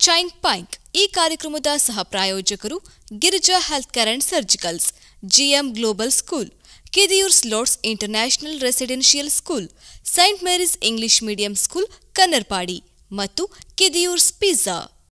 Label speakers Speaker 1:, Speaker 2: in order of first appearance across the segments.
Speaker 1: ಚೈಂಗ್ ಪೈಂಕ್ ಈ ಕಾರ್ಯಕ್ರಮದ ಸಹ ಪ್ರಾಯೋಜಕರು Girija health care and surgicals GM global school Kidiyoor ಸ್ಲೋಟ್ಸ್ international residential school saint Mary's English medium school Kannarpadi ಮತ್ತು ಕಿದಿಯೂರ್ಸ್ ಪಿಜ್ಜಾ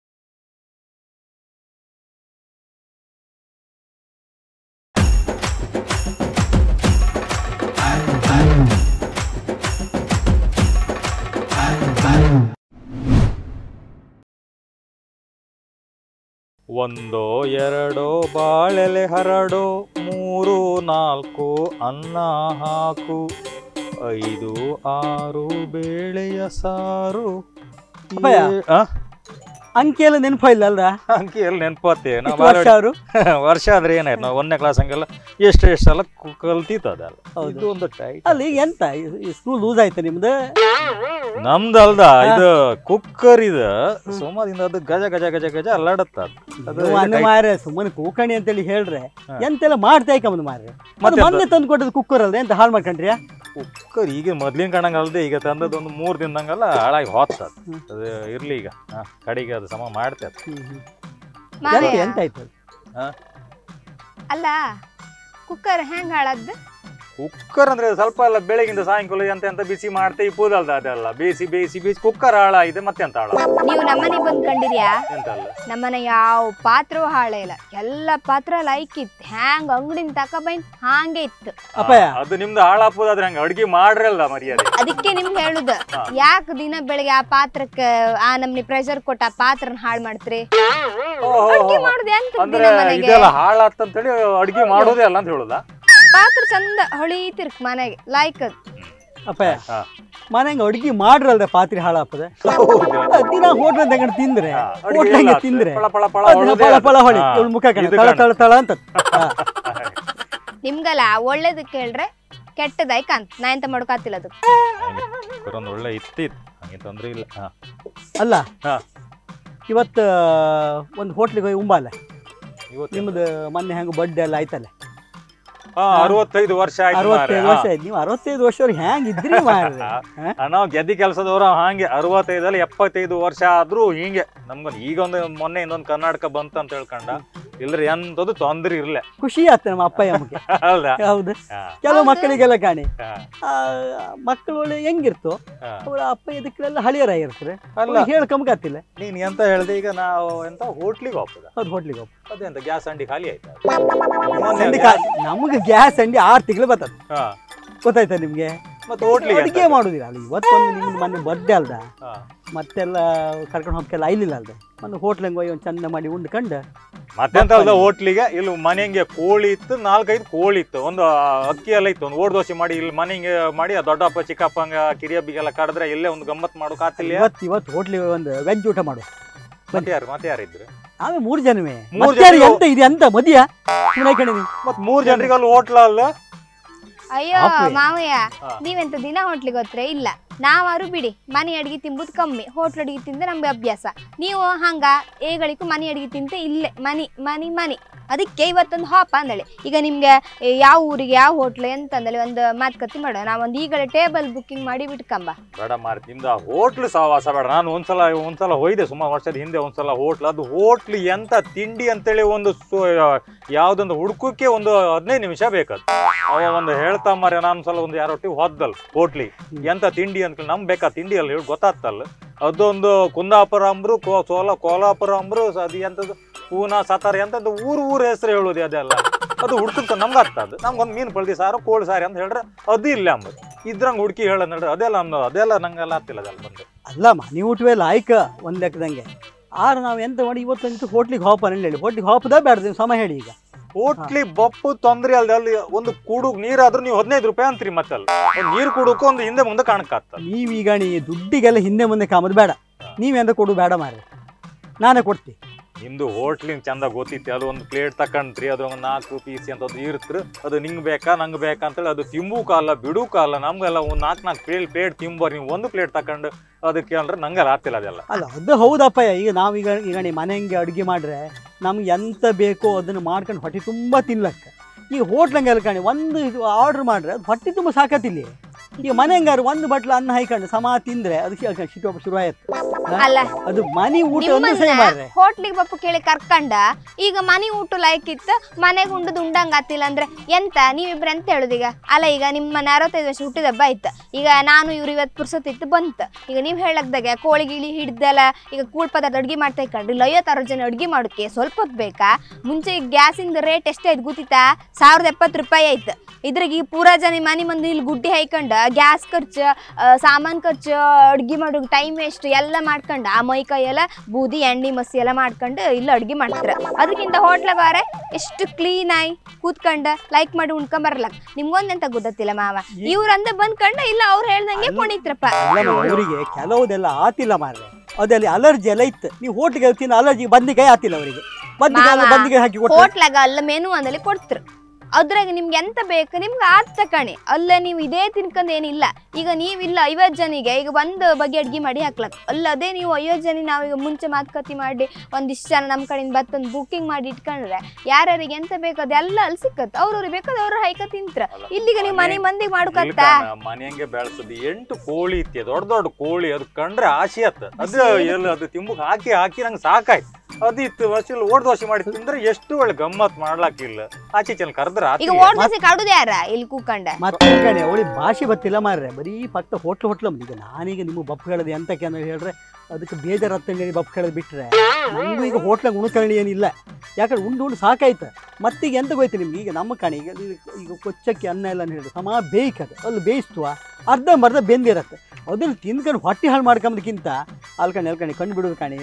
Speaker 2: ಒಂದೋ ಎರಡೋ ಬಾಳೆಲೆ ಹರಡೋ ಮೂರು ನಾಲ್ಕು ಅನ್ನ ಹಾಕು ಐದು ಆರು ಬೇಳೆಯ ಸಾರು
Speaker 3: ಅಪ್ಪಯ್ಯ.
Speaker 2: ಏ- ಆ?
Speaker 3: ಅಂಕಿ ಎಲ್ಲ ನೆನಪ ಇಲ್ಲ ಅಲ್ರ
Speaker 2: ಅಂಕಿ ಎಲ್ಲಿ ನೆನ್ಪತ್ತೆ ನಾ
Speaker 3: ಎಷ್ಟು ವರ್ಷ ಅವರು
Speaker 2: ವರ್ಷ ಆದ್ರೆ ಏನಾಯ್ತು ನಾವು ಒಂದನೇ ಕ್ಲಾಸ್ ಹಂಗೆಲ್ಲ ಎಷ್ಟು ಎಷ್ಟು ಸಲ ಕು- ಕಲ್ತಿತ್ತು ಅದೆಲ್ಲ
Speaker 3: ಹೌದು.
Speaker 2: ಇದು ಒಂದು ಟೈಟ್
Speaker 3: ಅಲ್ಲಿ ಈಗ ಎಂತ ಸ್ಕೂಲ್ ಲೂಸ್ ಆಯ್ತು ನಿಮ್ದು
Speaker 2: ನಮ್ದಲ್ದ ಇದು ಕುಕ್ಕರ್ ಇದು ಸುಮಾರಿಂದ ಅದು ಗಜ ಗಜ ಗಜ ಗಜ ಅಲ್ಲಾಡತ್ತ ಅದು. ಅದು
Speaker 3: ನೀವು ಅನ್ನ ಮಾರೆ ಸುಮ್ಮನೆ ಕೂಕಣಿ ಅಂತೇಳಿ ಹೇಳ್ರೆ
Speaker 2: ಹಾ.
Speaker 3: ಎಂತೆಲ್ಲ ಮಾಡ್ತಾ ಇಕ್ಕಂಬದು ಮಾರ್ರೆ
Speaker 2: ಮತ್ತೆ
Speaker 3: ಮತ್ತೆ ಮೊನ್ನೆ ತಂದು ಕೊಟ್ಟದ್ದು ಕುಕ್ಕರ್ ಅಲ್ದೆ ಎಂತ ಹಾಳು ಮಾಡ್ಕೊಂಡ್ರಿ
Speaker 2: ಕುಕ್ಕರ್ ಈಗ ಮೊದ್ಲಿನ ಕಣಂಗ ಅಲ್ದೆ ಈಗ ತಂದದ್ದು ಒಂದು ಮೂರು ದಿನದಂಗೆಲ್ಲ ಹಾಳಾಗಿ ಹೋಗ್ತದ
Speaker 3: ಹ್ಮ್.
Speaker 2: ಅದು ಇರ್ಲಿ ಈಗ ಹಾ, ಕಡೆಗೆ ಅದು ಸಮ ಮಾಡ್ತೇವೆ
Speaker 3: ಎಂತ
Speaker 4: ಮಾವಯ್ಯ,
Speaker 3: ಎಂತ ಆಯ್ತು
Speaker 4: ಅಲ್ಲ ಕುಕ್ಕರ್ ಹೆಂಗ್ ಹಾಳಾದ್ದು
Speaker 2: ಕುಕ್ಕರ್ ಅಂದ್ರೆ ಸ್ವಲ್ಪ ಎಲ್ಲ ಬೆಳಗಿಂದ ಸಾಯಂಕಾಲ ಎಂತ ಎಂತ ಬಿಸಿ ಮಾಡ್ತೆ ಇಪ್ಪುದಲ್ದ ಅದೆಲ್ಲ ಬೇಯಿಸಿ ಬೇಯಿಸಿ ಬೇಯಿಸಿ ಕುಕ್ಕರ್ ಹಾಳಾಗಿದೆ ಮತ್ತೆ ಎಂತ ಹಾಳ
Speaker 4: ನೀವು ನಮ್ಮನೆ ಬಂದ್ ಕಂಡಿರ್ಯಾ
Speaker 2: ಎಂತ ಅಲ್ಲ
Speaker 4: ನಮ್ಮನೆ ಯಾವ ಪಾತ್ರವೂ ಹಾಳೇ ಇಲ್ಲ ಎಲ್ಲ ಪಾತ್ರ ಲೈಕ್ ಇತ್ತು ಹ್ಯಾಂಗ್ ಅಂಗಡಿನ ತಕ ಬೈನ್ ಹಾಂಗೆ ಇತ್ತು
Speaker 3: ಅಪ್ಪಯ್ಯ.
Speaker 2: ಆ, ಅದು ನಿಮ್ದು ಹಾಳಾಪುದಾದ್ರೆ ಹಂಗ ಅಡ್ಗೆ ಮಾಡ್ರಲ್ಲ ಮರ್ಯಾದೆ
Speaker 4: ಅದಕ್ಕೆ ನಿಮ್ಗೆ ಹೇಳುದು
Speaker 2: ಹಾ.
Speaker 4: ಯಾಕೆ ದಿನ ಬೆಳಗ್ಗೆ ಆ ಪಾತ್ರಕ್ಕೆ ಆ ನಮ್ನಿ ಪ್ರೆಷರ್ ಕೊಟ್ಟ ಆ ಪಾತ್ರನ ಹಾಳ್ ಮಾಡ್ತ್ರಿ
Speaker 2: ಓಹೋ.
Speaker 4: ಅಡ್ಗೆ ಮಾಡುದು ಎಂತ
Speaker 2: ಅಂದ್ರೆ
Speaker 4: ದಿನ ಮನೆಗೆ
Speaker 2: ಇದೆಲ್ಲ ಹಾಳಾತಂತೇಳಿ ಅಡ್ಗೆ ಮಾಡೋದೇ ಅಲ್ಲ ಅಂತ ಹೇಳುದಾ
Speaker 4: ಪಾತ್ರ ಚಂದ ಹೊಳಿತಿರ್ಕ್ ಮನೆಗೆ ಲೈಕ್ ಅದ್
Speaker 3: ಅಪ್ಪಯ್ಯ
Speaker 2: ಹಾ.
Speaker 3: ಮನೆಗೆ ಅಡ್ಗೆ ಮಾಡ್ರಲ್ದೆ ಪಾತ್ರೆ ಹಾಳಾಪದೆ ದಿನ ಹೋಟ್ಲ್ ತಗೊಂಡು ತಿಂದ್ರೆ
Speaker 2: ಹಾ, ಅಡ್ಗೆ
Speaker 3: ಹೋಟ್ಲಂಗೆ
Speaker 2: ಎಲ್ಲ
Speaker 3: ತಿಂದ್ರೆ
Speaker 2: ಪಳ ಪಳ ಪಳ
Speaker 3: ಅದ್ನ
Speaker 2: ಹೊಳ್ದೇ
Speaker 3: ಪಳ
Speaker 2: ಅದು.
Speaker 3: ಪಳ ಹೊಳಿ
Speaker 2: ಹಾ.
Speaker 3: ಇವ್ಳ್ ಮುಖ ಕಣ
Speaker 2: ಇದು
Speaker 3: ತಳ
Speaker 2: ಕಣ.
Speaker 3: ತಳ ತಳ ಅಂತ ಹಾ.
Speaker 4: ನಿಮ್ಗಲ್ಲ ಒಳ್ಳೇದಕ್ಕೆ ಕೇಳ್ರೆ ಕೆಟ್ಟದಾಯ್ ಕಾಂತ್ ನಾ ಎಂತ ಮಾಡೋಕಾತಿಲ್ಲ ಅದು
Speaker 2: ಕುಕ್ಕರ್ ಒಂದು ಒಳ್ಳೆ ಇತ್ತಿತ್ತು ಹಂಗೆ ತೊಂದ್ರೆ ಇಲ್ಲ ಹಾ
Speaker 3: ಅಲ್ಲ
Speaker 2: ಹಾ.
Speaker 3: ಇವತ್ತು ಒಂದು ಹೋಟ್ಲಿಗೆ ಹೋಗಿ ಉಂಬಾಲೆ
Speaker 2: ಇವತ್ತು
Speaker 3: ನಿಮ್ದು ಮೊನ್ನೆ ಹೆಂಗ ಬರ್ಡೇ ಎಲ್ಲ ಆಯ್ತಲ್ಲ
Speaker 2: ಹಾ ಅರವತ್ತೈದು ವರ್ಷ ಆಯ್ತು ಮಾರ್ರೆ.
Speaker 3: ಅರವತ್ತೈದು ವರ್ಷ ಆಯ್ತು ನೀವು ಅರವತ್ತೈದು ವರ್ಷವ್ರಿಗೆ ಹೆಂಗ್ ಇದ್ರಿ ಮಾರ್ರೆ
Speaker 2: ಹಾ. ಆ, ನಾವು ಗೆದ್ದಿ ಕೆಲಸದವ್ರು ಹಾಗೆ ಅರವತ್ತೈದಲ್ಲಿ ಎಪ್ಪತ್ತೈದು ವರ್ಷ ಆದ್ರೂ ಹಿಂಗೆ ನಮ್ಗೊಂದು ಈಗ ಒಂದು ಮೊನ್ನೆ ಇನ್ನೊಂದು ಕರ್ನಾಟಕ ಬಂತು ಅಂತ ಹೇಳ್ಕೊಂಡ ಇಲ್ರಿ ಎಂತದು ತೊಂದ್ರೆ ಇರ್ಲೆ
Speaker 3: ಖುಷಿ ಆಯ್ತು ನಮ್ಮ ಅಪ್ಪ ಅಮ್ಮಗೆ
Speaker 2: ಅಲ್ದ
Speaker 3: ಹೌದು
Speaker 2: ಹಾ,
Speaker 3: ಕೆಲವು
Speaker 4: ಹೌದು.
Speaker 3: ಮಕ್ಕಳಿಗೆಲ್ಲ ಕಾಣಿ
Speaker 2: ಹಾ,
Speaker 3: ಆ, ಮಕ್ಕಳು ಒಳ್ಳೆ ಹೆಂಗಿರ್ತು
Speaker 2: ಹಾ.
Speaker 3: ಅವರ ಅಪ್ಪ ಇದಕ್ಕೆಲ್ಲ ಹಳಿಯರಾಗಿರ್ತಾರೆ
Speaker 2: ಅಲ್ಲ
Speaker 3: ಹೇಳ್ಕೊಂಬಕತ್ತಿಲ್ಲ
Speaker 2: ನೀನ್ ಎಂತ ಹೇಳ್ದೆ ಈಗ ನಾವು ಎಂತ ಹೋಟ್ಲಿಗೆ ಹೋಗ್ತದ
Speaker 3: ಹೌದು ಹೋಟ್ಲಿಗೆ ಹೋಗಿ
Speaker 2: ಅದೆಂತ ಗ್ಯಾಸ್ ಅಂಡಿ ಖಾಲಿ ಆಯ್ತಾ
Speaker 3: ಸಂಡಿ ಕಾ- ನಮಗೆ ಗ್ಯಾಸ್ ಅಂಡಿ ಆರು ತಿಂಗಳು ಬರ್ತದೆ
Speaker 2: ಹಾ
Speaker 3: ಗೊತ್ತಾಯ್ತಾ ನಿಮ್ಗೆ
Speaker 2: ಮತ್ತೆ ಹೋಟ್ಲಿಗೆ
Speaker 3: ಅಡುಗೆ ಮಾಡುದಿಲ್ಲ ಅಲ್ಲಿ ಇವತ್ತೊಂದು ನಿಮ್ದು ಮೊನ್ನೆ ಬರ್ಡೇ ಅಲ್ದ
Speaker 2: ಹಾ.
Speaker 3: ಮತ್ತೆಲ್ಲ ಕರ್ಕೊಂಡು ಹೋಗ್ಕೆಲ್ಲ ಐಲಿಲ್ಲ ಅಲ್ದೆ ಮೊನ್ನೆ ಹೋಟ್ಲಂಗೆ ಹೋಗಿ ಒಂದು ಚಂದ ಮಾಡಿ ಉಂಡ್ಕಂಡು
Speaker 2: ಮತ್ತೆಂತ ಅಲ್ದ ಹೋಟ್ಲಿಗೆ ಇಲ್ಲಿ ಮನೆಗೆ ಕೋಳಿ ಇತ್ತು ನಾಲ್ಕೈದು ಕೋಳಿ ಇತ್ತು ಒಂದು ಆ, ಅಕ್ಕಿ ಎಲ್ಲ ಇತ್ತು ಒಂದು ಓಡ್ ದೋಸೆ ಮಾಡಿ ಇಲ್ಲಿ ಮನೆಗೆ ಮಾಡಿ ಆ ದೊಡ್ಡಪ್ಪ ಚಿಕ್ಕಪ್ಪಂಗ ಕಿರಿಯಬ್ಬಿಗೆಲ್ಲ ಕರೆದ್ರೆ ಇಲ್ಲೇ ಒಂದು ಗಮ್ಮತ್ ಮಾಡೋಕ್ ಆತಿಲ್ಲ
Speaker 3: ಇವತ್ತು ಇವತ್ತು ಹೋಟ್ಲಿಗೆ ಒಂದು ವೆಜ್ ಊಟ ಮಾಡು
Speaker 2: ಮತ್ತೆ ಯಾರು ಮತ್ತೆ ಯಾರಿದ್ರು
Speaker 3: ನಾವೇ ಮೂರು ಜನವೇ
Speaker 2: ಮೂರ್
Speaker 3: ಮತ್ತೆ ಯಾರು
Speaker 2: ಜನ-
Speaker 3: ಎಂತ ಇದೆ ಅಂತ ಮದಿಯ ಕಣಿ
Speaker 2: ಮತ್ ಮೂರ್ ಜನರಿಗೆ ಅಲ್ಲಿ ಹೋಟ್ಲ ಅಲ್ಲ
Speaker 4: ಅಯ್ಯೋ
Speaker 3: ಆಪೆ.
Speaker 4: ಮಾವಯ್ಯ
Speaker 2: ಹಾ.
Speaker 4: ನೀವೆಂತ ದಿನ ಹೋಟ್ಲಿಗೆ ಹೋದ್ರೆ ಇಲ್ಲ ನಾವಾರು ಬಿಡಿ ಮನೆ ಅಡಿಗೆ ತಿಂಬುದು ಕಮ್ಮಿ ಹೋಟ್ಲ್ ಅಡಿಗೆ ತಿಂದ್ರೆ ನಮ್ಗೆ ಅಭ್ಯಾಸ ನೀವು ಹಂಗ ಏಗಳಿಗೂ ಮನೆ ಅಡಿಗೆ ತಿಂತೆ ಇಲ್ಲೇ ಮನಿ ಮನಿ ಮನಿ ಅದಕ್ಕೆ ಇವತ್ತೊಂದು ಹಾಪ ಅಂದಳೆ ಈಗ ನಿಮ್ಗೆ ಏ, ಯಾವ ಊರಿಗೆ ಯಾವ ಹೋಟ್ಲ್ ಎಂತ ಅಂದಳೆ ಒಂದು ಮಾತುಕತೆ ಮಾಡೋ ನಾವೊಂದು ಈಗಲೇ ಟೇಬಲ್ ಬುಕ್ಕಿಂಗ್ ಮಾಡಿ ಬಿಟ್ಕಂಬ
Speaker 2: ಬೇಡ ಮಾರಿ ನಿಮ್ದು ಆ ಹೋಟ್ಲ್ ಸಹವಾಸ ಬೇಡ ನಾನು ಒಂದ್ಸಲ ಒಂದ್ಸಲ ಹೋಯ್ದೆ ಸುಮಾರು ವರ್ಷದ ಹಿಂದೆ ಒಂದ್ಸಲ ಹೋಟ್ಲ್ ಅದು ಹೋಟ್ಲ್ ಎಂತ ತಿಂಡಿ ಅಂತೇಳಿ ಒಂದು ಸು- ಯಾವ್ದೊಂದು ಹುಡ್ಕಕ್ಕೆ ಒಂದು ಹದಿನೈದು ನಿಮಿಷ ಬೇಕದು ಅವ ಒಂದು ಹೇಳ್ತಾ ಮಾರ ನಾನು ಸಲ ಒಂದು ಯಾರೊಟ್ಟಿಗೆ ಹೋದ್ದಲ್ ಹೋಟ್ಲಿ ಎಂತ ತಿಂಡಿ ಅಂತ ನಮ್ ಬೇಕಾ ತಿಂಡಿ ಅಲ್ಲಿ ಹೇಳಿ ಗೊತ್ತಾಗ್ತಲ್ಲ ಅದೊಂದು ಕುಂದಾಪುರ ಅಂಬ್ರು ಕೋ ಸೋಲ ಕೋಲಾಪುರ ಅಂಬ್ರು ಸ- ಅದು ಎಂತದ್ದು ಪೂನಾ ಸತಾರ ಎಂತದ್ದು ಊರು ಊರ ಹೆಸರು ಹೇಳೋದು ಅದೆಲ್ಲ ಅದು ಹುಡ್ಕಂತ ನಮ್ಗೆ ಅರ್ಥ ಅದು ನಮ್ಗೊಂದು ಮೀನು ಪಳ್ದಿ ಸಾರು ಕೋಳಿ ಸಾರಿ ಅಂತ ಹೇಳ್ರೆ ಅದು ಇಲ್ಲ ಅಂಬದು ಇದ್ರಂಗೆ ಹುಡುಕಿ ಹೇಳ ನೋಡ್ರಿ ಅದೆಲ್ಲ ಅನ್ನೋ ಅದೆಲ್ಲ ನಂಗೆಲ್ಲ ಆಗ್ತಿಲ್ಲ ಅದೆಲ್ಲ ಬಂದು
Speaker 3: ಅಲ್ಲ ಮನೆ ಊಟವೇ ಎಲ್ಲ ಆಯ್ಕ ಒಂದು ಲೆಕ್ಕದಂಗೆ ಆರು ನಾವು ಎಂತ ಮಾಡಿ ಇವತ್ತೊಂದು ಹೋಟ್ಲಿಗೆ ಹೋಪ ಹೇಳಿ ಹೋಟ್ಲಿಗೆ ಹೋಪದ ಬೇಡ ಸಮ ಹೇಳಿ ಈಗ
Speaker 2: ಹೋಟ್ಲಿ ಬಪ್ಪು ತೊಂದ್ರೆ ಅಲ್ದೆ ಅಲ್ಲಿ ಒಂದು ಕುಡು ನೀರಾದ್ರೂ ನೀವು ಹದಿನೈದು ರೂಪಾಯಿ ಅಂತೀರಿ ಮತ್ತಲ್ಲ ನೀರು ಕುಡಕ್ಕೂ ಒಂದು ಹಿಂದೆ ಮುಂದೆ ಕಾಣಕ್ಕಾಗ್ತದೆ
Speaker 3: ನೀವೀಗ ನೀ ದುಡ್ಡಿಗೆಲ್ಲ ಹಿಂದೆ ಮುಂದೆ ಕಾಮದು ಬೇಡ ನೀವೆಂತ ಕೊಡು ಬೇಡ ಮಾರ್ರೆ ನಾನೇ ಕೊಡ್ತಿ
Speaker 2: ನಿಮ್ದು ಹೋಟ್ಲಿನ ಚಂದ ಗೊತ್ತಿತ್ತು ಅದು ಒಂದು ಪ್ಲೇಟ್ ತಕೊಂಡ್ರಿ ಅದು ಒಂದು ನಾಲ್ಕು ಪೀಸ್ ಅಂತ ಅದು ಇರ್ತ್ರಿ ಅದು ನಿಂಗೆ ಬೇಕಾ ನಂಗೆ ಬೇಕಾ ಅಂತೇಳಿ ಅದು ತಿಂಬು ಕಾಲ ಬಿಡು ಕಾಲ ನಮ್ಗೆಲ್ಲ ಒಂದು ನಾಲ್ಕು ನಾಲ್ಕು ಪ್ಲೇಟ್ ಪ್ಲೇಟ್ ತಿಂಬೋರಿ ನೀವು ಒಂದು ಪ್ಲೇಟ್ ತಕೊಂಡು ಅದಕ್ಕೆ ಅಂದ್ರೆ ನಂಗೆ ಆಗ್ತಿಲ್ಲ ಅದೆಲ್ಲ
Speaker 3: ಅಲ್ಲ ಅದು ಹೌದಪ್ಪ ಈಗ ನಾವೀಗ ಈಗ ನೀ ಮನೆಗೆ ಅಡುಗೆ ಮಾಡ್ರೆ ನಮ್ಗೆ ಎಂತ ಬೇಕೋ ಅದನ್ನು ಮಾಡ್ಕೊಂಡು ಹೊಟ್ಟೆ ತುಂಬ ತಿನ್ಲಕ್ಕ ಈಗ ಹೋಟ್ಲಂಗೆ ಎಲ್ಲ ಕಾಣಿ ಒಂದು ಇದು ಆರ್ಡ್ರ್ ಮಾಡ್ರೆ ಅದು ಹೊಟ್ಟೆ ತುಂಬ ಸಾಕತ್ತಿಲ್ಲ ಈಗ ಮನೆಂಗಾರು ಒಂದು ಬಟ್ಲು ಅನ್ನ ಹಾಯ್ಕೊಂಡು ಸಮ ತಿಂದರೆ ಅದು ಶಿ- ಶಿ- ಶುರು ಆಯ್ತು
Speaker 4: ಅಲ್ಲ
Speaker 3: ಅದು ಮನಿ ಊಟ ಒಂದು ಸೈ
Speaker 4: ನಿಮ್ಮನ್ನ
Speaker 3: ಮಾರ್ರೆ
Speaker 4: ಹೋಟ್ಲಿಗೆ ಬಪ್ಪು ಕೇಳಿ ಕರ್ಕಂಡ ಈಗ ಮನಿ ಊಟ ಲೈಕ್ ಇತ್ತು ಮನೆಗೆ ಉಂಡದ್ ಉಂಡಂಗ ಆತಿಲ್ಲ ಅಂದ್ರೆ ಎಂತ ನೀವಿಬ್ರು ಎಂತ ಹೇಳುದು ಈಗ ಅಲ್ಲ ಈಗ ನಿಮ್ಮ ಅರವತ್ತೈದು ವರ್ಷ ಹುಟ್ಟಿದ ಹಬ್ಬ ಆಯ್ತು ಈಗ ನಾನು ಇವ್ರು ಇವತ್ತು ಪುರ್ಸೊತ್ತಿತ್ತು ಬಂತು ಈಗ ನೀವು ಹೇಳಕ್ದಾಗ ಕೋಳಿ ಗಿಳಿ ಹಿಡ್ದೆಲ್ಲ ಈಗ ಕೂಳ್ ಪದಾರ್ಥ ಅಡ್ಗೆ ಮಾಡ್ತಾ ಇಕ್ಕಂಡ್ರಿ ಇಲ್ಲ ಐವತ್ತು ಅರವತ್ತು ಜನ ಅಡ್ಗೆ ಮಾಡೋಕ್ಕೆ ಸ್ವಲ್ಪ ಹೊತ್ತು ಬೇಕಾ ಮುಂಚೆ ಈಗ ಗ್ಯಾಸಿಂದ ರೇಟ್ ಎಷ್ಟಾಯ್ತು ಗೊತ್ತಿತ್ತಾ ಸಾವಿರದ ಎಪ್ಪತ್ತು ರೂಪಾಯಿ ಆಯ್ತು ಇದ್ರಾಗ ಈಗ ಪೂರಾ ಜನ ಮನೆ ಮಂದಿ ಇಲ್ಲಿ ಗುಡ್ಡಿ ಹಾಯ್ಕೊಂಡು ಗ್ಯಾಸ್ ಖರ್ಚು ಸಾಮಾನು ಖರ್ಚು ಅಡ್ಗೆ ಮಾಡೋ ಟೈಮ್ ವೇಸ್ಟ್ ಎಲ್ಲ ಮಾಡ್ಕೊಂಡು ಆ ಮೈ ಕೈ ಎಲ್ಲ ಬೂದಿ ಎಣ್ಣೆ ಮಸಿ ಎಲ್ಲ ಮಾಡ್ಕೊಂಡು ಇಲ್ಲ ಅಡ್ಗೆ ಮಾಡ್ತಾರೆ ಅದಕ್ಕಿಂತ ಹೋಟ್ಲಾಗ ಬಾರೆ ಎಷ್ಟು ಕ್ಲೀನ್ ಆಗಿ ಕೂತ್ಕೊಂಡು ಲೈಕ್ ಮಾಡಿ ಉಣ್ಕೊಂಡ್ ಬರ್ಲಕ್ ನಿಮ್ಗೊಂದಂತ ಗೊತ್ತಿಲ್ಲ ಮಾವ ಇವ್ರಂದ ಬಂದ್ಕಂಡ ಇಲ್ಲ ಅವ್ರು ಹೇಳ್ದಂಗೆ ಕುಣಿತ್ರಪ್ಪ
Speaker 3: ಅಲ್ಲ ಅವರಿಗೆ ಕೆಲವುದೆಲ್ಲ ಆತಿಲ್ಲ ಮಾರ್ರೆ ಅದಲ್ಲಿ ಅಲರ್ಜಿ ಎಲ್ಲ ಇತ್ತು ನೀವು ಹೋಟ್ಲಿಗೆ ತಿನ್ನೋ ಅಲರ್ಜಿ ಬಂದಿಗೆ ಆತಿಲ್ಲ ಅವರಿಗೆ ಬಂದಿಗೆ
Speaker 4: ಮಾವ,
Speaker 3: ಬಂದಿಗೆ ಹಾಕಿ ಕೊಟ್ಟು
Speaker 4: ಹೋಟ್ಲಾಗ ಅಲ್ಲ ಮೆನು ಅಂದಲ್ಲಿ ಕೊಡ್ತ್ರು ಅದ್ರಾಗ ನಿಮ್ಗೆ ಎಂತ ಬೇಕು ನಿಮ್ಗೆ ಆದ್ ತಕಣಿ ಅಲ್ಲ ನೀವು ಇದೇ ತಿನ್ಕೊಂಡ್ ಏನಿಲ್ಲ ಈಗ ನೀವಿಲ್ಲ ಐವತ್ತು ಜನಿಗೆ ಈಗ ಒಂದು ಬಗೆ ಅಡ್ಗೆ ಮಾಡಿ ಹಾಕ್ಲಕ್ ಅಲ್ಲ ಅದೇ ನೀವು ಐವತ್ತು ಜನ ನಾವೀಗ ಮುಂಚೆ ಮಾತುಕತೆ ಮಾಡಿ ಒಂದಿಷ್ಟು ಜನ ನಮ್ಮ ಕಡೆಯಿಂದ ಬತ್ತೊಂದು ಬುಕ್ಕಿಂಗ್ ಮಾಡಿ ಇಟ್ಕೊಂಡ್ರೆ ಯಾರ್ಯಾರಿಗೆ ಎಂತ ಬೇಕು ಅದೆಲ್ಲ ಅಲ್ಲಿ ಸಿಕ್ಕತ್ ಅವ್ರವ್ರಿಗೆ ಬೇಕಾದ ಅವ್ರು ಹೈಕ ತಿಂತ್ರ
Speaker 2: ಅಲ್ಲ.
Speaker 4: ಇಲ್ಲಿಗ ನೀವು ಮನೆ ಮಂದಿಗೆ ಮಾಡ್ಕತ್ತ
Speaker 2: ಮನೆಯಂಗೆ ಬೆಳೆಸದು ಎಂಟು ಕೋಳಿ ಇತ್ತೆ ದೊಡ್ಡ ದೊಡ್ಡ ಕೋಳಿ ಅದು ಕಂಡ್ರೆ ಆಸೆ ಆತ ಅದು ಎಲ್ಲ ಅದು ತಿಂಬಕ್ ಹಾಕಿ ಹಾಕಿ ನಂಗೆ ಸಾಕಾಯ್ತು ಅದಿತ್ತು ವರ್ಷ ಓಡ್ ದೋಸೆ ಮಾಡಿ ತಿಂದ್ರೆ ಎಷ್ಟು ಒಳ್ಳೆ ಗಮ್ಮತ್ ಮಾಡ್ಲಾಕಿಲ್ಲ ಆಚೆ ಚೆನ್ನ ಕರೆದ್ರೆ
Speaker 4: ಈಗ ಓಡ್ ದೋಸೆ ಕಾಡುದು ಯಾರ ಇಲ್ಲಿ ಕೂಕಂಡ
Speaker 3: ಮತ್ತೆ ಕಣೆ ಅವಳಿಗೆ ಭಾಷೆ ಗೊತ್ತಿಲ್ಲ ಮಾರ್ರೆ ಬರೀ ಪಕ್ಕ ಹೋಟ್ಲು ಹೋಟ್ಲು ಅಂದ್. ಈಗ ನಾನೀಗ ನಿಮಗೆ ಬಪ್ಪು ಹೇಳೋದು ಎಂತಕ್ಕೆ ಅಂತ ಹೇಳಿದ್ರೆ ಅದಕ್ಕೆ ಬೇಜಾರು ಹತ್ತಂಡಿ ಬಪ್ಪು ಹೇಳೋದು ಬಿಟ್ರೆ ನನಗೂ ಈಗ ಹೋಟ್ಲಾಗ ಉಣ್ಕರಣಿ ಏನಿಲ್ಲ ಯಾಕಂದ್ರೆ ಉಂಡು ಉಂಡು ಸಾಕಾಯ್ತು ಮತ್ತೀಗ ಎಂತ ಗೊತ್ತು ನಿಮ್ಗೆ ಈಗ ನಮ್ಮ ಕಣೆ ಈಗ ಇದು- ಈಗ ಕೊಚ್ಚಕ್ಕೆ ಅನ್ನ ಎಲ್ಲ ಹೇಳಿದ್ರೆ ಸಮ ಬೇಯ್ಕದು ಅಲ್ಲಿ ಬೇಯಿಸ್ತುವ ಅರ್ಧಂಬರ್ಧ ಬೆಂದಿರತ್ತೆ ಅದನ್ನ ತಿನ್ಕೊಂಡು ಹೊಟ್ಟೆ ಹಾಳು ಮಾಡ್ಕೊಂಬದಕ್ಕಿಂತ ಅಲ್ಕಣಿ ಅಲ್ಕಣಿ ಕಂಡು ಬಿಡೋದು ಕಣಿ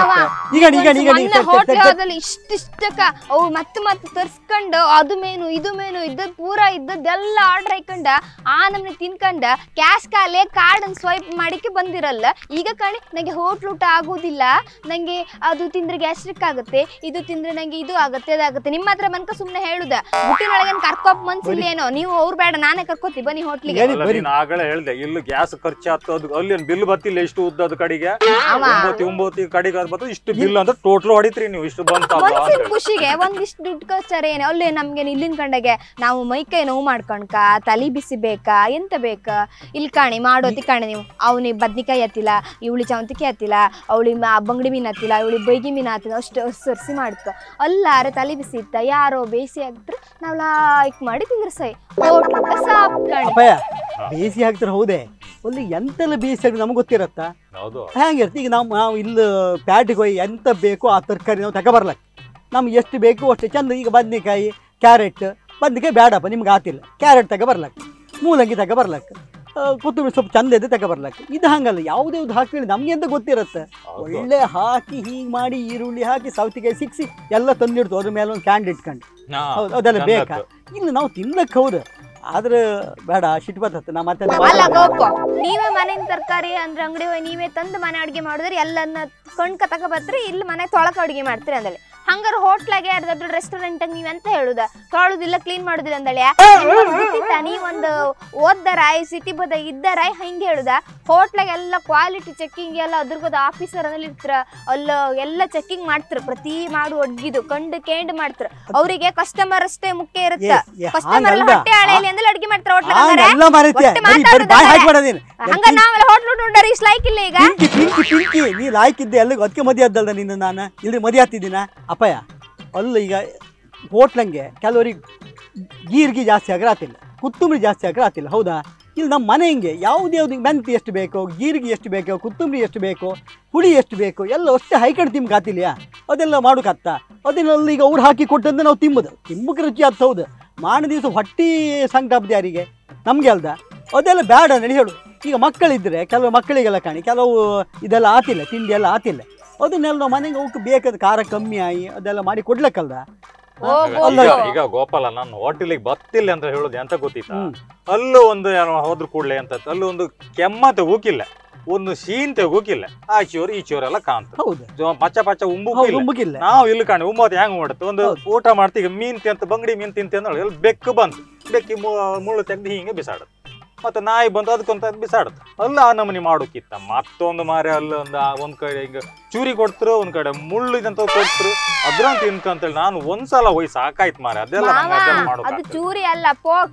Speaker 3: ಈಗ ಈಗ ಈಗ ಈಗ
Speaker 4: ಹೋಟ್ಲ್ ಹೋದಲ್ಲಿ ಇಷ್ಟಿಷ್ಟಕ್ಕ ಅವು ಮತ್ತೆ ಮತ್ತೆ ತರ್ಸ್ಕೊಂಡು ಅದು ಮೇನು ಇದು ಮೇನು ಇದ್ದದ್ ಪೂರ ಇದ್ದದ್ದೆಲ್ಲ ಆರ್ಡರ್ ಹಾಕೊಂಡ ಆ ನಮ್ನೆ ತಿನ್ಕಂಡ ಕ್ಯಾಶ್ ಕಾಲೇ ಕಾರ್ಡ್ ಅನ್ನು ಸ್ವೈಪ್ ಮಾಡಿಕ್ಕೆ ಬಂದಿರಲ್ಲ ಈಗ ಕಣಿ ನಂಗೆ ಹೋಟ್ಲ್ ಊಟ ಆಗೋದಿಲ್ಲ ನಂಗೆ ಅದು ತಿಂದ್ರೆ ಗ್ಯಾಸ್ಟ್ರಿಕ್ ಆಗುತ್ತೆ ಇದು ತಿಂದ್ರೆ ನಂಗೆ ಇದು ಆಗುತ್ತೆ ಅದಾಗುತ್ತೆ ನಿಮ್ಮ ಹತ್ರ ಮನ್ಕ ಸುಮ್ನೆ ಹೇಳುದ ಹುಟ್ಟಿನೊಳಗೇನ್ ಕರ್ಕೋಪ್ ಮನ್ಸಿಲ್ಲ ಏನೋ ನೀವು ಅವ್ರು ಬೇಡ ನಾನೇ ಕರ್ಕೋತಿ ಬನ್ನಿ ಹೋಟ್ಲಿಗೆ
Speaker 3: ಹೇಳಿ
Speaker 2: ಅಲ್ಲ,
Speaker 3: ಬರೀ
Speaker 2: ನೀನ್ ಆಗಲೇ ಹೇಳ್ದೆ ಇಲ್ಲಿ ಗ್ಯಾಸ್ ಖರ್ಚು ಆಗ್ತದೆ ಅದು ಅಲ್ಲಿ ಬಿಲ್ ಬತ್ತಿಲ್ಲ ಎಷ್ಟು ಉದ್ದದ ಕಡೆಗೆ
Speaker 4: ಮಾವ.
Speaker 2: ಒಂಬತ್ತು ಒಂಬತ್ತು ಕಡೆಗೆ ಅದು ಬರ್ತದೆ ಇಷ್ಟು ಬಿಲ್ ಅಂತ ಟೋಟಲ್ ಹೊಡಿತ್ರಿ ನೀವು ಇಷ್ಟು ಬಂತಲ್ಲ ಅಂತ
Speaker 4: ಮನ್ಸಿನ
Speaker 2: ಹೇಳಿ.
Speaker 4: ಖುಷಿಗೆ ಒಂದಿಷ್ಟು ದುಡ್ಡು ಖರ್ಚಾರೆ ಏನು ಅಲ್ಲೇ ನಮ್ಗೆ ಇಲ್ಲಿನ ಕಂಡಗೆ ನಾವು ಮೈಕೈ ನೋವು ಮಾಡ್ಕೊಂಡ್ಕ ತಲಿ ಬಿಸಿ ಬೇಕಾ ಎಂತ ಬೇಕಾ ಇಲ್ಲಿ ಕಾಣಿ ಮಾಡೋತಿ ಕಾಣಿ ನೀವು ಅವನಿಗೆ ಬದ್ನಿಕಾಯಿ ಹತ್ತಿಲ್ಲ ಇವಳಿ ಚವಂತಿಕಾಯಿ ಹತ್ತಿಲ್ಲ ಅವಳಿ ಬಂಗಡಿ ಮೀನು ಹತ್ತಿಲ್ಲ ಇವಳಿ ಬೈಗಿ ಮೀನು ಹತ್ತಿಲ್ಲ ಅಷ್ಟು ಸರ್ಸಿ ಮಾಡ್ಕ ಅಲ್ಲಾರೆ ತಲೆ ಬಿಸಿ ಇತ್ತ ಯಾರೋ ಬೇಸಿ ಆಗಿದ್ರೆ ನಾವು ಲಾಯ್ಕ್ ಮಾಡಿ ತಿಂದ್ರೆ ಸೈ ಹೋಟ್ಲಕ್ಕ ಸಾಪ್ ಕಾಣಿ
Speaker 3: ಅಪ್ಪಯ್ಯ ಬೇಯಿಸಿ ಹಾಕ್ತಾರೆ ಹೌದೇ ಅಲ್ಲಿ ಎಂತೆಲ್ಲ ಬೇಯಿಸಿ ಹಾಕಿ ನಮ್ಗೆ ಗೊತ್ತಿರತ್ತಾ
Speaker 2: ಹೌದು
Speaker 3: ಹೆಂಗಿರ್ತಿ ಈಗ ನಾವು ನಾವು ಇಲ್ಲಿ ಪ್ಯಾಟಿಗೆ ಹೋಗಿ ಎಂತ ಬೇಕೋ ಆ ತರಕಾರಿ ನಾವು ತಗೊಬರ್ಲಕ್ಕ ನಮ್ಗೆ ಎಷ್ಟು ಬೇಕು ಅಷ್ಟು ಚಂದ ಈಗ ಬದನೆಕಾಯಿ ಕ್ಯಾರೆಟ್ ಬದನೆಕಾಯಿ ಬೇಡಪ್ಪ ನಿಮ್ಗೆ ಆತಿಲ್ಲ ಕ್ಯಾರೆಟ್ ತಗೊಬರ್ಲಕ್ಕ ಮೂಲಂಗಿ ತಗೊಬರ್ಲಕ್ಕ ಆ, ಕೊತ್ತಂಬರಿ ಸ್ವಲ್ಪ ಚಂದ ಇದೆ ತಗೊಬರ್ಲಕ್ಕ ಇದು ಹಂಗಲ್ಲ ಯಾವುದೇ ಒಂದು ಹಾಕಿ ನಮ್ಗೆ ಅಂತ ಗೊತ್ತಿರತ್ತೆ
Speaker 2: ಹೌದು.
Speaker 3: ಒಳ್ಳೆ ಹಾಕಿ ಹೀಗೆ ಮಾಡಿ ಈರುಳ್ಳಿ ಹಾಕಿ ಸೌತಿಕಾಯಿ ಸಿಕ್ಸಿ ಎಲ್ಲ ತಂದಿಡ್ತು ಅದ್ರ ಮೇಲೆ ಒಂದು ಕ್ಯಾಂಡ್ ಇಟ್ಕೊಂಡು
Speaker 2: ಹಾ,
Speaker 3: ಹೌದು ಅದೆಲ್ಲ
Speaker 2: ಚಂದ
Speaker 3: ಬೇಕಾ
Speaker 2: ಆಯ್ತು.
Speaker 3: ಇನ್ನು ನಾವು ತಿನ್ಲಕ್ಕೆ ಹೌದು ಆದ್ರೆ ಬೇಡ ಸಿಟ್ಟು ಬರ್ತತ್ತೆ ನಾ ಮತ್ತೆ ಅದು
Speaker 4: ಅಲ್ಲ
Speaker 3: ಮಾತಾಡಲ್ಲ.
Speaker 4: ಗೋಪು ನೀವೇ ಮನೆಯಿಂದ ತರಕಾರಿ ಅಂದ್ರೆ ಅಂಗಡಿ ಹೋಗಿ ನೀವೇ ತಂದು ಮನೆ ಅಡುಗೆ ಮಾಡಿದ್ರೆ ಎಲ್ಲನ್ನ ಕಣ್ಕ ತಕ ಬತ್ರಿ ಇಲ್ಲಿ ಮನೆ ತೊಳಕ ಅಡುಗೆ ಮಾಡ್ತೀರಿ ಅಂದಳಿ ಹಂಗಾರೆ ಹೋಟ್ಲಾಗೆ ದೊಡ್ಡ ದೊಡ್ಡ ರೆಸ್ಟೋರೆಂಟ್ ನೀವ್ ಎಂತ ಹೇಳುದ ತೊಳುದಿಲ್ಲ ಕ್ಲೀನ್ ಮಾಡುದಿಲ್ಲ ಅಂದಳಿ ಗೊತ್ತಿತ್ತ ನೀವೊಂದು ಓದ್ದಾರಾಯ್ ಸಿಟಿ ಬದ ಇದ್ದಾರಾಯ್ ಹಿಂಗೆ ಹೇಳುದ ಹೋಟ್ಲಾಗ ಎಲ್ಲ ಕ್ವಾಲಿಟಿ ಚೆಕಿಂಗ್ ಎಲ್ಲ ಅದ್ರಗದ ಆಫೀಸರ್ ಅಲ್ಲಿ ಇರ್ತಾರ ಅಲ್ಲ ಎಲ್ಲ ಚೆಕಿಂಗ್ ಮಾಡ್ತಾರ ಪ್ರತಿ ಮಾಡು ಅಡ್ಗಿದು ಕಂಡು ಕೇಂಡ್ ಮಾಡ್ತಾರ ಅವರಿಗೆ ಕಸ್ಟಮರ್ ಅಷ್ಟೇ ಮುಖ್ಯ ಇರುತ್ತೆ
Speaker 3: ಏ, ಏ,
Speaker 4: ಕಸ್ಟಮರ್ ಎಲ್ಲ
Speaker 3: ಹಾಗಲ್ದ?
Speaker 4: ಹೊಟ್ಟೆ ಹಳೆಯಲ್ಲಿ ಅಂದ್ರೆ ಅಡ್ಗೆ ಮಾಡ್ತಾರ ಹೋಟ್ಲಾಗ
Speaker 3: ಹಾಗೆಲ್ಲ ಮರೆತೆ
Speaker 4: ಒಟ್ಟು
Speaker 3: ಬರೀ ಬರೀ ಬಾಯಿ ಹಾಕ್ಬೇಡದೇನು
Speaker 4: ಹಂಗ ನಾವೆಲ್ಲ ಹೋಟ್ಲು ಉಂಡರಿ ಇಷ್ಟ ಲೈಕ್ ಇಲ್ಲ ಈಗ
Speaker 3: ಪಿಂಕಿ ಪಿಂಕಿ ಪಿಂಕಿ ನೀ ಲಾಯ್ಕಿದ್ದೆ ಎಲ್ಲ ಅದಕ್ಕೆ ಮದಿ ಆದ್ದಲ್ದ ನಿನ್ನ ನಾನು ಇಲ್ಲಿ ಮದಿ ಆಗ್ತಿದ್ದೀನ ಅಪ್ಪಯ್ಯ ಅಲ್ಲ ಈಗ ಹೋಟ್ಲಂಗೆ ಕೆಲವರಿಗೆ ಗೀರ್ಗಿ ಜಾಸ್ತಿ ಆಗ್ರೆ ಆತಿಲ್ಲ ಕೊತ್ತಂಬರಿ ಜಾಸ್ತಿ ಆಗ್ರೆ ಆತಿಲ್ಲ ಹೌದಾ ಇಲ್ಲಿ ನಮ್ಮ ಮನೆ ಹಿಂಗೆ ಯಾವ್ದು ಯಾವ್ದು ಮೆಂತಿ ಎಷ್ಟು ಬೇಕೋ ಜೀರಿಗೆ ಎಷ್ಟು ಬೇಕೋ ಕೊತ್ತಂಬರಿ ಎಷ್ಟು ಬೇಕೋ ಹುಳಿ ಎಷ್ಟು ಬೇಕು ಎಲ್ಲ ಅಷ್ಟೇ ಹೈಕಂಡು ತಿಮ್ಗೆ ಆತಿಲ್ಯಾ ಅದೆಲ್ಲ ಮಾಡೋಕತ್ತ ಅದನ್ನೆಲ್ಲ ಈಗ ಅವ್ರು ಹಾಕಿ ಕೊಟ್ಟಂದ್ರೆ ನಾವು ತಿಂಬುದು ತಿಂಬಕ್ಕೆ ರುಚಿ ಆತ್ ಹೌದು ಮಾನ ದಿವಸ ಹೊಟ್ಟಿ ಸಂಕಟ ಯಾರಿಗೆ ನಮಗೆ ಅಲ್ದ ಅದೆಲ್ಲ ಬೇಡ ನಡಿ ಹೇಳು ಈಗ ಮಕ್ಕಳಿದ್ರೆ ಕೆಲವು ಮಕ್ಕಳಿಗೆಲ್ಲ ಕಾಣಿ ಕೆಲವು ಇದೆಲ್ಲ ಆತಿಲ್ಲ ತಿಂಡಿ ಎಲ್ಲ ಆತಿಲ್ಲ ಅದನ್ನೆಲ್ಲ ನಾವು ಮನೆಗೆ ಅವಕ್ಕೆ ಬೇಕಾದ ಖಾರ ಕಮ್ಮಿ ಆಗಿ ಅದೆಲ್ಲ ಮಾಡಿ ಕೊಡ್ಲಕ್ಕಲ್ದ
Speaker 4: ಓ,
Speaker 3: ಅಲ್ಲ
Speaker 2: ಈಗ
Speaker 4: ಗೋಪು.
Speaker 2: ಈಗ ಗೋಪಾಲ ನಾನು ಹೋಟೆಲಿಗೆ ಬತ್ತಿಲ್ಲ ಅಂತ ಹೇಳೋದು ಎಂತ ಗೊತ್ತಿತ್ತ
Speaker 3: ಹ್ಮ್.
Speaker 2: ಅಲ್ಲೂ ಒಂದು ಏನೋ ಹೋದ್ರ ಕೂಡ್ಲೆ ಅಂತ ಅಲ್ಲೂ ಒಂದು ಕೆಮ್ಮ ತೆಗೋಕಿಲ್ಲ ಒಂದು ಶೀನ್ ತೆಗೋಕಿಲ್ಲ ಆ ಚೋರು ಈ ಚೋರೆಲ್ಲ ಕಾಣ್ತ
Speaker 3: ಹೌದು
Speaker 2: ಜೊ- ಪಚ್ಚ ಪಚ್ಚ ಉಂಬು
Speaker 3: ಹೌದು ಉಂಬುಗಿಲ್ಲ
Speaker 2: ನಾವು ಇಲ್ಲಿ ಕಾಣಿ ಉಂಬತ್ ಹೆಂಗ್ ಮಾಡುತ್ತೆ ಒಂದು
Speaker 3: ಹೌದು.
Speaker 2: ಊಟ ಮಾಡ್ತೀವಿ ಮೀನ್ ತಿಂತ ಬಂಗಡಿ ಮೀನ್ ತಿಂತ ಅಂದ್ರೆ ಎಲ್ಲಿ ಬೆಕ್ಕು ಬಂತು ಬೆಕ್ಕಿ ಮು- ಮುಳ್ಳು ತೆಗ್ದು ಹಿಂಗೆ ಬಿಸಾಡುತ್ತೆ ಮತ್ತೆ ನಾಯಿ ಬಂದು ಅದಕ್ಕೊಂತ ಬಿಸಾಡುತ್ತೆ ಅಲ್ಲ ಆ ನಮೂನಿ ಮಾಡೋಕಿತ್ತ ಮತ್ತೊಂದು ಮಾರೆ ಅಲ್ಲ ಒಂದು ಆ ಒಂದ್ ಕಡೆ ಹಿಂಗ ಚೂರಿ ಕೊಡ್ತರು ಒಂದ್ ಕಡೆ ಮುಳ್ಳು ಇದಂತ ಕೊಡ್ತರು ಅದ್ರಂತ ತಿನ್ಕಂತೇಳಿ ನಾನು ಒಂದ್ಸಲ ಹೋಗಿ ಸಾಕಾಯ್ತು ಮಾರೆ ಅದೆಲ್ಲ ನಂಗೆ
Speaker 4: ಮಾವ
Speaker 2: ಅದೆಲ್ಲ
Speaker 4: ಅದು
Speaker 2: ಮಾಡೋದು
Speaker 4: ಚೂರಿ ಅಲ್ಲ ಪೋಕ್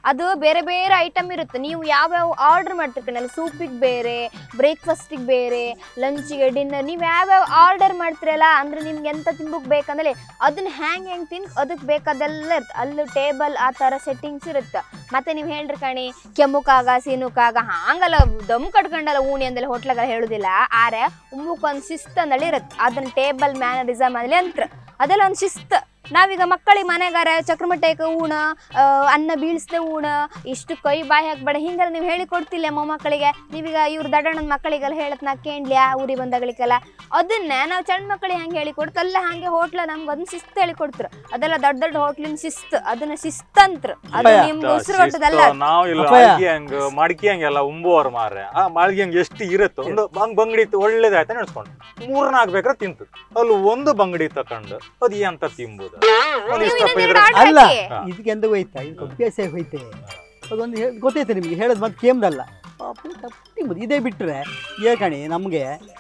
Speaker 4: ಅದು ಬೇರೆ ಬೇರೆ ಐಟಮ್ ಇರುತ್ತೆ ನೀವು ಯಾವ್ಯಾವ ಆರ್ಡರ್ ಮಾಡ್ತಿರ್ಕಣಲ್ಲ ಸೂಪಿಗೆ ಬೇರೆ ಬ್ರೇಕ್ಫಾಸ್ಟಿಗೆ ಬೇರೆ ಲಂಚಿಗೆ ಡಿನ್ನರ್ ನೀವು ಯಾವ್ಯಾವ ಆರ್ಡರ್ ಮಾಡ್ತಿರಲ್ಲ ಅಂದ್ರೆ ನಿಮ್ಗೆ ಎಂತ ತಿನ್ಬೇಕು ಬೇಕಂದ್ರೆ ಅದನ್ನ ಹ್ಯಾಂಗ್ ಹೆಂಗ್ ತಿನ್ ಅದಕ್ಕೆ ಬೇಕಾದೆಲ್ಲ ಇರುತ್ತೆ ಅಲ್ಲಿ ಟೇಬಲ್ ಆ ಥರ ಸೆಟ್ಟಿಂಗ್ಸ್ ಇರುತ್ತೆ ಮತ್ತೆ ನೀವು ಹೇಳ್ರಿ ಕಣಿ ಕೆಮ್ಮುಕಾಗ ಸೀನುಕಾಗ ಹಾಂಗಲ್ಲ ದಮ್ ಕಟ್ಕೊಂಡಲ್ಲ ಊಣಿ ಅಂದೆಲ್ಲ ಹೋಟ್ಲಾಗ ಹೇಳುದಿಲ್ಲ ಆರೆ ಉಮ್ಮುಕ್ ಒಂದು ಶಿಸ್ತು ಅಂದಳಿ ಇರುತ್ತೆ ಅದನ್ನ ಟೇಬಲ್ ಮ್ಯಾನರಿಸಮ್ ಅಲ್ಲಿ ಅಂತ್ರ ಅದೆಲ್ಲ ಒಂದು ಶಿಸ್ತು ನಾವೀಗ ಮಕ್ಕಳಿಗೆ ಮನೆಗಾರ ಚಕ್ರಮಟ್ಟೆಗೆ ಊಣ ಆ, ಅನ್ನ ಬೀಳಿಸ್ದೆ ಊಣ ಇಷ್ಟು ಕೈ ಬಾಯಿ ಹಾಕ್ಬೇಡ ಹಿಂಗೆಲ್ಲ ನೀವು ಹೇಳಿ ಕೊಡ್ತಿಲ್ಲ ಮೊಮ್ಮಕ್ಕಳಿಗೆ ನೀವೀಗ ಇವ್ರ ದಡ್ಡಣ್ಣನ ಮಕ್ಕಳಿಗೆಲ್ಲ ಹೇಳತ್ ನಾ ಕೇಳ್ಲ್ಯಾ ಊರಿಗೆ ಬಂದಾಗಳಿಗೆಲ್ಲ ಅದನ್ನ ನಾವು ಸಣ್ಣ ಮಕ್ಕಳಿಗೆ ಹೆಂಗೆ ಹೇಳಿ ಕೊಡ್ತಲ್ಲ ಹಂಗೆ ಹೋಟ್ಲ ನಮ್ಗೆ ಅದನ್ನ ಶಿಸ್ತು ಹೇಳಿ ಕೊಡ್ತಾರೆ ಅದೆಲ್ಲ ದೊಡ್ಡ ದೊಡ್ಡ ಹೋಟ್ಲಿನ ಶಿಸ್ತು ಅದನ್ನ ಶಿಸ್ತಂತ್ರ ಅದು
Speaker 3: ಅಪ್ಪಯ್ಯ.
Speaker 4: ನಿಮ್ಗೆ ಉಸಿರುಗಟ್ಟದಲ್ಲ
Speaker 2: ನಾವು ಇಲ್ಲ
Speaker 3: ಅಪ್ಪಯ್ಯ.
Speaker 2: ಅಡ್ಗೆ ಹಂಗ ಮಡಿಕೆ ಹಂಗೆಲ್ಲ ಉಂಬುವರ್ ಮಾರ್ರೆ ಆ ಮಾಳ್ಗೆ ಹಂಗ ಎಷ್ಟು ಇರುತ್ತೆ ಒಂದು ಬಂಗ್ ಬಂಗಡಿ ಇತ್ತು ಒಳ್ಳೇದಾಯ್ತ ನೆನ್ಸ್ಕೊಂಡು ಮೂರ್ನಾಲ್ಕು ಬೇಕಾದ್ರೆ ತಿಂತು ಅಲ್ಲಿ ಒಂದು ಬಂಗಡಿ ತಕೊಂಡು ಅದು ಎಂತ ತಿಂಬುದು ಅದು
Speaker 4: ನೀವು
Speaker 2: ಇಷ್ಟಪ್ಪ
Speaker 4: ಇನ್ನೊಂದು
Speaker 2: ಇದ್ರೆ
Speaker 4: ಎರಡು
Speaker 3: ಅಲ್ಲ
Speaker 4: ಹಾಕಿ.
Speaker 3: ಇದಕ್ಕೆ ಎಂತ ಹೋಯ್ತಾ ಇದಕ್ಕೆ ಅಭ್ಯಾಸ ಹೋಯ್ತೆ ಅದೊಂದು ಹೇಳ್- ಗೊತ್ತೈತೆ ನಿಮಗೆ ಹೇಳೋದು ಮತ್ತೆ ಕೇಮ್ದಲ್ಲ ತಿಂಬುದು ಇದೇ ಬಿಟ್ಟರೆ ಏಕಣಿ ನಮಗೆ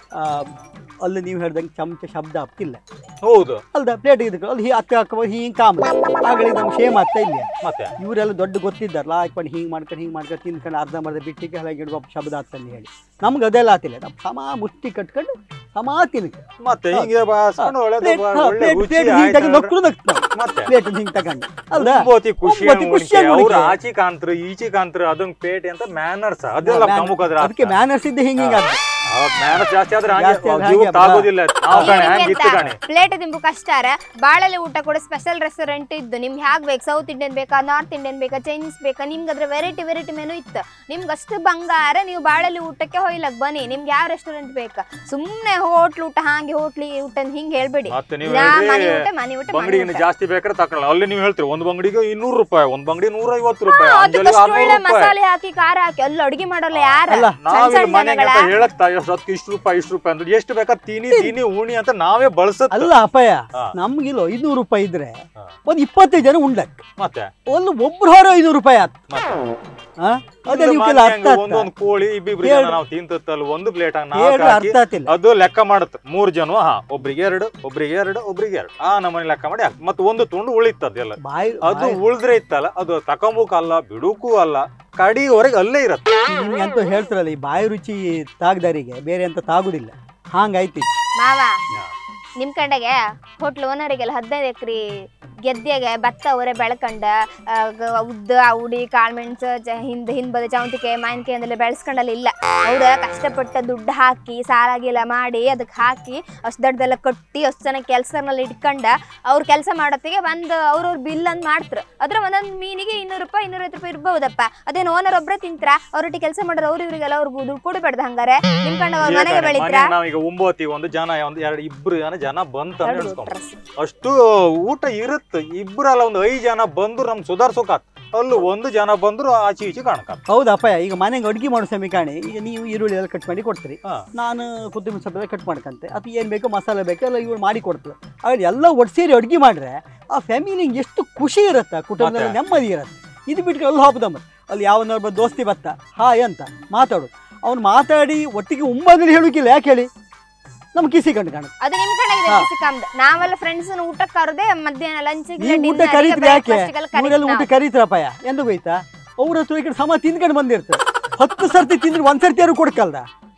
Speaker 3: ಅಲ್ಲಿ ನೀವು ಹೇಳ್ದಂಗೆ ಚಮಚ ಶಬ್ದ ಆಗ್ತಿಲ್ಲ
Speaker 2: ಹೌದು
Speaker 3: ಅಲ್ದ ಪ್ಲೇಟ್ ಇದಕ್ಕೆ ಅಲ್ಲಿ ಹೀ- ಅಕ್ಕ ಅಕ್ಕ ಹಿಂಗೆ ಕಾಮ ಆಗಲಿ ನಮ್ಗೆ ಶೇಮ್ ಆಗ್ತಾ ಇಲ್ಲ
Speaker 2: ಮತ್ತೆ
Speaker 3: ಇವರೆಲ್ಲ ದೊಡ್ಡ ಗೊತ್ತಿದ್ದಾರಲ್ಲ ಹಾಕೊಂಡು ಹಿಂಗೆ ಮಾಡ್ಕೊಂಡು ಹಿಂಗೆ ಮಾಡ್ಕೊಂಡು ತಿನ್ಕೊಂಡು ಅರ್ಧ ಮರ್ಧ ಬಿಟ್ಟಿಗೆ ಹಾಗೆ ಇಡುವ ಶಬ್ದ ಆಗ್ತಂದು ಹೇಳಿ ನಮ್ಗೆ ಅದೆಲ್ಲ ಆತಿಲ್ಲ ನಾವು ಸಮ ಮುಷ್ಟಿ ಕಟ್ಕೊಂಡು ಸಮ ತಿನ್ಕ
Speaker 2: ಮತ್ತೆ ಹಿಂಗೆ ಬಾಸ್ಕೊಂಡು ಒಳ್ಳೆದು
Speaker 3: ಪ್ಲೇಟ್
Speaker 2: ಬಾ- ಒಳ್ಳೆ
Speaker 3: ಪ್ಲೇಟ್
Speaker 2: ರುಚಿ
Speaker 3: ಪ್ಲೇಟ್ ಹಿಂಗೆ
Speaker 2: ಆಯ್ತು
Speaker 3: ತಗೊಂಡು
Speaker 2: ಅಂದ್ರೆ
Speaker 3: ನಕ್ಕರು ನಕ್ತು
Speaker 2: ಮತ್ತೆ
Speaker 3: ಪ್ಲೇಟ್ ಹಿಂಗೆ ತಗೊಂಡು ಅಲ್ದ
Speaker 2: ಒಂಬತ್ತಿ ಖುಷಿ
Speaker 3: ಒಂಬತ್ತಿ ಖುಷಿಯಾಗಿ
Speaker 2: ಅವ್ರು
Speaker 3: ಉಣ್ಕೆ.
Speaker 2: ಆಚಿ ಕಾಂತ್ರು ಈಚಿ ಕಾಂತ್ರು ಅದೊಂದು ಪೇಟೆ ಅಂತ ಮ್ಯಾನರ್ಸ್ ಅದೆಲ್ಲ ಪ್ರಮುಖ ಅದ್ರ
Speaker 3: ಅದಕ್ಕೆ ಮ್ಯಾನರ್ಸ್ ಇದ್ದೆ ಹಿಂಗೆ ಹಿಂಗೆ ಆಗ್ತದೆ
Speaker 2: ಮ್ಯಾನರ್ಸ್ ಜಾಸ್ತಿ ಆದ್ರೆ
Speaker 3: ಜಾಸ್ತಿ ಆದ್ರೆ
Speaker 2: ಜೀವ
Speaker 3: ಹಾಗೆ
Speaker 2: ತಾಗೋದಿಲ್ಲ ನಾವು ಕಣೆ ಹಂಗೆ ಇತ್ತು ಕಣೆ
Speaker 4: ಪ್ಲೇಟ್ ತಿಂಬು ಕಷ್ಟ ಬಾಳಲ್ಲಿ ಊಟ ಕೂಡ ಸ್ಪೆಷಲ್ ರೆಸ್ಟೋರೆಂಟ್ ಇದ್ದು ನಿಮ್ಗೆ ಹ್ಯಾಗ್ ಬೇಕು ಸೌತ್ ಇಂಡಿಯನ್ ಬೇಕಾ ನಾರ್ತ್ ಇಂಡಿಯನ್ ಬೇಕಾ ಚೈನೀಸ್ ಬೇಕಾ ನಿಮ್ಗೆ ಅದ್ರ ವೆರೈಟಿ ವೆರೈಟಿ ಮೆನು ಇತ್ತು ನಿಮ್ಗೆ ಅಷ್ಟು ಬಂಗಾರ ನೀವು ಬಾಳಲ್ಲಿ ಊಟಕ್ಕೆ ಹೋಯ್ಲಕ್ ಬನ್ನಿ ನಿಮ್ಗೆ ಯಾವ ರೆಸ್ಟೋರೆಂಟ್ ಬೇಕಾ ಸುಮ್ಮನೆ ಹೋಟ್ಲ್ ಊಟ ಹಾಗೆ ಹೋಟ್ಲಿ ಊಟ ಅಂತ ಹಿಂಗೆ ಹೇಳ್ಬೇಡಿ
Speaker 2: ಮತ್ತೆ ನೀವು
Speaker 4: ನಾ
Speaker 2: ಹೇಳ್ರಿ,
Speaker 4: ಮನೆ ಊಟ ಮನೆ ಊಟ ಮನೆ
Speaker 2: ಬಂಗಡಿಗೆ
Speaker 4: ಊಟ.
Speaker 2: ಜಾಸ್ತಿ ಬೇಕಾದ್ರೆ ತಕೊಳ್ಳ ಅಲ್ಲಿ ನೀವು ಹೇಳ್ತೀರಿ ಒಂದು ಬಂಗಡಿಗೆ ಇನ್ನೂರು ರೂಪಾಯಿ ಒಂದ್ ಬಂಗಡಿ ನೂರ ಐವತ್ತು ರೂಪಾಯಿ
Speaker 4: ಹಾ,
Speaker 2: ಅಂಜಲಿಗೆ
Speaker 4: ಅದಕ್ಕಷ್ಟು
Speaker 2: ಆರ್ನೂರು
Speaker 4: ಒಳ್ಳೆ
Speaker 2: ರೂಪಾಯಿ
Speaker 4: ಮಸಾಲೆ ಹಾಕಿ ಖಾರ ಹಾಕಿ ಅಲ್ಲಿ ಅಡುಗೆ ಮಾಡೋಲ್ಲ ಯಾರ
Speaker 3: ಅಲ್ಲ,
Speaker 4: ಸಣ್ಣ
Speaker 2: ನಾವಿಲ್ಲಿ
Speaker 4: ಸಣ್ಣ
Speaker 2: ಮನೆಗೆ
Speaker 4: ಜನಗಳ
Speaker 2: ಅಂತ ಹೇಳಕ್ತಾ ಎಷ್ಟು ಇಷ್ಟು ರೂಪಾಯಿ ಇಷ್ಟು ರೂಪಾಯಿ ಅಂದ್ರೆ ಎಷ್ಟು ಬೇಕಾ ತಿನಿ ತಿನಿ ಉಣಿ ಅಂತ ನಾವೇ ಬಳಸುತ್ತ
Speaker 3: ಅಲ್ಲ ಅಪ್ಪಯ್ಯ
Speaker 2: ಹಾ.
Speaker 3: ನಮ್ಗಿಲ್ಲ ಐನೂರು ರೂಪಾಯಿ ಇದ್ರೆ
Speaker 2: ಹಾ.
Speaker 3: ಒಂದು ಇಪ್ಪತ್ತೈದು ಜನ ಉಂಡಕ್
Speaker 2: ಮತ್ತೆ
Speaker 3: ಒಂದು ಒಬ್ರು ಹೊರ ಐನೂರು ರೂಪಾಯಿ ಆತ್
Speaker 2: ಮತ್ತೆ
Speaker 3: ಹಾ? ಅದೇ
Speaker 2: ಇಲ್ಲಿ
Speaker 3: ನೀವು ಕೆಲ
Speaker 2: ಮನೆ
Speaker 3: ಅರ್ಥ
Speaker 2: ಹಂಗೆ
Speaker 3: ಆಗ್ತಾ?
Speaker 2: ಒಂದೊಂದು ಕೋಳಿ ಇಬ್ಬಿಬ್ರು
Speaker 3: ಹೇಳ್ರಿ.
Speaker 2: ಜನ ನಾವು ತಿಂತತ್ತಲ್ಲ ಒಂದು ಪ್ಲೇಟ್ ನಾಲ್ಕು
Speaker 3: ಹೇಳ್ರಿ
Speaker 2: ಹಾಕಿ
Speaker 3: ಅರ್ಥ ಆಗ್ತಿಲ್ಲ
Speaker 2: ಅದು ಲೆಕ್ಕ ಮಾಡುತ್ತೆ ಮೂರ್ ಜನ ಹಾ ಒಬ್ರಿಗೆ ಎರಡು ಒಬ್ರಿಗೆ ಎರಡು ಒಬ್ರಿಗೆ ಎರಡು ಆ ನಮ್ಮನೆ ಲೆಕ್ಕ ಮಾಡಿ ಹಾಕ್ತಾರೆ. ಮತ್ತೆ ಒಂದು ತುಂಡು ಉಳಿತದ ಎಲ್ಲ
Speaker 3: ಬಾಯಿ
Speaker 2: ಅದು
Speaker 3: ಬಾಯಿ-
Speaker 2: ಉಳಿದ್ರೆ ಇತ್ತಲ್ಲ ಅದು ತಕೊಂಬುಕ್ ಅಲ್ಲ ಬಿಡುಕು ಅಲ್ಲ ಕಡಿವರೆಗೆ ಅಲ್ಲೇ ಇರತ್ತೆ
Speaker 3: ನಿಮ್ಗೆ ಅಂತ ಹೇಳ್ತಾರಲ್ಲ ಈ ಬಾಯಿ ರುಚಿ ತಾಗ್ದಾರಿಗೆ ಬೇರೆ ಅಂತ ತಾಗುದಿಲ್ಲ ಹಾಂಗಾಯ್ತು ಇದು.
Speaker 4: ಮಾವ
Speaker 2: ಹಾ.
Speaker 4: ನಿಮ್ ಕಂಡಗೆ ಹೋಟ್ಲ್ ಓನರಿಗೆಲ್ಲ ಹದಿನೈದು ಎಕ್ರೆ ಗೆದ್ದೆಗೆ ಭತ್ತ ಅವರೇ ಬೆಳ್ಕಂಡ ಆ, ಗ- ಉದ್ದ ಉಡಿ ಕಾಳ್ಮೆಣ್ಸು ಜ ಹಿಂದ್ ಹಿಂದ್ ಬದ ಚೌಂತಿಕೆ ಮಾವಿನಕಾಯಿ ಅಂದೆಲ್ಲ ಬೆಳೆಸ್ಕೊಂಡಲ್ಲ ಇಲ್ಲ ಅವ್ರ ಕಷ್ಟಪಟ್ಟ ದುಡ್ಡು ಹಾಕಿ ಸಾಲಾಗಿಲ್ಲ ಮಾಡಿ ಅದಕ್ಕೆ ಹಾಕಿ ಅಷ್ಟು ದೊಡ್ಡದೆಲ್ಲ ಕಟ್ಟಿ ಅಷ್ಟು ಜನ ಕೆಲಸನಲ್ಲಿ ಇಟ್ಕೊಂಡ ಅವ್ರ ಕೆಲಸ ಮಾಡೋತ್ತಿಗೆ ಒಂದು ಅವ್ರವ್ರ ಬಿಲ್ ಅಂತ ಮಾಡ್ತಾರೆ ಅದ್ರ ಒಂದೊಂದು ಮೀನಿಗೆ ಇನ್ನೂರು ರೂಪಾಯಿ ಇನ್ನೂರೈವತ್ತು ರೂಪಾಯಿ ಇರ್ಬೋದಪ್ಪ ಅದೇನು ಓನರ್ ಒಬ್ಬರೇ ತಿಂತ್ರ ಅವ್ರೊಟ್ಟಿಗೆ ಕೆಲಸ ಮಾಡೋರು ಅವ್ರು ಇವ್ರಿಗೆಲ್ಲ ಅವ್ರಿಗೆ ದುಡ್ಡು ಕೊಡಬೇಡ್ದು ಹಂಗಾರೆ ನಿಮ್ ಕಂಡ ಅವ್ರ ಮನೆಗೆ ಬೆಳಿತ್ರ
Speaker 2: ನಾವೀಗ ಒಂಬತ್ತಿ ಒಂದು ಜನ ಒಂದು ಎರಡು ಇಬ್ರು ಜನ ಜನ ಬಂತ ನೆನ್ಸ್ಕೊಂಡ್ ಅಷ್ಟು ಊಟ ಇರುತ್ತೆ ಇಬ್ರಲ್ಲ ಒಂದು ಐದು ಜನ ಬಂದ್ರು ನಮ್ ಸುಧಾರ್ಸೋಕಾತ್ ಅಲ್ಲೂ ಒಂದು ಜನ ಬಂದ್ರು ಆಚೆ ಈಚೆ ಕಾಣಕಾತ್
Speaker 3: ಹೌದಪ್ಪಯ್ಯ ಈಗ ಮನೆಗೆ ಅಡುಗೆ ಮಾಡೋ ಸಮಯ ಕಾಣಿ ಈಗ ನೀವು ಈರುಳ್ಳಿ ಎಲ್ಲ ಕಟ್ ಮಾಡಿ ಕೊಡ್ತೀರಿ
Speaker 2: ಹಾ.
Speaker 3: ನಾನು ಕೊತ್ತಂಬರಿ ಸೊಪ್ಪು ಎಲ್ಲ ಕಟ್ ಮಾಡ್ಕಂತೆ ಅದು ಏನು ಬೇಕೋ ಮಸಾಲೆ ಬೇಕೋ ಎಲ್ಲ ಇವ್ರು ಮಾಡಿ ಕೊಡ್ತಾರೆ ಆಗ ಎಲ್ಲ ಒಟ್ಟು ಸೇರಿ ಅಡುಗೆ ಮಾಡ್ರೆ ಆ ಫ್ಯಾಮಿಲಿ ಎಷ್ಟು ಖುಷಿ ಇರುತ್ತೆ ಕುಟುಂಬದಲ್ಲಿ
Speaker 2: ಮತ್ತೆ?
Speaker 3: ನೆಮ್ಮದಿ ಇರುತ್ತೆ ಇದು ಬಿಟ್ಟರೆ ಅಲ್ಲಿ ಹೋಗ್ದಮ್ಮ ಅಲ್ಲಿ ಯಾವನೊಬ್ಬ ದೋಸ್ತಿ ಬತ್ತ ಹಾಯ್ ಅಂತ ಮಾತಾಡು ಅವ್ನು ಮಾತಾಡಿ ಒಟ್ಟಿಗೆ ಉಮ್ಮಂಗಡಿ ಹೇಳೋಕಿಲ್ಲ ಯಾಕೆ ಹೇಳಿ ನಮ್ಮ ಕಿಸಿ ಕಂಡು ಕಾಣುತ್ತೆ
Speaker 4: ಅದು ನಿಮ್ ಕಡೆ
Speaker 3: ಹಾ.
Speaker 4: ಕಮ್ದು ನಾವೆಲ್ಲ ಫ್ರೆಂಡ್ಸ್ ಊಟಕ್ಕೆ ಕರೆದೆ ಮಧ್ಯಾಹ್ನ ಲಂಚ್
Speaker 3: ನೀವು ಊಟ ಕರೀತೀರಿ ಯಾಕೆ ಇವರೆಲ್ಲ ಊಟ ಕರೀತಾರಪ್ಪಯ್ಯ ಎಂದು ಹೋಯ್ತಾ ಅವ್ರ ಹತ್ರ ಈ ಕಡೆ ಸಮ ತಿಂದ್ಕೊಂಡು ಬಂದಿರ್ತಾರೆ ಹತ್ತು ಸರ್ತಿ ತಿಂದ್ರೆ ಒಂದ್ ಸರ್ತಿ ಯಾರು ಕೊಡ್ಕಲ್ದ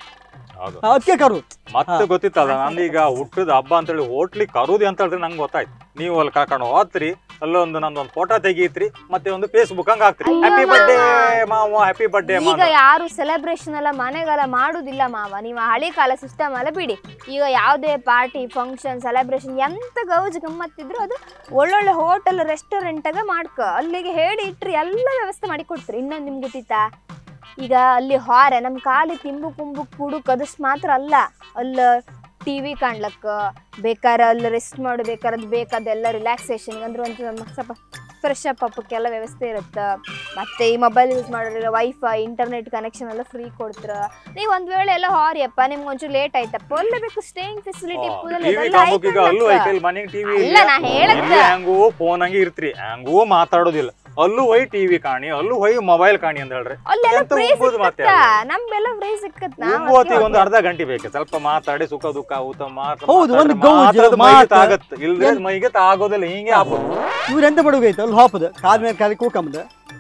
Speaker 2: ಹೌದು
Speaker 3: ಅದಕ್ಕೆ ಕರು
Speaker 2: ಮತ್ತೆ
Speaker 3: ಹಾ.
Speaker 2: ಗೊತ್ತಿತ್ತಲ್ಲ ನಂದೀಗ ಹುಟ್ಟದ ಹಬ್ಬ ಅಂತೇಳಿ ಹೋಟ್ಲಿಗೆ ಕರುದು ಅಂತ ಹೇಳಿದ್ರೆ ನಂಗೆ ಗೊತ್ತಾಯ್ತು ನೀವು ಅಲ್ಲಿ ಕರ್ಕೊಂಡು ಹೋತ್ರಿ ಅಲ್ಲೊಂದು ನಂದೊಂದು ಫೋಟೋ ತೆಗೀತ್ರಿ ಮತ್ತೆ ಒಂದು ಫೇಸ್ಬುಕ್ ಹಂಗ ಹಾಕ್ತ್ರಿ
Speaker 4: ಅಯ್ಯೋ
Speaker 2: ಹ್ಯಾಪಿ
Speaker 4: ಮಾವ.
Speaker 2: ಬರ್ಡೇ ಮಾವ ಹ್ಯಾಪಿ ಬರ್ಡೇ
Speaker 4: ಈಗ ಯಾರು ಸೆಲೆಬ್ರೇಷನ್ ಎಲ್ಲ ಮನೆಗೆಲ್ಲ ಮಾಡುದಿಲ್ಲ ಮಾವ ನೀವು ಹಳಿ ಕಾಲ ಸಿಸ್ಟಮ್ ಎಲ್ಲ ಬಿಡಿ ಈಗ ಯಾವುದೇ ಪಾರ್ಟಿ ಫಂಕ್ಷನ್ ಸೆಲೆಬ್ರೇಷನ್ ಎಂತ ಗೌಜ್ ಗಮ್ಮತ್ತಿದ್ರು ಅದು ಒಳ್ಳೊಳ್ಳೆ ಹೋಟೆಲ್ ರೆಸ್ಟೋರೆಂಟಾಗ ಮಾಡ್ಕ ಅಲ್ಲಿಗೆ ಹೇಳಿ ಇಟ್ರಿ ಎಲ್ಲ ವ್ಯವಸ್ಥೆ ಮಾಡಿ ಕೊಡ್ತೀರಿ ಇನ್ನೊಂದು ನಿಮ್ಗೆ ಗೊತ್ತಿತ್ತಾ ಈಗ ಅಲ್ಲಿ ಹಾರೆ ನಮ್ಮ ಖಾಲಿ ತಿಂಬು ಕುಂಬು ಕುಡು ಕದಷ್ಟು ಮಾತ್ರ ಅಲ್ಲ ಅಲ್ಲ ಟಿ ವಿ ಕಾಣ್ಲಕ್ಕ ಬೇಕಾರೆ ಅಲ್ಲಿ ರೆಸ್ಟ್ ಮಾಡು ಬೇಕಾರೆ ಅದು ಬೇಕಾದೆಲ್ಲ ರಿಲ್ಯಾಕ್ಸೇಷನ್ ಅಂದ್ರೆ ಒಂದು ಸ್ವಲ್ಪ ಫ್ರೆಶ್ ಅಪ್ ಅಪ್ಪಕ್ಕೆಲ್ಲ ವ್ಯವಸ್ಥೆ ಇರುತ್ತೆ ಮತ್ತೆ ಈ ಮೊಬೈಲ್ ಯೂಸ್ ಮಾಡೋರಿಲ್ಲ ವೈಫೈ ಇಂಟರ್ನೆಟ್ ಕನೆಕ್ಷನ್ ಎಲ್ಲ ಫ್ರೀ ಕೊಡ್ತಾರ ನೀವು ಒಂದ್ ವೇಳೆ ಎಲ್ಲ ಹಾರಿಯಪ್ಪ ನಿಮ್ಗೆ ಒಂಚೂರು ಲೇಟ್ ಆಯ್ತಪ್ಪ ಒಳ್ಳೆ ಬೇಕು ಸ್ಟೇಯಿಂಗ್ ಫೆಸಿಲಿಟಿ
Speaker 2: ಟಿವಿ ಕಾಂಬುಕ್ ಅಲ್ಲೂ ಐತೆ ಮನೆಗೆ ಟಿವಿ
Speaker 4: ಅಲ್ಲ ನಾ ಹೇಳಕ್ಕ
Speaker 2: ಇಲ್ಲಿ ಹ್ಯಾಂಗೂ ಫೋನ್ ಹಂಗೆ ಇರ್ತ್ರಿ ಹ್ಯಾಂಗೂ ಮಾತಾಡೋದಿಲ್ಲ ಅಲ್ಲೂ ಹೋಯ್ ಟಿವಿ ಕಾಣಿ ಅಲ್ಲೂ ಹೋಯ್ ಮೊಬೈಲ್ ಕಾಣಿ ಅಂತ ಹೇಳ್ರಿ
Speaker 4: ಅಲ್ಲೆಲ್ಲ
Speaker 2: ಎಂತ
Speaker 4: ಫ್ರೀ
Speaker 2: ಉಂಬುದು ಮತ್ತೆ
Speaker 4: ಸಿಕ್ಕತ್ತ
Speaker 2: ಅದು?
Speaker 4: ನಮ್ಗೆಲ್ಲ ಫ್ರೀ ಸಿಕ್ಕತ್
Speaker 2: ಒಂಬತ್ತಿಗೆ ಒಂದು ಅರ್ಧ ಗಂಟೆ ಬೇಕು ಸ್ವಲ್ಪ ಮಾತಾಡಿ ಸುಖ ದುಃಖ ಊಟ ಮಾತ್ರ
Speaker 3: ಹೌದು, ಒಂದು
Speaker 2: ಮಾತಾಡ್ರೆ
Speaker 3: ಗೌಜು,
Speaker 2: ಮಾತ್ರ ಅದು ಮೈಗೆ
Speaker 3: ಮಾತು.
Speaker 2: ತಾಗತ್ತೆ ಇಲ್ದ್ರೆ ಮೈಗೆ ಆಗೋದಿಲ್ಲ ಹಿಂಗೆ ಆಗೋದು
Speaker 3: ಇವ್ರು ಎಂತ ಮಾಡೋಗೈತೆ ಅಲ್ಲಿ ಹೋಪದು ಕಾಲ್ ಮೇಲೆ ಕಾಲಿ ಕೂಕಂಬುದು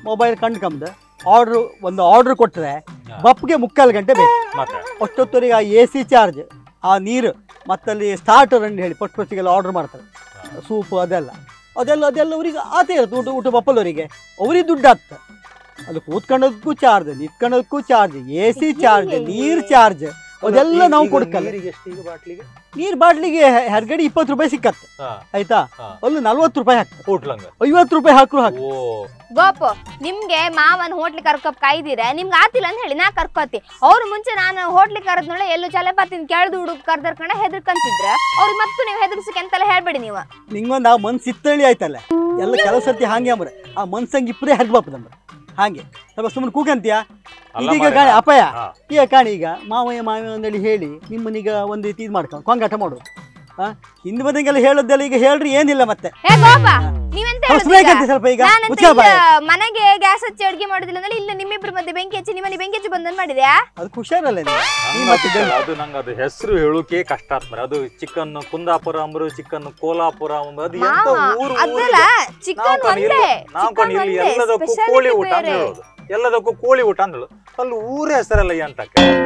Speaker 3: ಮೊಬೈಲ್ ಕಂಡ್ಕಂದು ಆರ್ಡ್ರು ಒಂದು ಆರ್ಡ್ರ್ ಕೊಟ್ಟರೆ ಬಪ್ಗೆ ಮುಕ್ಕಾಲು ಗಂಟೆ ಬೇಕು
Speaker 2: ಮತ್ತೆ
Speaker 3: ಅಷ್ಟೊತ್ತವರೆಗೆ ಆ ಎ ಸಿ ಚಾರ್ಜ್ ಆ ನೀರು ಮತ್ತಲ್ಲಿ ಸ್ಟಾರ್ಟರ್ ಅಂತ ಹೇಳಿ ಫಸ್ಟ್ ಫಸ್ಟಿಗೆಲ್ಲ ಆರ್ಡರ್ ಮಾಡ್ತಾರೆ ಸೂಪ್ ಅದೆಲ್ಲ ಅದೆಲ್ಲ ಅದೆಲ್ಲ ಅವ್ರಿಗೆ ಆತ ಇರುತ್ತೆ ಊಟ ಊಟ ಬಪ್ಪಲವರಿಗೆ ಅವ್ರಿಗೆ ದುಡ್ಡು ಆಗ್ತದೆ ಅದು ಕೂತ್ಕೊಳ್ಳೋದಕ್ಕೂ ಚಾರ್ಜ್ ನಿಂತ್ಕೊಳ್ಳೋದಕ್ಕೂ ಚಾರ್ಜ್ ಎ ಸಿ ಚಾರ್ಜ್ ನೀರು ಚಾರ್ಜ್ ಅದೆಲ್ಲ ನಾವು
Speaker 2: ಈಗ
Speaker 3: ಕೊಡ್ಕಲ್ಲ
Speaker 2: ನೀರಿಗೆ ಎಷ್ಟು ಈಗ ಬಾಟ್ಲಿಗೆ
Speaker 3: ನೀರು ಬಾಟ್ಲಿಗೆ ಹೆರ್ಗಡೆ ಇಪ್ಪತ್ತು ರೂಪಾಯಿ ಸಿಕ್ಕತ್ತೆ
Speaker 2: ಹಾ
Speaker 3: ಆಯ್ತಾ
Speaker 2: ಹಾ.
Speaker 3: ಅಲ್ಲಿ ನಲ್ವತ್ತು ರೂಪಾಯಿ ಹಾಕ್ತಾರೆ
Speaker 2: ಹೋಟ್ಲಂಗ
Speaker 3: ಐವತ್ತು ರೂಪಾಯಿ ಹಾಕ್ರು ಹಾಕಿ
Speaker 2: ಓ
Speaker 4: ಗೋಪು ನಿಮ್ಗೆ ಮಾವನ್ ಹೋಟ್ಲಿ ಕರ್ಕೊಪ್ ಕಾಯ್ದಿರ ನಿಮ್ಗೆ ಆತಿಲ್ಲ ಅಂತ ಹೇಳಿ ನಾ ಕರ್ಕೋತಿ ಅವ್ರ ಮುಂಚೆ ನಾನು ಹೋಟ್ಲಿ ಕರೆದ್ನೊಳೆ ಎಲ್ಲೂ ಚಲಪಾತಿನ ಕೆಳ್ದು ಹುಡುಗ ಕರ್ದರ್ಕೊಂಡ ಹೆದರ್ಕಂತಿದ್ರ ಅವ್ರಿಗೆ ಮತ್ತು ನೀವು ಹೆದರ್ಸಕ್ಕೆ ಎಂತೆಲ್ಲ ಹೇಳ್ಬೇಡಿ ನೀವು
Speaker 3: ನಿಂಗೊಂದು ಆ ಮನ್ಸು ಇತ್ತಳಿ ಆಯ್ತಲ್ಲ ಎಲ್ಲ ಕೆಲಸ ಸರ್ತಿ ಹಾಗೆ ಅಂಬ್ರೆ ಆ ಮನ್ಸಂಗೆ ಇಪ್ಪರೇ ಹೆಡ್ಬಾಪದಂಬ್ರೆ ಹಾಗೆ ಸ್ವಲ್ಪ ಸುಮ್ಮನೆ ಕೂಗಂತೀಯ
Speaker 2: ಅಲ್ಲ
Speaker 3: ಇದೀಗ
Speaker 2: ಮಾರ್ರೆ,
Speaker 3: ಕಾಣಿ ಅಪಾಯ
Speaker 2: ಹಾ.
Speaker 3: ಈಗ ಕಾಣಿ ಈಗ ಮಾವಯ್ಯ ಮಾವಯ್ಯ ಅಂದೇಳಿ ಹೇಳಿ ನಿಮ್ಮನ್ನೀಗ ಒಂದು ರೀತಿ ಇದು ಮಾಡ್ಕೊಂಡು ಕೊಂಗಾಟ ಮಾಡೋದು ಹಾ ಹಿಂದೆ ಬಂದಂಗೆಲ್ಲ ಹೇಳೋದೆಲ್ಲ ಈಗ ಹೇಳ್ರಿ ಏನಿಲ್ಲ ಮತ್ತೆ
Speaker 4: ಹೇ ಗೋಪ ನೀವೆಂತ ಹೇಳುದು ಈಗ?
Speaker 3: ಹೊಸ್ಬೇಕಂತೆ ಸ್ವಲ್ಪ ಈಗ
Speaker 4: ನಾನಂತ
Speaker 3: ಮುಚ್ಚ ಬಾಯ
Speaker 4: ಇಲ್ಲ ಮನೆಗೆ ಗ್ಯಾಸ್ ಹಚ್ಚಿ ಅಡ್ಗೆ ಮಾಡುದಿಲ್ಲ ಅಂದ್ರೆ ಇಲ್ಲ ನಿಮ್ಮಿಬ್ರ ಮಧ್ಯೆ ಬೆಂಕಿ ಹಚ್ಚಿ ನಿಮ್ಮನೆ ಬೆಂಕಿ ಹಚ್ಚಿ ಬಂದನ್ ಮಾಡಿದ್ಯಾ
Speaker 3: ಅದು ಹುಷಾರಲ್ಲ ನೀವು ಈ
Speaker 2: ನಂಗ್
Speaker 3: ಮತ್ತೆ
Speaker 2: ಗೊತ್ತಿಲ್ಲ, ಅದು ನಂಗೆ ಅದು ಹೆಸರು ಹೇಳೋಕೆ ಕಷ್ಟ ಆತ್ಮರೆ ಅದು ಚಿಕನ್ ಕುಂದಾಪುರ ಅಂಬ್ರು ಚಿಕನ್ ಕೋಲಾಪುರ ಅಂಬ್ರು ಅದು ಎಂತ
Speaker 4: ಮಾವ
Speaker 2: ಊರು
Speaker 4: ಅದಲ್ಲ ಚಿಕನ್
Speaker 2: ನಾವು
Speaker 4: ಒಂದೇ
Speaker 2: ನಾವು
Speaker 4: ಚಿಕನ್
Speaker 2: ಇಲ್ಲಿ
Speaker 4: ಒಂದೇ
Speaker 2: ಎಲ್ಲದಕ್ಕೂ
Speaker 4: ಸ್ಪೆಷಾಲಿಟಿ
Speaker 2: ಕೋಳಿ ಊಟ ಅಂತ
Speaker 4: ಬೇರೆ
Speaker 2: ಹೇಳೋದು ಎಲ್ಲದಕ್ಕೂ ಕೋಳಿ ಊಟ ಅಂತ ಹೇಳೋದು ಅಲ್ಲಿ ಊರ ಹೆಸರಲ್ಲ ಅಂತ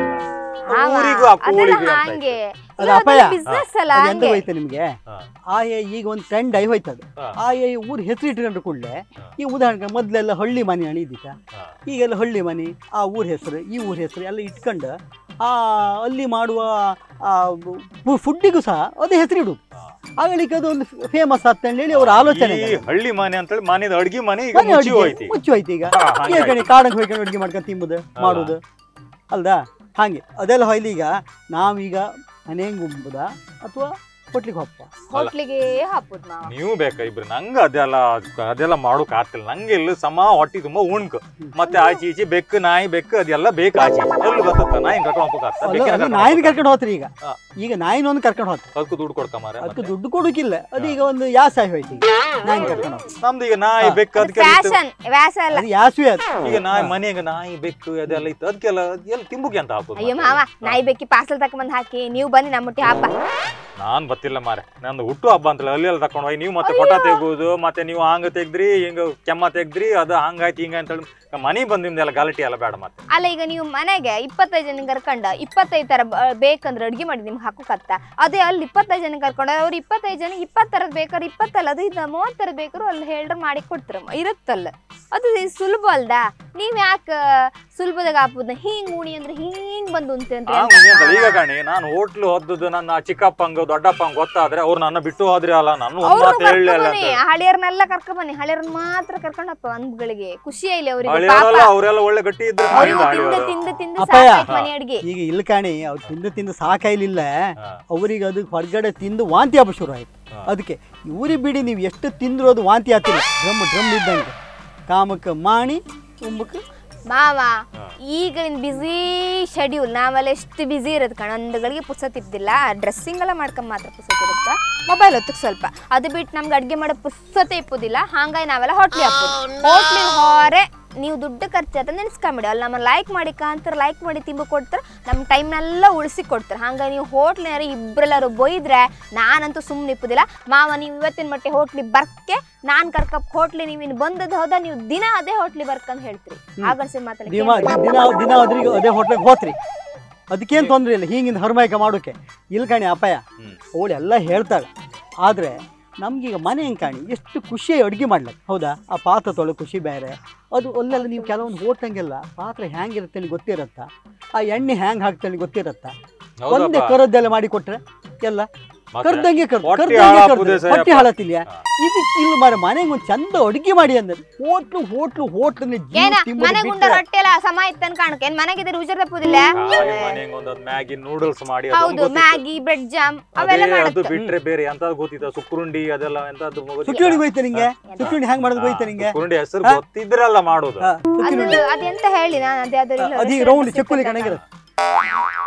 Speaker 4: ಮಾವ,
Speaker 2: ಊರಿಗೂ ಆ
Speaker 4: ಅದೆಲ್ಲ
Speaker 2: ಕೋಳಿಗೂ ಅಂತ
Speaker 4: ಹಾಗೆ
Speaker 3: ಅದು ಅಪಾಯ.
Speaker 4: ಬಿಸ್ನೆಸ್ ಅಲ್ಲ
Speaker 3: ಅದು ಎಂತ
Speaker 4: ಹಂಗೆ
Speaker 3: ಹೋಯ್ತು ನಿಮ್ಗೆ
Speaker 2: ಹಾ.
Speaker 3: ಆ ಏ- ಈಗ ಒಂದು ಟ್ರೆಂಡ್ ಆಗಿ ಹೋಯ್ತದು
Speaker 2: ಹಾ.
Speaker 3: ಆ ಏ ಊರ್ ಹೆಸರು ಇಟ್ಕೊಂಡ್ರೆ ಕೂಡಲೇ
Speaker 2: ಹಾ.
Speaker 3: ಈ ಉದಾಹರಣೆ ಮೊದ್ಲೆಲ್ಲ ಹಳ್ಳಿ ಮನೆ ಅಣಿದಿತ್ತ
Speaker 2: ಹಾ.
Speaker 3: ಈಗೆಲ್ಲ ಹಳ್ಳಿ ಮನೆ ಆ ಊರ ಹೆಸರು ಈ ಊರ ಹೆಸರು ಎಲ್ಲ ಇಟ್ಕೊಂಡು ಆ ಅಲ್ಲಿ ಮಾಡುವ ಆ ಫುಡ್ಡಿಗೂ ಸಹ ಅದೇ ಹೆಸರು ಇಡುದು
Speaker 2: ಹಾ.
Speaker 3: ಆಗಲಿಕ್ಕೆ ಅದು ಒಂದು ಫೇಮಸ್ ಹೇಳಿ ಅವ್ರ ಆಲೋಚನೆ
Speaker 2: ಈ ಹಳ್ಳಿ ಮನೆ ಅಂತೇಳಿ ಮನೆದ ಅಡ್ಗಿ ಮನೆ ಈಗ
Speaker 3: ಮನೆ
Speaker 2: ಮುಚ್ಚಿ
Speaker 3: ಅಡ್ಗೆ
Speaker 2: ಹೋಯ್ತಿ
Speaker 3: ಮುಚ್ಚಿ ಹೋಯ್ತು ಈಗ
Speaker 2: ಹಾ, ಹಂಗೆ
Speaker 3: ಈಗ ಕಣಿ ಕಾಡಂಗೆ ಹೋಯ್ಕೊಂಡು ಅಡುಗೆ ಮಾಡ್ಕೊಂಡು ತಿಂಬುದು ಮಾಡುದು ಅಲ್ದಾ ಹಾಗೆ ಅದೆಲ್ಲ ಹೊಯ್ಲಿ ಈಗ ನಾವೀಗ ಮನೆಗೆ ಗುಂಬುದ ಅಥವಾ ಕೊಟ್ಲಿಕ್ಕೆ ಹೋಪ್ಪ
Speaker 4: ಹೋಟ್ಲಿಗೆ ಹಾಪುದ್ ಮಾವ
Speaker 2: ನೀವು ಬೇಕಾ ಇಬ್ರು ನಂಗ ಅದೆಲ್ಲ ಅದೆಲ್ಲ ಮಾಡೋಕ್ ಆಗ್ತಿಲ್ಲ ನಂಗೆ ಇಲ್ಲಿ ಸಮ ಹೊಟ್ಟಿ ತುಂಬಾ ಉಣ್ಕ್ ಮತ್ತೆ ಆಚೆ ಈಚೆ ಬೆಕ್ಕು ನಾಯಿ ಬೆಕ್ಕು ಅದೆಲ್ಲ ಬೇಕು ಆಚೆ ಈಚೆ. ಎಲ್ಲಿ ಗೊತ್ತ ನಾಯಿ ಕರ್ಕೊಂಡು ಹೋಗ್ಬೇಕಾಗ್ತದೆ
Speaker 3: ಅಲ್ಲ,
Speaker 2: ಬೆಕ್ಕಿನ
Speaker 3: ಅದು
Speaker 2: ಕರ್ಕೊಂಡ್
Speaker 3: ನಾಯಿನ
Speaker 2: ಹೋಗ್ಬೇಕಾಗ್ತದೆ.
Speaker 3: ಕರ್ಕೊಂಡು ಹೋತ್ರಿ ಈಗ
Speaker 2: ಹಾ.
Speaker 3: ಈಗ ನಾಯಿನೊಂದು ಕರ್ಕೊಂಡು ಹೋಗ್ತಾರೆ
Speaker 2: ಅದಕ್ಕೂ ದುಡ್ಡು ಕೊಡ್ಕಮಾರ
Speaker 3: ಅದಕ್ಕೆ ದುಡ್ಡು ಕೊಡೋಕಿಲ್ಲ ಅದೀಗ ಒಂದು ಯಾಸ ಆಗಿ ಹೋಯ್ತು ಈಗ ನಾಯಿ ಕರ್ಕೊಂಡು ಹೋಗ್ತಾರೆ.
Speaker 2: ನಮ್ದು ಈಗ ನಾಯಿ
Speaker 3: ಹಾ.
Speaker 2: ಬೆಕ್ಕು ಅದಕ್ಕೆಲ್ಲ ಇತ್ತು.
Speaker 4: ಫ್ಯಾಷನ್ ವ್ಯಾಸ ಅಲ್ಲ
Speaker 3: ಅದು ಯಾಸ್ವಿ ಅದು
Speaker 2: ಈಗ ನಾಯಿ ಮನೆಗೆ ನಾಯಿ ಬೆಕ್ಕು ಅದೆಲ್ಲ ಇತ್ತು ಅದಕ್ಕೆಲ್ಲ ಎಲ್ಲಿ ತಿಂಬುಗೆ ಅಂತ ಹಾಕೋದು
Speaker 4: ಅಯ್ಯೋ
Speaker 2: ಮತ್ತೆ?
Speaker 4: ಮಾವ ನಾಯಿ ಬೇಕಿ ಪಾರ್ಸಲ್ ತಕೊಂಬಂದ್ ಹಾಕಿ ನೀವು ಬನ್ನಿ ನಮ್ಮೊಟ್ಟಿ ಹಬ್ಬ
Speaker 2: ನಾನ್ ಬತ್ತಿಲ್ಲ ಮಾರೆ ನಂದು ಹುಟ್ಟು ಹಬ್ಬ ಅಂತಲ್ಲ ಅಲ್ಲಿ ಎಲ್ಲ ತಕೊಂಡು ಹೋಗಿ ನೀವು ಮತ್ತೆ ಫೋಟೋ ತೆಗುದು ಮತ್ತೆ ನೀವು ಹಂಗ ತೆಗ್ದ್ರಿ ಹಿಂಗ ಕೆಮ್ಮ ತೆಗ್ದ್ರಿ ಅದು ಹಂಗಾಯ್ತು ಹಿಂಗ ಅಂತ ಹೇಳಿ ಮನೆ ಬಂದ್ ನಿಮ್ದೆಲ್ಲ ಗಲಾಟೆ ಎಲ್ಲ ಬೇಡ ಮತ್ತೆ
Speaker 4: ಅಲ್ಲ ಈಗ ನೀವು ಮನೆಗೆ ಇಪ್ಪತ್ತೈದು ಜನ ಕರ್ಕೊಂಡ ಇಪ್ಪತ್ತೈದು ತರ ಬ- ಬೇಕಂದ್ರೆ ಅಡ್ಗೆ ಮಾಡಿ ನಿಮ್ಗೆ ಹಾಕೋಕತ್ತ ಅದೇ ಅಲ್ಲಿ ಇಪ್ಪತ್ತೈದು ಜನ ಕರ್ಕೊಂಡು ಅವ್ರು ಇಪ್ಪತ್ತೈದು ಜನ ಇಪ್ಪತ್ತು ತರದ್ ಬೇಕಾದ್ರೆ ಇಪ್ಪತ್ತಲ್ಲ ಅದು ಇದು ಮೂವತ್ತು ತರದ್ ಬೇಕಾದ್ರು ಅಲ್ಲಿ ಹೇಳ್ರೆ ಮಾಡಿ ಕೊಡ್ತಾರ ಇರುತ್ತಲ್ಲ ಅದು ಈ ಸುಲಭ ಅಲ್ದಾ ನೀವ್ ಯಾಕೆ ಸುಲಭದಾಗ ಹಾಪುದ ಹಿಂಗ್ ಉಣಿ ಅಂದ್ರೆ ಹಿಂಗ್ ಬಂದು ಉಂಟಂದ್ರೆ
Speaker 2: ಆ, ಉಣ್ಣಿ ಅಂತಲ್ಲ. ಈಗ ಕಾಣಿ ನಾನು ಹೋಟ್ಲು ಹೊದ್ದದ್ದು ನನ್ನ ಚಿಕ್ಕಪ್ಪಂಗ ದೊಡ್ಡಪ್ಪಂಗ ಗೊತ್ತಾದ್ರೆ ಅವ್ರು ನನ್ನ ಬಿಟ್ಟು ಹೋದ್ರಿ ಅಲ್ಲ ನಾನು ಒಂದ್
Speaker 4: ಅವ್ರು
Speaker 2: ಮಾತು ಹೇಳಲಿಲ್ಲ
Speaker 4: ಕರ್ಕೊಂಬನ್ನಿ ಹಳಿಯರ್ನೆಲ್ಲ ಕರ್ಕೊಂಬನ್ನಿ ಹಳಿಯರ್ನ ಮಾತ್ರ ಕರ್ಕೊಂಡಪ್ಪ ಅಂದ್ಗಳಿಗೆ ಖುಷಿ ಇಲ್ಲ ಅವ್ರಿಗೆ ಪಾಪ
Speaker 2: ಹಳಿಯವರೆಲ್ಲ ಅವರೆಲ್ಲ ಒಳ್ಳೆ ಗಟ್ಟಿ ಇದ್ರು
Speaker 4: ಅವ್ರಿಗೆ
Speaker 2: ಮನೆಯಿಂದ
Speaker 4: ತಿಂದು
Speaker 2: ಹಳಿಯವರು.
Speaker 4: ತಿಂದು ತಿಂದು
Speaker 3: ಅಪಾಯ.
Speaker 4: ಸಾಕಾಯ್ತು ಮನೆ ಅಡ್ಗೆ
Speaker 3: ಈಗ ಇಲ್ಲಿ ಕಾಣಿ ಅವ್ರು ತಿಂದು ತಿಂದು ಸಾಕಾಯ್ಲಿಲ್ಲ
Speaker 2: ಹಾ.
Speaker 3: ಅವ್ರಿಗೆ ಅದು ಹೊರಗಡೆ ತಿಂದು ವಾಂತಿ ಹಬ್ಬ ಶುರು ಆಯ್ತು
Speaker 2: ಹಾ.
Speaker 3: ಅದಕ್ಕೆ ಇವ್ರಿಗೆ ಬಿಡಿ ನೀವು ಎಷ್ಟು ತಿಂದ್ರು ಅದು ವಾಂತಿ ಆಗ್ತಿಲ್ಲ ಡ್ರಮ್ ಡ್ರಮ್ ಇದ್ದಂಗೆ ಕಾಮಕ್ಕೆ ಮಾಣಿ ತುಂಬಕ್ಕೆ
Speaker 4: ಮಾವ
Speaker 2: ಹಾ.
Speaker 4: ಈಗಿನ ಬ್ಯುಸಿ ಶೆಡ್ಯೂಲ್ ನಾವೆಲ್ಲ ಎಷ್ಟು ಬ್ಯುಸಿ ಇರೋದು ಕಣ ಒಂದುಗಳಿಗೆ ಪುಸ್ತಕ ಇದ್ದಿಲ್ಲ ಡ್ರೆಸ್ಸಿಂಗ್ ಎಲ್ಲ ಮಾಡ್ಕೊಂಡ್ ಮಾತ್ರ ಪುಸ್ತಕ ಇರುತ್ತೆ ಮೊಬೈಲ್ ಹೊತ್ತಕ್ಕೆ ಸ್ವಲ್ಪ ಅದು ಬಿಟ್ಟು ನಮ್ಗೆ ಅಡ್ಗೆ ಮಾಡೋ ಪುಸ್ತಕ ಇಪ್ಪುದಿಲ್ಲ ಹಂಗಾಗಿ ನಾವೆಲ್ಲ ಹೋಟ್ಲಿ ಹಾಕೋದು ಹೋಟ್ಲಿ ಹೊರೆ ನೀವು ದುಡ್ಡು ಖರ್ಚಾತ ನೆನೆಸ್ಕೊಂಬಿಡಿ ಅಲ್ಲಿ ನಮ್ಮ ಲೈಕ್ ಮಾಡಿ ಕಾಂತಾರೆ ಲೈಕ್ ಮಾಡಿ ತಿಂಬು ಕೊಡ್ತಾರೆ ನಮ್ಮ ಟೈಮ್ನೆಲ್ಲ ಉಳಿಸಿ ಕೊಡ್ತಾರೆ ಹಂಗಾಗಿ ನೀವು ಹೋಟ್ಲಿನಾರ ಇಬ್ಬರೆಲ್ಲರೂ ಬೈದ್ರೆ ನಾನಂತೂ ಸುಮ್ಮನೆ ಇಪ್ಪುದಿಲ್ಲ ಮಾವ ನೀವು ಇವತ್ತಿನ ಮಟ್ಟ ಹೋಟ್ಲಿ ಬರ್ಕೆ ನಾನು ಕರ್ಕಪ್ ಹೋಟ್ಲಿ ನೀವು ಇನ್ನು ಬಂದದ್ದು ಹೌದಾ ನೀವು ದಿನ ಅದೇ ಹೋಟ್ಲಿ ಬರ್ಕಂತ ಹೇಳ್ತೀರಿ ಆಗರ್ಸಿ ಮಾತಾಡಿ
Speaker 3: ದಿನ ದಿನ ದಿನ ಅದ್ರಿಗೆ ಅದೇ ಹೋಟ್ಲಿಗೆ ಹೋತ್ರಿ ಅದಕ್ಕೇನು ತೊಂದರೆ ಇಲ್ಲ ಹೀಗಿಂದ ಹರ್ಮೈಕ ಮಾಡೋಕೆ ಇಲ್ಲಿ ಕಾಣಿ ಅಪಾಯ
Speaker 2: ಹ್ಮ್.
Speaker 3: ಅವಳು ಎಲ್ಲ ಹೇಳ್ತಾಳೆ ಆದರೆ ನಮ್ಗೀಗ ಮನೆ ಹೆಂಗೆ ಕಾಣಿ ಎಷ್ಟು ಖುಷಿ ಅಡುಗೆ ಮಾಡ್ಲಿಕ್ಕೆ ಹೌದಾ ಆ ಪಾತ್ರ ತೊಳೆ ಖುಷಿ ಬೇರೆ ಅದು ಅಲ್ಲೆಲ್ಲ ನೀವು ಕೆಲವೊಂದು ಹೋಟಂಗೆಲ್ಲ ಪಾತ್ರ ಹ್ಯಾಂಗಿರುತ್ತೆ ಅಂತ ಗೊತ್ತಿರತ್ತಾ ಆ ಎಣ್ಣೆ ಹ್ಯಾಂಗ್ ಹಾಕ್ತಾನೆ ಗೊತ್ತಿರತ್ತಾ
Speaker 2: ಹೌದಪ್ಪ.
Speaker 3: ಒಂದೇ ಕರದ್ದೆಲ್ಲ ಮಾಡಿ ಕೊಟ್ರೆ ಎಲ್ಲ
Speaker 2: ಮತ್ತೆ
Speaker 3: ಕರ್ದಂಗೆ ಕರ್ದು
Speaker 2: ಹೊಟ್ಟೆ
Speaker 3: ಕರ್ದಂಗೆ
Speaker 2: ಹಾಳಾಗುದೇ
Speaker 3: ಕರ್ದು
Speaker 2: ಸರಿ
Speaker 3: ಹೊಟ್ಟೆ
Speaker 2: ಅಪ್ಪ.
Speaker 3: ಹಾಳತಿಲ್ಯ ಇದಕ್ಕೆ ಇಲ್ಲಿ ಮಾರ ಮನೆಗೆ ಒಂದು ಚಂದ ಅಡುಗೆ ಮಾಡಿ ಅಂದ್ರೆ ಹೋಟ್ಲು ಹೋಟ್ಲು ಹೋಟ್ಲನ್ನ
Speaker 4: ಏನ
Speaker 3: ಜೀವ
Speaker 4: ಮನೆ
Speaker 3: ತಿಂಬುದು
Speaker 4: ಗುಂಡ
Speaker 3: ಬಿಟ್ರೆ
Speaker 4: ರೊಟ್ಟಿ ಎಲ್ಲ ಸಮ ಇತ್ತನ್ ಕಾಣಕ್ಕೆ ಏನ್ ಮನೆಗಿದ್ರೆ ರುಚಿ ತಪ್ಪುದಿಲ್ಲ
Speaker 2: ಖಾಲಿ ಮನೆಗೆ ಒಂದೊಂದು ಮ್ಯಾಗಿ ನೂಡಲ್ಸ್ ಮಾಡಿ ಅದೊಂದು
Speaker 4: ಹೌದು
Speaker 2: ಗೊತ್ತಿತ್ತು.
Speaker 4: ಮ್ಯಾಗಿ ಬ್ರೆಡ್ ಜಾಮ್ ಅವೆಲ್ಲ
Speaker 2: ಅದೇ ಅದು
Speaker 4: ಮಾಡುತ್ತೆ
Speaker 2: ಬಿಟ್ರೆ ಬೇರೆ ಎಂತದ್ ಗೊತ್ತಿತ್ತ ಸುಕ್ರುಂಡಿ ಅದೆಲ್ಲ ಎಂತದ್ದು ಗೊತ್ತಿಲ್ಲ.
Speaker 3: ಸುಕ್ಕಿ ಹೋಯ್ತು ನಿಂಗೆ ಸುಕ್ಕಿ ಹೆಂಗ್ ಮಾಡೋದು ಹೋಯ್ತು ನಿಂಗೆ
Speaker 2: ಸುಕ್ರುಂಡಿ ಹೆಸರು
Speaker 3: ಹಾ?
Speaker 2: ಗೊತ್ತಿದ್ರಲ್ಲ ಮಾಡೋದು
Speaker 3: ಹಾ, ಸುಕ್ಕಿ
Speaker 4: ಅದು
Speaker 3: ಉಂಡೆ.
Speaker 4: ಅದೆಂತ ಹೇಳಿ ನಾನು ಅದೇ ಅದ್ರ
Speaker 3: ಅದೀಗ ರೌಂಡ್ ಚಕ್ಕುಲಿ ಕಣಗಿರುತ್ತೆ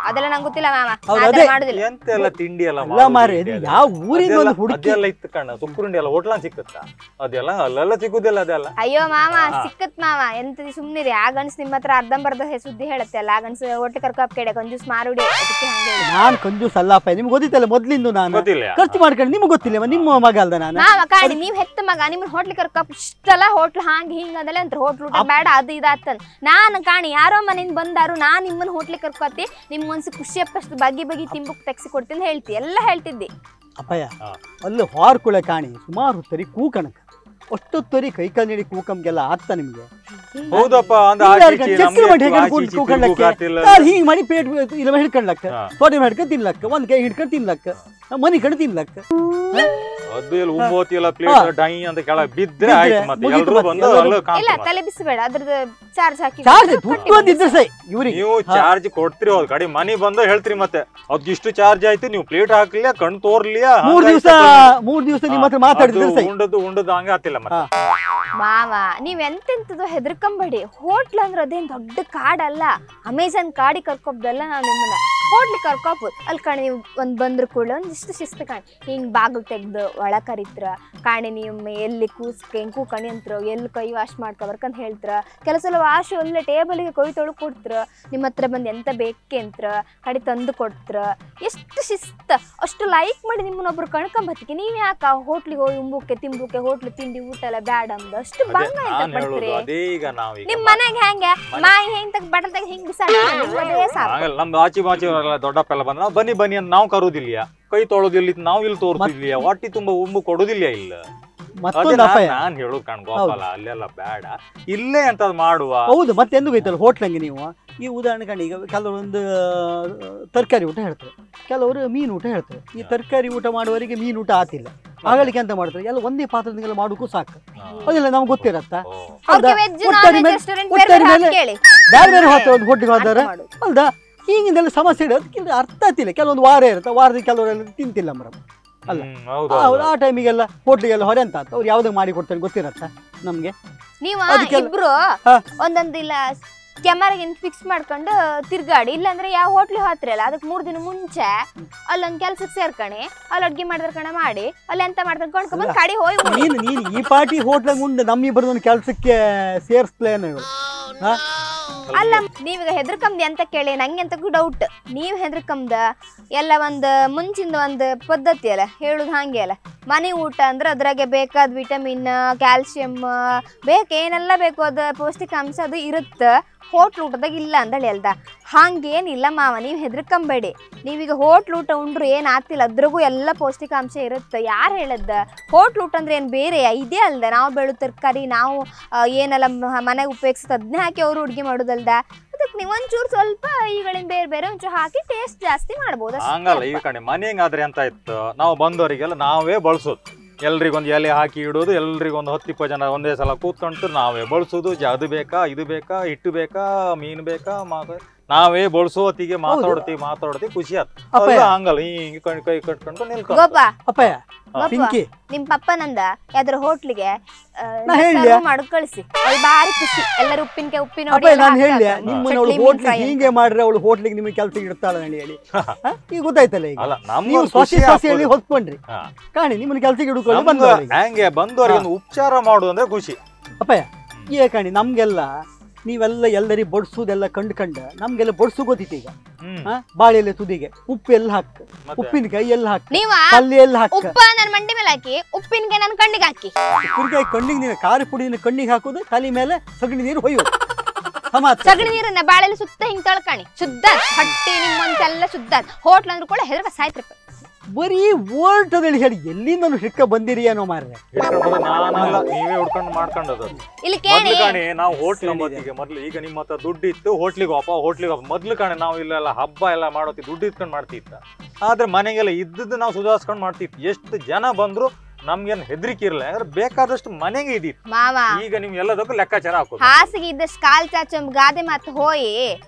Speaker 4: ಅದೆಲ್ಲ ನಂಗೆ ಗೊತ್ತಿಲ್ಲ ಮಾಮ
Speaker 3: ಹೌದು,
Speaker 4: ಅದೆಲ್ಲ
Speaker 3: ಅದೇ.
Speaker 4: ಮಾಡುದಿಲ್ಲ
Speaker 2: ಎಂತೆಲ್ಲ ತಿಂಡಿ ಎಲ್ಲ
Speaker 3: ಎಲ್ಲ ಮಾರ್ರೆ, ಇದು ಯಾವ ಊರಿಂದ ಒಂದು ಹುಡುಕಿ
Speaker 2: ಅದೆಲ್ಲ ಇತ್ತು ಕಣ್ಣ ಸುಕ್ಕುರುಂಡಿ ಎಲ್ಲ ಹೋಟ್ಲನ್ ಸಿಕ್ಕುತ್ತಾ ಅದೆಲ್ಲ ಅಲ್ಲೆಲ್ಲ ಸಿಗುದಿಲ್ಲ ಅದೆಲ್ಲ
Speaker 4: ಅಯ್ಯೋ ಮಾಮ
Speaker 2: ಹಾ.
Speaker 4: ಸಿಕ್ಕತ್ ಮಾಮ ಎಂತ ಸುಮ್ನಿರಿ ಆ ಗಂಡ್ಸ್ ನಿಮ್ಮ ಹತ್ರ ಅರ್ಧಂಬರ್ಧ ಹೆ- ಸುದ್ದಿ ಹೇಳುತ್ತೆ ಅಲ್ಲ ಆ ಗಂಡ್ಸ್ ಹೊಟ್ಟೆ ಕರ್ಕೊಪ್ ಕೇಡೆ ಕಂಜೂಸ್ ಮಾರುಡಿ ಅದಕ್ಕೆ ಹಂಗೆ ಹೇಳುದು.
Speaker 3: ನಾನ್ ಕಂಜೂಸ್ ಅಲ್ಲಪ್ಪ ನಿಮ್ಗೆ ಗೊತ್ತಿತ್ತಲ್ಲ ಮೊದ್ಲಿಂದ ನಾನು
Speaker 2: ಗೊತ್ತಿಲ್ಲ
Speaker 3: ಖರ್ಚು ಮಾಡ್ಕೊಂಡು ನಿಮ್ಗೆ ಗೊತ್ತಿಲ್ಲ ನಿಮ್ಮ ಮಗ ಅಲ್ದ ನಾನು
Speaker 4: ಮಾವ ಕಾಣಿ ನೀವ್ ಹೆತ್ತ ಮಗ ನಿಮ್ಮನ್ ಹೋಟ್ಲ್ ಕರ್ಕೊಪ್ ಇಷ್ಟಲ್ಲ ಹೋಟ್ಲ್ ಹಾಂಗ್ ಹಿಂಗ್ ಅದಲ್ಲ ಅಂತ ಹೋಟ್ಲ್ ಊಟ ಬೇಡ ಅದು ಇದಾತನ್ ನಾನು ಕಾಣಿ ಯಾರೋ ಮನೆಯಿಂದ ಬಂದಾರು ನಾನ್ ನಿಮ್ಮನ್ ಹೋಟ್ಲಿಗೆ ಕರ್ಕೊತಿ ನಿಮ್ ಮನ್ಸಿ ಖುಷಿ ಅಪ್ಪಷ್ಟು ಬಗೆ ಬಗೆ ತಿಂಬುಕ್ ತೆಗ್ಸಿ ಕೊಡ್ತೀನಿ ಅಂತ ಹೇಳ್ತಿ ಎಲ್ಲ ಹೇಳ್ತಿದ್ದಿ
Speaker 3: ಅಪ್ಪಯ್ಯ
Speaker 2: ಹಾ.
Speaker 3: ಅಲ್ಲಿ ಹಾರ್ಕುಳೆ ಕಾಣಿ ಸುಮಾರು ಹೊತ್ತರಿ ಕೂಕಣಕ ಅಷ್ಟೊತ್ತರಿ ಕೈ ಕಾಲ್ ನೀಡಿ ಕೂಕಂಗೆಲ್ಲ ಆತ್ತ ನಿಮ್ಗೆ
Speaker 2: ಹೌದಪ್ಪ ಅಂದ್ರೆ
Speaker 3: ಹಿಂಗಾರ್
Speaker 2: ಆಚೆ ಈಚೆ
Speaker 3: ಚಕ್ರ
Speaker 2: ನಮ್ಗೆ
Speaker 3: ಮಾಡಿ ಹೇಗೆ
Speaker 2: ಆಚೆ
Speaker 3: ಕೂತ್
Speaker 2: ಈಚೆ
Speaker 3: ಕೂಕಂಡ್ಲಕ್ಕೆ?
Speaker 2: ತಿರುಗಾಡ್ತಿಲ್ಲ.
Speaker 3: ಕಾಲ್ ಹಿಂಗ್ ಮಾಡಿ ಪೇಟ್ ಇಲ್ಲ ಹಿಡ್ಕೊಂಡ್ಲಕ್ಕ
Speaker 2: ಹಾ.
Speaker 3: ತೋಟೆ ಹಿಡ್ಕೊಂಡು ತಿನ್ಲಕ್ಕ ಒಂದ್ ಕೈ ಹಿಡ್ಕೊಂಡು ತಿನ್ಲಕ್ಕ ಮನಿ ಕಡೆ ತಿನ್ಲಕ್ಕ
Speaker 2: ಅದು ಎಲ್ಲ ಉಮ್ಮೋತಿ ಎಲ್ಲ ಪ್ಲೇಟ್ ಡೈ ಅಂತ ಕೆಳಗೆ ಬಿದ್ರೆ
Speaker 3: ಬಿದ್ರೆ
Speaker 2: ಆಯ್ತು ಮತ್ತೆ
Speaker 3: ಮುಗೀತು
Speaker 2: ಎಲ್ರು
Speaker 3: ಮತ್ತೆ,
Speaker 2: ಬಂದು
Speaker 3: ಎಲ್ಲರೂ-
Speaker 2: ಅಲ್ಲೇ
Speaker 4: ಇಲ್ಲ
Speaker 2: ಕಾಣ್ತಾರೆ
Speaker 4: ತಲೆ ಬಿಸಿಬೇಡ ಅದ್ರದ್ದು ಚಾರ್ಜ್ ಹಾಕಿ
Speaker 3: ಚಾರ್ಜ್
Speaker 4: ಕಟ್ಟಿ
Speaker 3: ದುಡ್ಡು ಒಂದಿದ್ರೆ ಸೈ ಇವ್ರಿಗೆ
Speaker 2: ನೀವು ಚಾರ್ಜ್ ಕೊಡ್ತೀರಿ ಹೋದ್ ಕಡೆ ಮನಿ ಬಂದು ಹೇಳ್ತೀರಿ ಮತ್ತೆ ಅದ್ ಇಷ್ಟು ಚಾರ್ಜ್ ಆಯ್ತು ನೀವು ಪ್ಲೇಟ್ ಹಾಕ್ಲಿಲ್ಲ ಕಣ್ ತೋರ್ಲಿಲ್ಲ
Speaker 3: ಮೂರ್ ದಿವಸ ಮೂರ್ ದಿವಸ ನಿಮ್ಮ ಹತ್ರ ಮಾತಾಡಿದ್ರೆ ಸೈ
Speaker 2: ಉಂಡದ್ದು ಉಂಡದ್ದು ಹಂಗೆ ಆತಿಲ್ಲ ಮತ್ತೆ
Speaker 4: ಮಾವ ನೀವ್ ಎಂತೆಂತದು ಹೆದರ್ಕೊಂಬೇಡಿ ಹೋಟ್ಲ್ ಅಂದ್ರೆ ಅದೇನ್ ದೊಡ್ಡ ಕಾಡಲ್ಲ ಅಮೆಝಾನ್ ಕಾಡಿ ಕರ್ಕೊಬ್ದಲ್ಲ ನಾವು ನಿಮ್ಮನ್ನ ಹೋಟ್ಲಿಗೆ ಕರ್ಕೊಬೋದು ಅಲ್ಲಿ ಕಣೆ ನೀವು ಒಂದ್ ಬಂದ್ರ ಕೂಡ ಒಂದಿಷ್ಟು ಶಿಸ್ತು ಕಾಣಿ ಹಿಂಗ್ ಬಾಗಿಲು ತೆಗ್ದು ಒಳ ಕರಿತ್ರ ಕಾಣಿ ನೀವು ಎಲ್ಲಿ ಕೂಸ್ ಹೆಂಗ್ ಕೂಕಣಿ ಅಂತ್ರ ಎಲ್ಲಿ ಕೈ ವಾಶ್ ಮಾಡ್ಕೊಬರ್ಕಂತ ಹೇಳ್ತ್ರ ಕೆಲಸಲ ವಾಶ್ ಒಳ್ಳೆ ಟೇಬಲ್ಗೆ ಕೊಯ್ ತೊಳಗ್ ಕೊಡ್ತ್ರ ನಿಮ್ಮ ಹತ್ರ ಬಂದು ಎಂತ ಬೇಕೆ ಅಂತ್ರ ಕಡೆ ತಂದು ಕೊಡ್ತ್ರ ಎಷ್ಟು ಶಿಸ್ತ ಅಷ್ಟು ಲೈಕ್ ಮಾಡಿ ನಿಮ್ಮನ್ನೊಬ್ರು ಕಣ್ಕೊಂಬತ್ತಿಗೆ ನೀವ್ ಯಾಕ ಹೋಟ್ಲಿಗೆ ಹೋಗಿ ಉಂಬುಕ್ಕೆ ತಿಂಬುಕ್ಕೆ ಹೋಟ್ಲು ತಿಂಡಿ ಊಟ ಎಲ್ಲ ಬ್ಯಾಡ ಅಂದ ಅಷ್ಟು
Speaker 2: ಅದೇ
Speaker 4: ಬಂಗ ಎಂತ
Speaker 2: ನಾನ್ ಹೇಳೋದು
Speaker 4: ಪಡ್ತೀರಿ
Speaker 2: ಅದೇ ಈಗ ನಾವೀಗ
Speaker 4: ನಿಮ್ ಮನೆಗೆ ಹೆಂಗೆ ಮಾಯಿ ಹೆಂಗ್ ತಗ ಬಟಲ್ ತಗ ಹಿಂಗ್ ಬಿಸಾಡಿ ಅದೇ ಸಾಕು
Speaker 2: ಹಂಗಲ್ಲ ನಮ್ದು ಆಚಿ ಬಾಚಿ ಅವರೆಲ್ಲ ದೊಡ್ಡಪ್ಪ ಎಲ್ಲ ಬಂದ್ರೆ ನಾವು ಬನ್ನಿ ಬನ್ನಿ ಅಂತ ನಾವು ಕರುದಿಲ್ಲ ಕೈ ತೊಳೋದಿಲ್ಲ ನಾವು ಇಲ್ಲಿ ತೋರಿಸಿಲ್ಲ ಹೊಟ್ಟಿ ತುಂಬಾ ಉಮ್ಮು ಕೊಡುದಿಲ್ಲ ಇಲ್ಲ ಅದೇ
Speaker 3: ಮತ್ತೊಂದು
Speaker 2: ನಾನ್-
Speaker 3: ಅಪಾಯ
Speaker 2: ನಾನ್ ಹೇಳೋದು ಕಣ್ ಗೋಪಾಲ ಅಲ್ಲೆಲ್ಲ ಬೇಡ ಇಲ್ಲೇ ಅಂತ ಮಾಡುವ
Speaker 3: ಹೌದು ಮತ್ತೆ ಎಂದು ಗೊತ್ತಲ್ಲ ಹೋಟ್ಲಂಗೆ ನೀವು ಈ ಉದಾಹರಣೆ ಕಂಡು ಈಗ ಕೆಲವೊಂದು ತರಕಾರಿ ಊಟ ಹೇಳ್ತಾರೆ ಕೆಲವರು ಮೀನು ಊಟ ಹೇಳ್ತಾರೆ ಈ ತರಕಾರಿ ಊಟ ಮಾಡುವವರಿಗೆ ಮೀನು ಊಟ ಆತಿಲ್ಲ ಆಗಲಿಕ್ಕೆ ಅಂತ ಮಾಡ್ತಾರೆ ಎಲ್ಲ ಒಂದೇ ಪಾತ್ರದಿಂದೆಲ್ಲ ಮಾಡೋಕ್ಕೂ ಸಾಕು ಅದೆಲ್ಲ ನಮ್ಗೆ ಗೊತ್ತಿರತ್ತಾ
Speaker 2: ಓ.
Speaker 3: ಹೌದಾ?
Speaker 4: ಅವ್ರಿಗೆ ವೆಜ್ ನಾನ್
Speaker 3: ಒಟ್ಟಾರೆ
Speaker 4: ವೆಜ್
Speaker 3: ಮೇಲೆ-
Speaker 4: ರೆಸ್ಟೋರೆಂಟ್ ಬೇರೆ
Speaker 3: ಒಟ್ಟಾರೆ
Speaker 4: ಬೇರೆ
Speaker 3: ಮೇಲೆ
Speaker 4: ಹಾಕಿ ಕೇಳಿ
Speaker 3: ಬೇರೆ ಬೇರೆ ಹೋಗ್ತಾರೆ ಒಂದು ಹೋಟ್ಲಿಗೆ ಹೋದಾರೆ
Speaker 4: ಅರ್ಥ ಮಾಡು.
Speaker 3: ಹೌದಾ ಹೀಗಿಂದೆಲ್ಲ ಸಮಸ್ಯೆ ಇದೆ ಅದಕ್ಕಿಂತ ಅರ್ಥ ಆಗ್ತಿಲ್ಲ ಕೆಲವೊಂದು ವಾರ ಇರುತ್ತೆ ವಾರದ ಕೆಲವರೆಲ್ಲ ತಿಂತಿಲ್ಲ ಮೇಡಮ್ ಅಲ್ಲ.
Speaker 2: ಹ್ಮ್, ಹೌದು,
Speaker 3: ಆ-
Speaker 2: ಹೌದು.
Speaker 3: ಆ ಟೈಮಿಗೆಲ್ಲ ಹೋಟ್ಲಿಗೆಲ್ಲ ಹೊರೆ ಅಂತ ಅವ್ರು ಯಾವ್ದಾಗ ಮಾಡಿ ಕೊಡ್ತಾರೆ ಗೊತ್ತಿರತ್ತಾ ನಮ್ಗೆ
Speaker 4: ನೀವ
Speaker 3: ಅದಕ್ಕೆಲ್ಲ-
Speaker 4: ಇಬ್ರು
Speaker 3: ಹಾ.
Speaker 4: ಒಂದೊಂದು ಇಲ್ಲ ಕ್ಯಾಮರಾಗೆ ಫಿಕ್ಸ್ ಮಾಡ್ಕೊಂಡು ತಿರ್ಗಾಡಿ ಇಲ್ಲಾಂದ್ರೆ ಯಾವ ಹೋಟ್ಲಿಗೆ ಹೋತ್ರಲ್ಲ ಅದಕ್ಕೆ ಮೂರ್ ದಿನ ಮುಂಚೆ ಅಲ್ಲೊಂದ್ ಕೆಲ್ಸಕ್ಕೆ ಸೇರ್ಕಣಿ ಅಲ್ಲಿ ಅಡ್ಗೆ ಮಾಡಿದ್ರ ಕಣ ಮಾಡಿ ಅಲ್ಲಿ ಎಂತ ಮಾಡ್ತಾರೆ ಕೊಂಡ್ಕೊಂಡ್ ಕಡಿ ಹೋಗಿ ಉಳಿ.
Speaker 3: ನೀನು ನೀನು ಈ ಪಾರ್ಟಿ ಹೋಟ್ಲಂಗ್ ಉಂಡು ನಮ್ಮಿಬ್ಬರದ್ದು ಒಂದು ಕೆಲಸಕ್ಕೆ ಸೇರಿಸ್ಲೇನು ಇವ್ರು ಹಾ
Speaker 4: ಅಲ್ಲ ನೀವೀಗ ಹೆದರ್ಕಂದ್ ಅಂತ ಕೇಳಿ ನಂಗೆ ಅಂತಕ್ಕೂ ಡೌಟ್ ನೀವ್ ಹೆದರ್ಕಂದ ಎಲ್ಲ ಒಂದು ಮುಂಚಿಂದ ಒಂದು ಪದ್ಧತಿ ಅಲ್ಲ ಹೇಳುದು ಹಂಗೆ ಅಲ್ಲ ಮನೆ ಊಟ ಅಂದ್ರೆ ಅದ್ರಾಗೆ ಬೇಕಾದ ವಿಟಮಿನ್ ಕ್ಯಾಲ್ಸಿಯಂ ಬೇಕು ಏನೆಲ್ಲ ಬೇಕು ಅದು ಪೌಷ್ಟಿಕಾಂಶ ಅದು ಇರುತ್ತೆ ಹೋಟ್ಲ್ ಊಟದಾಗ ಇಲ್ಲ ಅಂದಳಿ ಅಲ್ದ ಹಂಗೇನಿಲ್ಲ ಮಾವ ನೀವು ಹೆದರ್ಕಂಬೇಡಿ ನೀವೀಗ ಹೋಟ್ಲ್ ಊಟ ಉಂಡ್ರು ಏನ್ ಆತಿಲ್ಲ ಅದ್ರಾಗೂ ಎಲ್ಲ ಪೌಷ್ಟಿಕಾಂಶ ಇರುತ್ತೆ ಯಾರು ಹೇಳದ್ದ ಹೋಟ್ಲ್ ಊಟ ಅಂದ್ರೆ ಏನು ಬೇರೆ ಇದೇ ಅಲ್ದ ನಾವು ಬೆಳು ತರಕಾರಿ ನಾವು ಆ, ಏನೆಲ್ಲ ಮ- ಮನೆಗೆ ಉಪಯೋಗಿಸುತ್ತೆ ಅದನ್ನೇ ಹಾಕಿ ಅವರು ಅಡುಗೆ ಮಾಡೋದಲ್ದ ಅದಕ್ಕೆ ನೀವು ಒಂಚೂರು ಸ್ವಲ್ಪ ಈಗಳಿಂದ ಬೇರೆ ಬೇರೆ ಒಂಚೂರು ಹಾಕಿ ಟೇಸ್ಟ್ ಜಾಸ್ತಿ ಮಾಡ್ಬೋದು ಅಷ್ಟೇ
Speaker 2: ಹಂಗಲ್ಲ ಈಗ
Speaker 4: ಅಪ್ಪ.
Speaker 2: ಕಣೆ ಮನೆಗಾದ್ರೆ ಎಂತ ಇತ್ತು ನಾವು ಬಂದವರಿಗೆಲ್ಲ ನಾವೇ ಬಳಸೋದು ಎಲ್ರಿಗೊಂದು ಎಲೆ ಹಾಕಿ ಇಡೋದು ಎಲ್ರಿಗೊಂದು ಹತ್ತು ಇಪ್ಪತ್ತು ಜನ ಒಂದೇ ಸಲ ಕೂತ್ಕೊಂಡು ನಾವೇ ಬಳಸೋದು ಜ- ಅದು ಬೇಕಾ ಇದು ಬೇಕಾ ಹಿಟ್ಟು ಬೇಕಾ ಮೀನು ಬೇಕಾ ಮಾತ ನಾವೇ ಬಳಸೋ ಹೊತ್ತಿಗೆ ಮಾತಾಡ್ತೀವಿ ಮಾತಾಡ್ತೀವಿ ಖುಷಿ ಆಯ್ತು
Speaker 3: ಅಪ್ಪಯ್ಯ.
Speaker 2: ಹಂಗಲ್ಲ ಹಿಂಗೆ ಕಣ್ ಕೈ ಕಟ್ಕೊಂಡು ನಿಲ್ಕೊಂಡು
Speaker 4: ಗೋಪ
Speaker 3: ಅಪ್ಪಯ್ಯ
Speaker 4: ಗೋಪ
Speaker 3: ಪಿಂಕಿ
Speaker 4: ನಿಮ್ ಪಪ್ಪನಂದ ಯಾವ್ದಾರ ಹೋಟ್ಲಿಗೆ
Speaker 3: ನಾ ಹೇಳ್ಲ್ಯಾ?
Speaker 4: ಮಾಡಿ ಕಳಿಸಿ ಅವ್ಳು ಭಾರಿ ಖುಷಿ ಎಲ್ಲರೂ ಉಪ್ಪಿನಕಾಯಿ ಉಪ್ಪಿನ
Speaker 3: ಅಪ್ಪಯ್ಯ ನಾನು ಹೇಳಿ
Speaker 2: ಹಾ.
Speaker 3: ನಿಮ್ಮನ್ನ ಅವಳು
Speaker 4: ಚಟ್ಲಿ,
Speaker 3: ಹೋಟ್ಲಿಗೆ
Speaker 4: ಮೀನ್ಕಾಯಿ
Speaker 3: ಹೀಗೆ ಮಾಡ್ರೆ ಅವಳು ಹೋಟ್ಲಿಗೆ ನಿಮಗೆ ಕೆಲಸಕ್ಕೆ ಇಡ್ತಾಳೆ ಹೇಳಿ ಹೇಳಿ ಹಾ? ಈಗ ಗೊತ್ತಾಯ್ತಲ್ಲ ಈಗ
Speaker 2: ಅಲ್ಲ
Speaker 3: ನೀವು
Speaker 2: ನಮ್ಗೆ
Speaker 3: ಸೊಸಿ
Speaker 2: ಖುಷಿ
Speaker 3: ಸೊಸೆಯಲ್ಲಿ
Speaker 2: ಆಗ್ತದೆ.
Speaker 3: ಹೊತ್ಕೊಂಡ್ರಿ
Speaker 2: ಹಾ.
Speaker 3: ಕಾಣಿ ನಿಮ್ಮನ್ನ ಕೆಲಸಕ್ಕೆ ಹಿಡ್ಕೊಳ್ಳಿ
Speaker 2: ನಮ್ಗೆ
Speaker 3: ಬಂದವರಿಗೆ
Speaker 2: ಹೆಂಗೆ ಬಂದವರಿಗೆ ಒಂದು ಉಪಚಾರ ಮಾಡುದು ಅಂದ್ರೆ ಖುಷಿ
Speaker 3: ಅಪ್ಪಯ್ಯ ಈ ಕಾಣಿ ನಮ್ಗೆಲ್ಲ ನೀವೆಲ್ಲ ಎಲ್ಲರಿಗೆ ಬಡ್ಸೋದೆಲ್ಲ ಕಂಡು ಕಂಡ ನಮ್ಗೆಲ್ಲ ಬಡ್ಸು ಗೊತ್ತಿತ್ತು ಈಗ
Speaker 2: ಹ್ಮ್
Speaker 3: ಹಾ ಬಾಳೆಲೆ ತುದಿಗೆ ಉಪ್ಪು ಎಲ್ಲ ಹಾಕ
Speaker 2: ಮತ್ತೆ?
Speaker 3: ಉಪ್ಪಿನಕಾಯಿ ಎಲ್ಲ ಹಾಕ
Speaker 4: ನೀವ
Speaker 3: ಕಲ್ಲಿ ಎಲ್ಲ ಹಾಕ
Speaker 4: ಉಪ್ಪ ನನ್ ಮಂಡಿ ಮೇಲೆ ಹಾಕಿ ಉಪ್ಪಿನಕಾಯಿ ನನ್ ಕಣ್ಣಿಗೆ ಹಾಕಿ
Speaker 3: ಉಪ್ಪಿನಕಾಯಿ ಕಣ್ಣಿಗೆ ನೀನು ಖಾರ ಪುಡಿನ ಕಣ್ಣಿಗೆ ಹಾಕೋದು ತಲೆ ಮೇಲೆ ಸಗಣಿ ನೀರು ಹೊಯ್ಯೋದು ಸಮಾತ
Speaker 4: ಸಗಣಿ ನೀರನ್ನ ಬಾಳೆಲೆ ಸುತ್ತ ಹಿಂಗ್ ತಳ್ಕಣಿ ಶುದ್ಧ ಹೊಟ್ಟಿ ನಿಮ್ಮಂತೆಲ್ಲ ಶುದ್ಧ ಹೋಟ್ಲ್ ಅಂದ್ರೂ ಕೂಡ ಹೆದರ್ಕ ಸಾಯ್ತ್ರಪ್ಪ
Speaker 3: ಬರೀ ಓಲ್ಟದಲ್ಲಿ ಹೇಳಿ ಎಲ್ಲಿಂದ ಹಿಡ್ಕ ಬಂದಿರಿ ಏನೋ ಮಾರ್ರೆ
Speaker 2: ಇಟ್ಕೊಂಡು ನಾನಲ್ಲ ನೀವೇ ಹುಡ್ಕೊಂಡು ಮಾಡ್ಕೊಂಡದ್ದು
Speaker 4: ಇಲ್ಲಿ ಕೇಳಿ
Speaker 2: ಮೊದ್ಲು ಕಾಣಿ ನಾವು ಹೋಟ್ಲ್
Speaker 3: ಸರಿ
Speaker 2: ನಂಬತ್ತಿಗೆ ಮೊದ್ಲು ಈಗ ನಿಮ್ಮ ಹತ್ರ ದುಡ್ಡು ಇತ್ತು ಹೋಟ್ಲಿಗೆ ಹೋಪ ಹೋಟ್ಲಿಗೆ ಹೋಪ ಮೊದ್ಲು ಕಾಣಿ ನಾವು ಇಲ್ಲೆಲ್ಲ ಹಬ್ಬ ಎಲ್ಲ ಮಾಡೋತಿ ದುಡ್ಡು ಇಟ್ಕೊಂಡು ಮಾಡ್ತಿತ್ತ ಆದ್ರೆ ಮನೆಗೆಲ್ಲ ಇದ್ದದ್ದು ನಾವು ಸುಧಾರಿಸ್ಕೊಂಡು ಮಾಡ್ತಿತ್ತು ಎಷ್ಟು ಜನ ಬಂದ್ರು ನಮ್ಗೇನ್ ಹೆದರಿಕೆ ಇರಲ್ಲ ಯಾಕಂದ್ರೆ ಬೇಕಾದಷ್ಟು ಮನೆಗೆ ಇದಿತ್ತು
Speaker 4: ಮಾವ
Speaker 2: ಈಗ ನೀವು ಎಲ್ಲದಕ್ಕೂ ಲೆಕ್ಕಾಚಾರ ಹಾಕೋದು
Speaker 4: ಹಾಸಿಗೆ ಇದ್ದಷ್ಟು ಕಾಲ್ ಚಾಚಂ ಗಾದೆ ಮಾತು ಹೋಯಿ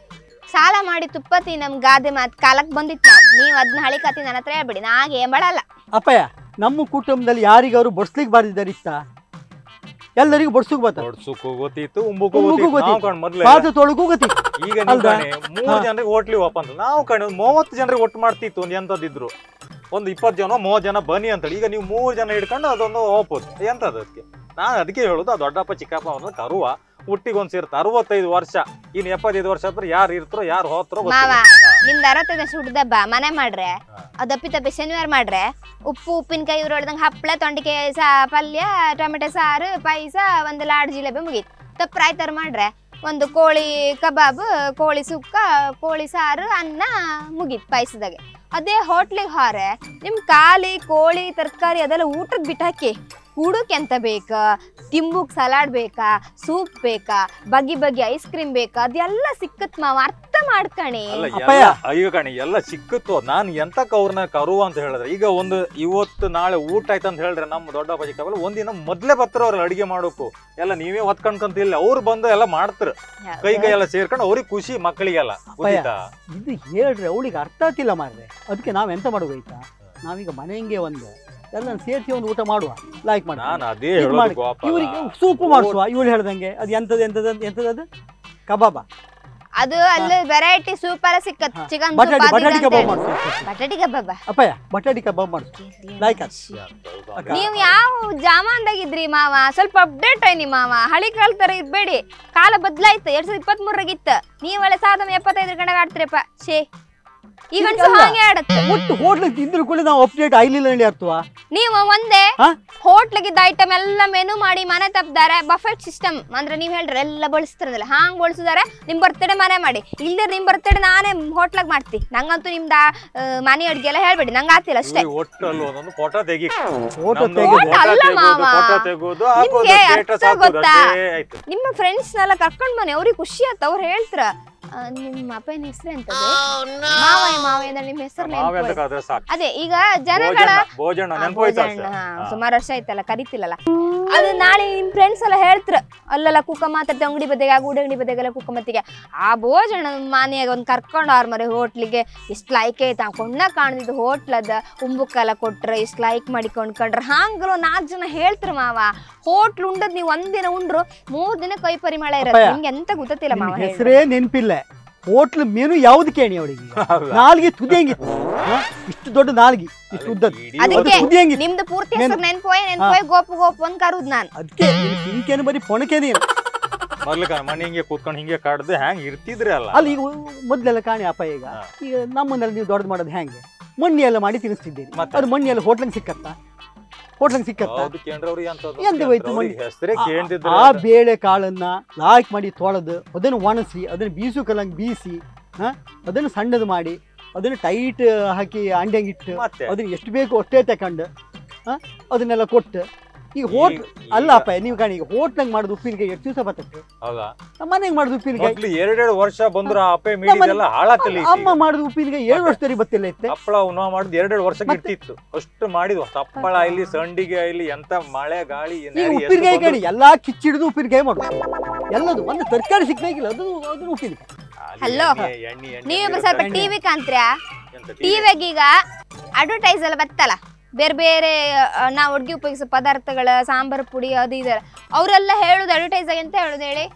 Speaker 4: ಸಾಲ ಮಾಡಿ ತುಪ್ಪತಿ ನಮ್ ಗಾದೆ ಮಾತು ಕಾಲಕ್ ಬಂದಿತ್ತು ನಾವು ನೀವ್ ಅದನ್ನ ಹಳಿ ಕತಿ ನನ್ನ ಹತ್ರ ಹೇಳ್ಬಿಡಿ ನಾಗೆ ಮಾಡಲ್ಲ
Speaker 3: ಅಪ್ಪಯ್ಯ ನಮ್ಮ ಕುಟುಂಬದಲ್ಲಿ ಯಾರಿಗಾರು ಬಡ್ಸ್ಲಿಕ್ಕೆ ಬಾರ್ದಿದ್ದಾರೆ ಇತ್ತ ಎಲ್ಲರಿಗೂ ಬಡ್ಸುಕ್ ಬರ್ತಾರೆ
Speaker 2: ಹೊಡ್ಸಕ್ಕೂ ಗೊತ್ತಿತ್ತು ಉಂಬಕ್ಕೂ
Speaker 3: ಉಂಬಕ್ಕೂ
Speaker 2: ಗೊತ್ತಿತ್ತು ನಾವು
Speaker 3: ಗೊತ್ತಿತ್ತು.
Speaker 2: ಕಣ್ ಮೊದ್ಲೇ
Speaker 3: ಪಾತ್ರೆ ತೊಳಗೂ ಗೊತ್ತಿತ್ತು
Speaker 2: ಈಗ ನೀವು
Speaker 3: ಅಲ್ದಾ?
Speaker 2: ಕಣೆ ಮೂರ್ ಜನರಿಗೆ ಹೋಟ್ಲಿ ಓಪನ್ ನಾವು ಕಣೆ ಒಂದ್ ಮೂವತ್ತು ಜನರಿಗೆ ಒಟ್ಟು ಮಾಡ್ತಿತ್ತು ಒಂದ್ ಎಂತದಿದ್ರು ಒಂದು ಇಪ್ಪತ್ತು ಜನ ಮೂವತ್ತು ಜನ ಬನ್ನಿ ಅಂತೇಳಿ ಈಗ ನೀವು ಮೂರು ಜನ ಹಿಡ್ಕೊಂಡು ಅದೊಂದು ಹೋಗ್ಬೋದು ಎಂತದ ಅದಕ್ಕೆ ನಾನು ಅದಕ್ಕೆ ಹೇಳುದು ಆ ದೊಡ್ಡಪ್ಪ ಚಿಕ್ಕಪ್ಪ ಅವ್ರನ್ನ ಕರುವ ಹುಟ್ಟಿಗೆ ಒಂದ್ ಸೇರ್ತ ಅರವತ್ತೈದು ವರ್ಷ ಇನ್ನು ಎಪ್ಪತ್ತೈದು ವರ್ಷ ಆದ್ರೆ ಯಾರು ಇರ್ತಾರೋ ಯಾರು ಹೋಗ್ತಾರೋ
Speaker 4: ಮಾವ
Speaker 2: ಗೊತ್ತಿಲ್ಲ.
Speaker 4: ನಿಮ್ದು ಅರವತ್ತೈದು ಸುಡ್ದಬ್ಬ ಮನೆ ಮಾಡ್ರೆ
Speaker 2: ಹಾ.
Speaker 4: ಅದಪ್ಪಿ ತಪ್ಪಿ ಶನಿವಾರ ಮಾಡ್ರೆ ಉಪ್ಪು ಉಪ್ಪಿನಕಾಯಿ ಉರುಳ್ದಂಗೆ ಹಪ್ಪಳ ತೊಂಡಿಕಾಯಿ ಸಾ ಪಲ್ಯ ಟೊಮೆಟೊ ಸಾರು ಪಾಯಸ ಒಂದು ಲಾಡ್ ಜಿಲೇಬಿ ಮುಗೀತು ತಪ್ಪರಾಯ್ತಾರ ಮಾಡ್ರೆ ಒಂದು ಕೋಳಿ ಕಬಾಬ್ ಕೋಳಿ ಸುಕ್ಕ ಕೋಳಿ ಸಾರು ಅನ್ನ ಮುಗೀತು ಪಾಯಸದಾಗೆ ಅದೇ ಹೋಟ್ಲಿಗೆ ಹಾರೆ ನಿಮ್ ಖಾಲಿ ಕೋಳಿ ತರಕಾರಿ ಅದೆಲ್ಲ ಊಟಕ್ಕೆ ಬಿಟ್ಟಾಕಿ ಕೂಡಕ್ಕೆ ಎಂತ ಬೇಕಾ ತಿಂಬುಕ್ ಸಲಾಡ್ ಬೇಕಾ ಸೂಪ್ ಬೇಕಾ ಬಗೆ ಬಗೆ ಐಸ್ ಕ್ರೀಮ್ ಬೇಕಾ ಅದೆಲ್ಲ ಸಿಕ್ಕತ್ ಮಾವ ಅರ್ಥ ಮಾಡ್ಕಣಿ
Speaker 2: ಅಲ್ಲ
Speaker 3: ಅಪ್ಪಯ್ಯ.
Speaker 2: ಎಲ್ಲ ಈಗ ಕಣಿ ಎಲ್ಲ ಸಿಕ್ಕತ್ತು ನಾನು ಎಂತಕ್ ಅವ್ರನ್ನ ಕರುವ ಅಂತ ಹೇಳಿದ್ರೆ ಈಗ ಒಂದು ಇವತ್ತು ನಾಳೆ ಊಟ ಆಯ್ತು ಅಂತ ಹೇಳಿದ್ರೆ ನಮ್ಮ ದೊಡ್ಡಪ್ಪ ಚಿಕ್ಕಪ್ಪ ಒಂದಿನ ಮೊದ್ಲೇ ಬರ್ತಾರ ಅವ್ರು ಅಡಿಗೆ ಮಾಡೋಕು ಎಲ್ಲ ನೀವೇ ಹೊತ್ಕೊಂಡ್ಕಂತಿಲ್ಲ ಅವ್ರು ಬಂದು ಎಲ್ಲ ಮಾಡ್ತಾರ ಕೈ ಕೈ ಎಲ್ಲ ಸೇರ್ಕೊಂಡು ಅವ್ರಿಗೆ ಖುಷಿ ಮಕ್ಕಳಿಗೆಲ್ಲ ಗೊತ್ತಿತ್ತಾ
Speaker 3: ಇದು ಹೇಳ್ರಿ ಅವಳಿಗೆ ಅರ್ಥ ಆಗ್ತಿಲ್ಲ ಮಾರ್ರೆ ಅದಕ್ಕೆ ನಾವ್ ಎಂತ ಮಾಡುವ ಆಯ್ತಾ ನಾವೀಗ ಮನೆಗೆ ಒಂದು ಎಲ್ಲ ಸೇರಿಸಿ ಒಂದು ಊಟ ಮಾಡುವ ಲೈಕ್ ಮಾಡಿ
Speaker 2: ನಾನು ಅದೇ
Speaker 3: ಇದ್
Speaker 2: ಹೇಳೋದು
Speaker 3: ಮಾಡಿ.
Speaker 2: ಗೋಪಾಲ.
Speaker 3: ಇವ್ರಿಗೆ ಸೂಪ್ ಮಾಡಿಸುವ ಇವಳು ಹೇಳ್ದಂಗೆ ಅದು ಎಂತದ ಎಂತದ ಎಂತದದು ಕಬಾಬ
Speaker 4: ಅದು ಅಲ್ಲಿ ವೆರೈಟಿ ಸೂಪ್ ಎಲ್ಲ ಸಿಕ್ಕತ್
Speaker 3: ಹಾ.
Speaker 4: ಚಿಕನ್
Speaker 3: ಬಟಾಟಿ ಬಟಾಟಿ ಕಬಾಬ್ ಮಾಡಿಸುವ
Speaker 4: ಬಟಾಟಿ ಕಬಾಬ್
Speaker 3: ಅಪ್ಪಯ್ಯ ಬಟಾಟಿ ಕಬಾಬ್ ಮಾಡಿಸು ಲೈಕ್ ಅದು ಅಕ್ಕ.
Speaker 4: ನೀವು ಯಾವ ಜಾಮಾನ್ದಾಗಿದ್ರಿ ಮಾವ ಸ್ವಲ್ಪ ಅಪ್ಡೇಟ್ ಆಯ್ನಿ ಮಾವ ಹಳಿ ಕಾಲ ತರ ಇರ್ಬೇಡಿ ಕಾಲ ಬದ್ಲಾಯ್ತು ಎರಡ್ ಸಾವಿರದ ಇಪ್ಪತ್ತ್ ಮೂರಾಗಿತ್ತ ನೀವೆಲ್ಲ ಸಾವಿರದ ಎಪ್ಪತ್ತೈದರ ಗಂಟೆ ಆಡ್ತೀರಪ್ಪ ಶೇ ಈಗ
Speaker 3: ಇದಕ್ಕಲ್ಲ.
Speaker 4: ಹಾಗೆ ಆಡತ್ತೆ
Speaker 3: ಒಟ್ಟು ಹೋಟ್ಲಿಗೆ ತಿಂದ್ರು ಕೂಡ ನಾವು ಅಪ್ಡೇಟ್ ಆಗ್ಲಿಲ್ಲ ಹೇಳಿ ಅರ್ಥವಾ
Speaker 4: ನೀವು ಒಂದೇ
Speaker 3: ಹಾ?
Speaker 4: ಹೋಟ್ಲಿಗಿದ್ದ ಐಟಮ್ ಎಲ್ಲ ಮೆನು ಮಾಡಿ ಮನೆ ತಪ್ಪಿದಾರೆ ಬಫೆಟ್ ಸಿಸ್ಟಮ್ ಅಂದ್ರೆ ನೀವ್ ಹೇಳ್ರಿ ಎಲ್ಲ ಬಳಸ್ತಾರಲ್ಲ ಹಾಂಗ್ ಬಳಸಿದಾರೆ ನಿಮ್ ಬರ್ತಡೇ ಮನೆ ಮಾಡಿ ಇಲ್ದಿರ್ ನಿಮ್ ಬರ್ತಡೇ ನಾನೇ ಹೋಟ್ಲಾಗ್ ಮಾಡ್ತಿ ನಂಗಂತೂ ನಿಮ್ದ ಆ, ಮನೆ ಅಡ್ಗೆ ಎಲ್ಲ ಹೇಳ್ಬೇಡಿ ನಂಗೆ ಆತಿಲ್ಲ ಅಷ್ಟೇ
Speaker 2: ಇವ್ರಿಗೆ ಒಟ್ಟಲ್ಲಿ ಒಂದೊಂದು ಫೋಟೋ ತೆಗಿ
Speaker 3: ಫೋಟೋ
Speaker 2: ನಮ್ದು
Speaker 3: ತೆಗೆದು
Speaker 2: photo
Speaker 4: ಅಲ್ಲ
Speaker 2: ತೆಗೋದು,
Speaker 4: ಮಾವ.
Speaker 2: photo ತೆಗೋದು, ಹಾಕೋದು,
Speaker 4: ನಿಮ್ಗೆ
Speaker 2: status
Speaker 4: ಅರ್ಥ
Speaker 2: ಹಾಕೋದು,
Speaker 4: ಗೊತ್ತಾ?
Speaker 2: ಅಷ್ಟೇ ಆಯ್ತು
Speaker 4: ನಿಮ್ಮ ಫ್ರೆಂಡ್ಸ್ನೆಲ್ಲ ಕರ್ಕೊಂಡ್ ಬನ್ನಿ ಅವ್ರಿಗೆ ಖುಷಿ ಆತ ಅವ್ರು ಹೇಳ್ತಾರ ಆ, ನಿಮ್ಮ ಅಪ್ಪನ ಹೆಸರು ಎಂತ ಮಾವಯ್ಯ ಮಾವಯ್ಯ ಅಂದ್ರೆ ನಿಮ್ಮ ಹೆಸರು
Speaker 2: ನಾವೆಂತಕ್ಕಾದ್ರೆ ಸಾಕು
Speaker 4: ಅದೇ ಈಗ ಜನಗಳ
Speaker 2: ಭೋಜನ ಭೋಜನ ನೆನ್ಪೋಯ್ತು ಅಷ್ಟೇ
Speaker 4: ಭೋಜನ, ಹಾ,
Speaker 2: ಹಾ.
Speaker 4: ಸುಮಾರು ವರ್ಷ ಆಯ್ತಲ್ಲ ಕರಿತಿಲ್ಲಲ್ಲ ಅದು ನಾಳೆ ನಿಮ್ ಫ್ರೆಂಡ್ಸ್ ಎಲ್ಲ ಹೇಳ್ತ್ರ ಅಲ್ಲೆಲ್ಲ ಕುಕ್ಕ ಮಾತಾಡ್ತಿ ಅಂಗಡಿ ಬದಿಗೆ ಆ ಗೂಡಿ ಅಂಗಡಿ ಬದಿಗೆಲ್ಲ ಕುಕ್ಕ ಮತ್ತಿಗೆ ಆ ಭೋಜನ ಮನೆಯಾಗ ಒಂದ್ ಕರ್ಕೊಂಡು ಅವ್ರ ಮರೆ ಹೋಟ್ಲಿಗೆ ಇಷ್ಟು ಲೈಕ್ ಐತ ಕೊಂಡ ಕಾಣ್ದಿದ್ದು ಹೋಟ್ಲದ ಉಂಬುಕ್ಕೆಲ್ಲ ಕೊಟ್ರ ಇಷ್ಟು ಲೈಕ್ ಮಾಡಿ ಕೊಂಡ್ಕೊಂಡ್ರ ಹಾಂಗಲ್ಲ ನಾಲ್ಕು ಜನ ಹೇಳ್ತ್ರ ಮಾವ ಹೋಟ್ಲ್ ಉಂಡದ್ ನೀವು ಒಂದಿನ ಉಂಡ್ರು ಮೂರ್ ದಿನ ಕೈ ಪರಿಮಳ ಇರತ್ತೆ
Speaker 3: ಅಪ್ಪಯ್ಯ,
Speaker 4: ನಿಮ್ಗೆ ಎಂತ ಗೊತ್ತಿಲ್ಲ ಮಾವ ಹೇಳ್ರಿ.
Speaker 3: ಹೆಸರೇ ನೆನಪಿಲ್ಲ ಹೋಟ್ಲ್ ಮೆನು ಯಾವ್ದು ಕೇಳಿ ಅವಳಿಗೆ
Speaker 2: ಹೌದಾ?
Speaker 3: ನಾಲ್ಗೆ ತುದಿ ಹೆಂಗಿತ್ತು ಹಾ? ಇಷ್ಟು ದೊಡ್ಡ ನಾಲ್ಗೆ ಇಷ್ಟು ಉದ್ದದ್ದು
Speaker 2: ಇಡೀ
Speaker 4: ಅದಕ್ಕೆ
Speaker 2: ಒಂದು-
Speaker 3: ತುದಿ ಹೆಂಗಿತ್ತು
Speaker 4: ನಿಮ್ದು ಪೂರ್ತಿ
Speaker 3: ನೆನ್-
Speaker 4: ಹೆಸರು ನೆನ್ಪೋಯ್ ನೆನ್ಪೋಯ್ ಗೋಪು ಗೋಪು ಅಂತ ಕರುದ್ ನಾನ್
Speaker 3: ಅದಕ್ಕೆ ಪಿಂಕೇನು ಬರೀ ಪೊಣಕೆ ನೀನು
Speaker 2: ಮೊದ್ಲು ಕ- ಮನೆ ಹಿಂಗೆ ಕೂತ್ಕೊಂಡು ಹಿಂಗೆ ಕಾಡ್ದು ಹ್ಯಾಂಗ್ ಇರ್ತಿದ್ರಿ ಅಲ್ಲ
Speaker 3: ಅಲ್ಲಿ ಈಗ ಮೊದ್ಲೆಲ್ಲ ಕಾಣಿ ಅಪ್ಪ ಈಗ
Speaker 2: ಹಾ.
Speaker 3: ಈಗ ನಮ್ಮನ್ನೆಲ್ಲ ನೀವು ದೊಡ್ಡದು ಮಾಡೋದು ಹೆಂಗೆ ಮಣ್ಣಿ ಎಲ್ಲ ಮಾಡಿ ತಿನ್ನಿಸ್ತಿದ್ದೀರಿ
Speaker 2: ಮತ್ತೆ?
Speaker 3: ಅದು ಮಣ್ಣಿ ಎಲ್ಲ ಹೋಟ್ಲಂಗೆ ಸಿಕ್ಕತ್ತಾ ಹೋಟ್ಲಂಗೆ ಸಿಕ್ಕತ್ತಾ
Speaker 2: ಹೌದು ಕೇಂದ್ರವ್ರಿಗೆ ಅಂತದ್ದು
Speaker 3: ಎಂತ ಹೋಯ್ತು ಮಣ್ಣಿ?
Speaker 2: ಹೆಸರೇ ಕೇಳ್ತಿದ್ರು
Speaker 3: ಆ ಬೇಳೆ ಕಾಳನ್ನ ಲಾಯ್ಕ್ ಮಾಡಿ ತೊಳೆದು ಅದನ್ನು ಒಣಸಿ ಅದನ್ನು ಬೀಸು ಕಲ್ಲಂಗೆ ಬೀಸಿ ಹಾ ಅದನ್ನು ಸಣ್ಣದು ಮಾಡಿ ಅದನ್ನು ಟೈಟ್ ಹಾಕಿ ಅಂಡ್ಯಂಗೆ ಇಟ್ಟು
Speaker 2: ಮತ್ತೆ
Speaker 3: ಅದನ್ನ ಎಷ್ಟು ಬೇಕು ಅಷ್ಟೇ ತಕೊಂಡು ಹಾ ಅದನ್ನೆಲ್ಲ ಕೊಟ್ಟು ಈಗ ಹೋಟ್
Speaker 2: ಈಗ-
Speaker 3: ಅಲ್ಲ ಅಪ್ಪ ನೀವು ಕಾಣಿ ಈಗ ಹೋಟ್ಲಂಗೆ ಮಾಡೋದು ಉಪ್ಪಿನಕಾಯಿ ಎಷ್ಟು ದಿವಸ ಬರ್ತದೆ
Speaker 2: ಹೌದಾ
Speaker 3: ನಮ್ಮ ಮನೆಗೆ ಮಾಡೋದು ಉಪ್ಪಿನಕಾಯಿ
Speaker 2: ಮೊದ್ಲು ಎರಡೆರಡು ವರ್ಷ ಬಂದ್ರು ಆ ಅಪ್ಪೆ ಮೀಡಿದೆಲ್ಲ ಹಾಳಾತಲ್ಲಿ
Speaker 3: ಅಮ್ಮ ಮಾಡೋದು ಉಪ್ಪಿನಕಾಯಿ ಏಳು ವರ್ಷದಲ್ಲಿ ಬತ್ತಿಲ್ಲ ಇತ್ತೆ
Speaker 2: ಹಪ್ಪಳ ಉಣ್ಣ ಮಾಡುದು ಎರಡೆರಡು ವರ್ಷಕ್ಕೆ ಇರ್ತಿತ್ತು ಅಷ್ಟು ಮಾಡಿದ್ವು ಹಪ್ಪಳ ಇಲ್ಲಿ ಸಂಡಿಗೆ ಇಲ್ಲಿ ಎಂತ ಮಳೆ ಗಾಳಿ
Speaker 3: ಈಗ
Speaker 2: ನೆರೆ ಎಷ್ಟು
Speaker 3: ಉಪ್ಪಿನಕಾಯಿ
Speaker 2: ಬಂದ್ರು-
Speaker 3: ಕಾಣಿ ಎಲ್ಲಾ ಕಿಚ್ಚಿಡಿದು ಉಪ್ಪಿನಕಾಯಿ ಮಾಡೋದು ಎಲ್ಲದು ಒಂದು ತರಕಾರಿ ಸಿಕ್ಕಾಗಿಲ್ಲ ಅದು ಅದನ್ನು ಉಪ್ಪಿನಕಾಯಿ
Speaker 2: ಅಲ್ಲಿ
Speaker 4: ಹಲೋ.
Speaker 2: ಎಣ್ಣೆ- ಎಣ್ಣೆ- ಎಣ್ಣೆ
Speaker 4: ನೀವೊಬ್ಬ
Speaker 2: ಇರುತ್ತೆ.
Speaker 4: ಸ್ವಲ್ಪ ಟಿವಿ ಕಾಣ್ತೀರಾ
Speaker 2: ಎಂತ TV?
Speaker 4: ಟಿವಿಯಾಗ ಈಗ ಅಡ್ವರ್ಟೈಸ್ ಎಲ್ಲ ಬತ್ತಲ್ಲ ಬೇರೆ ಬೇರೆ ಆ, ನಾವು ಅಡುಗೆ ಉಪಯೋಗಿಸೋ ಪದಾರ್ಥಗಳ ಸಾಂಬಾರು ಪುಡಿ ಅದು ಇದೆಲ್ಲ ಅವರೆಲ್ಲ ಹೇಳುದು ಅಡ್ವರ್ಟೈಸ್ ಆಗಿ ಅಂತ ಹೇಳುದು ಹೇಳಿ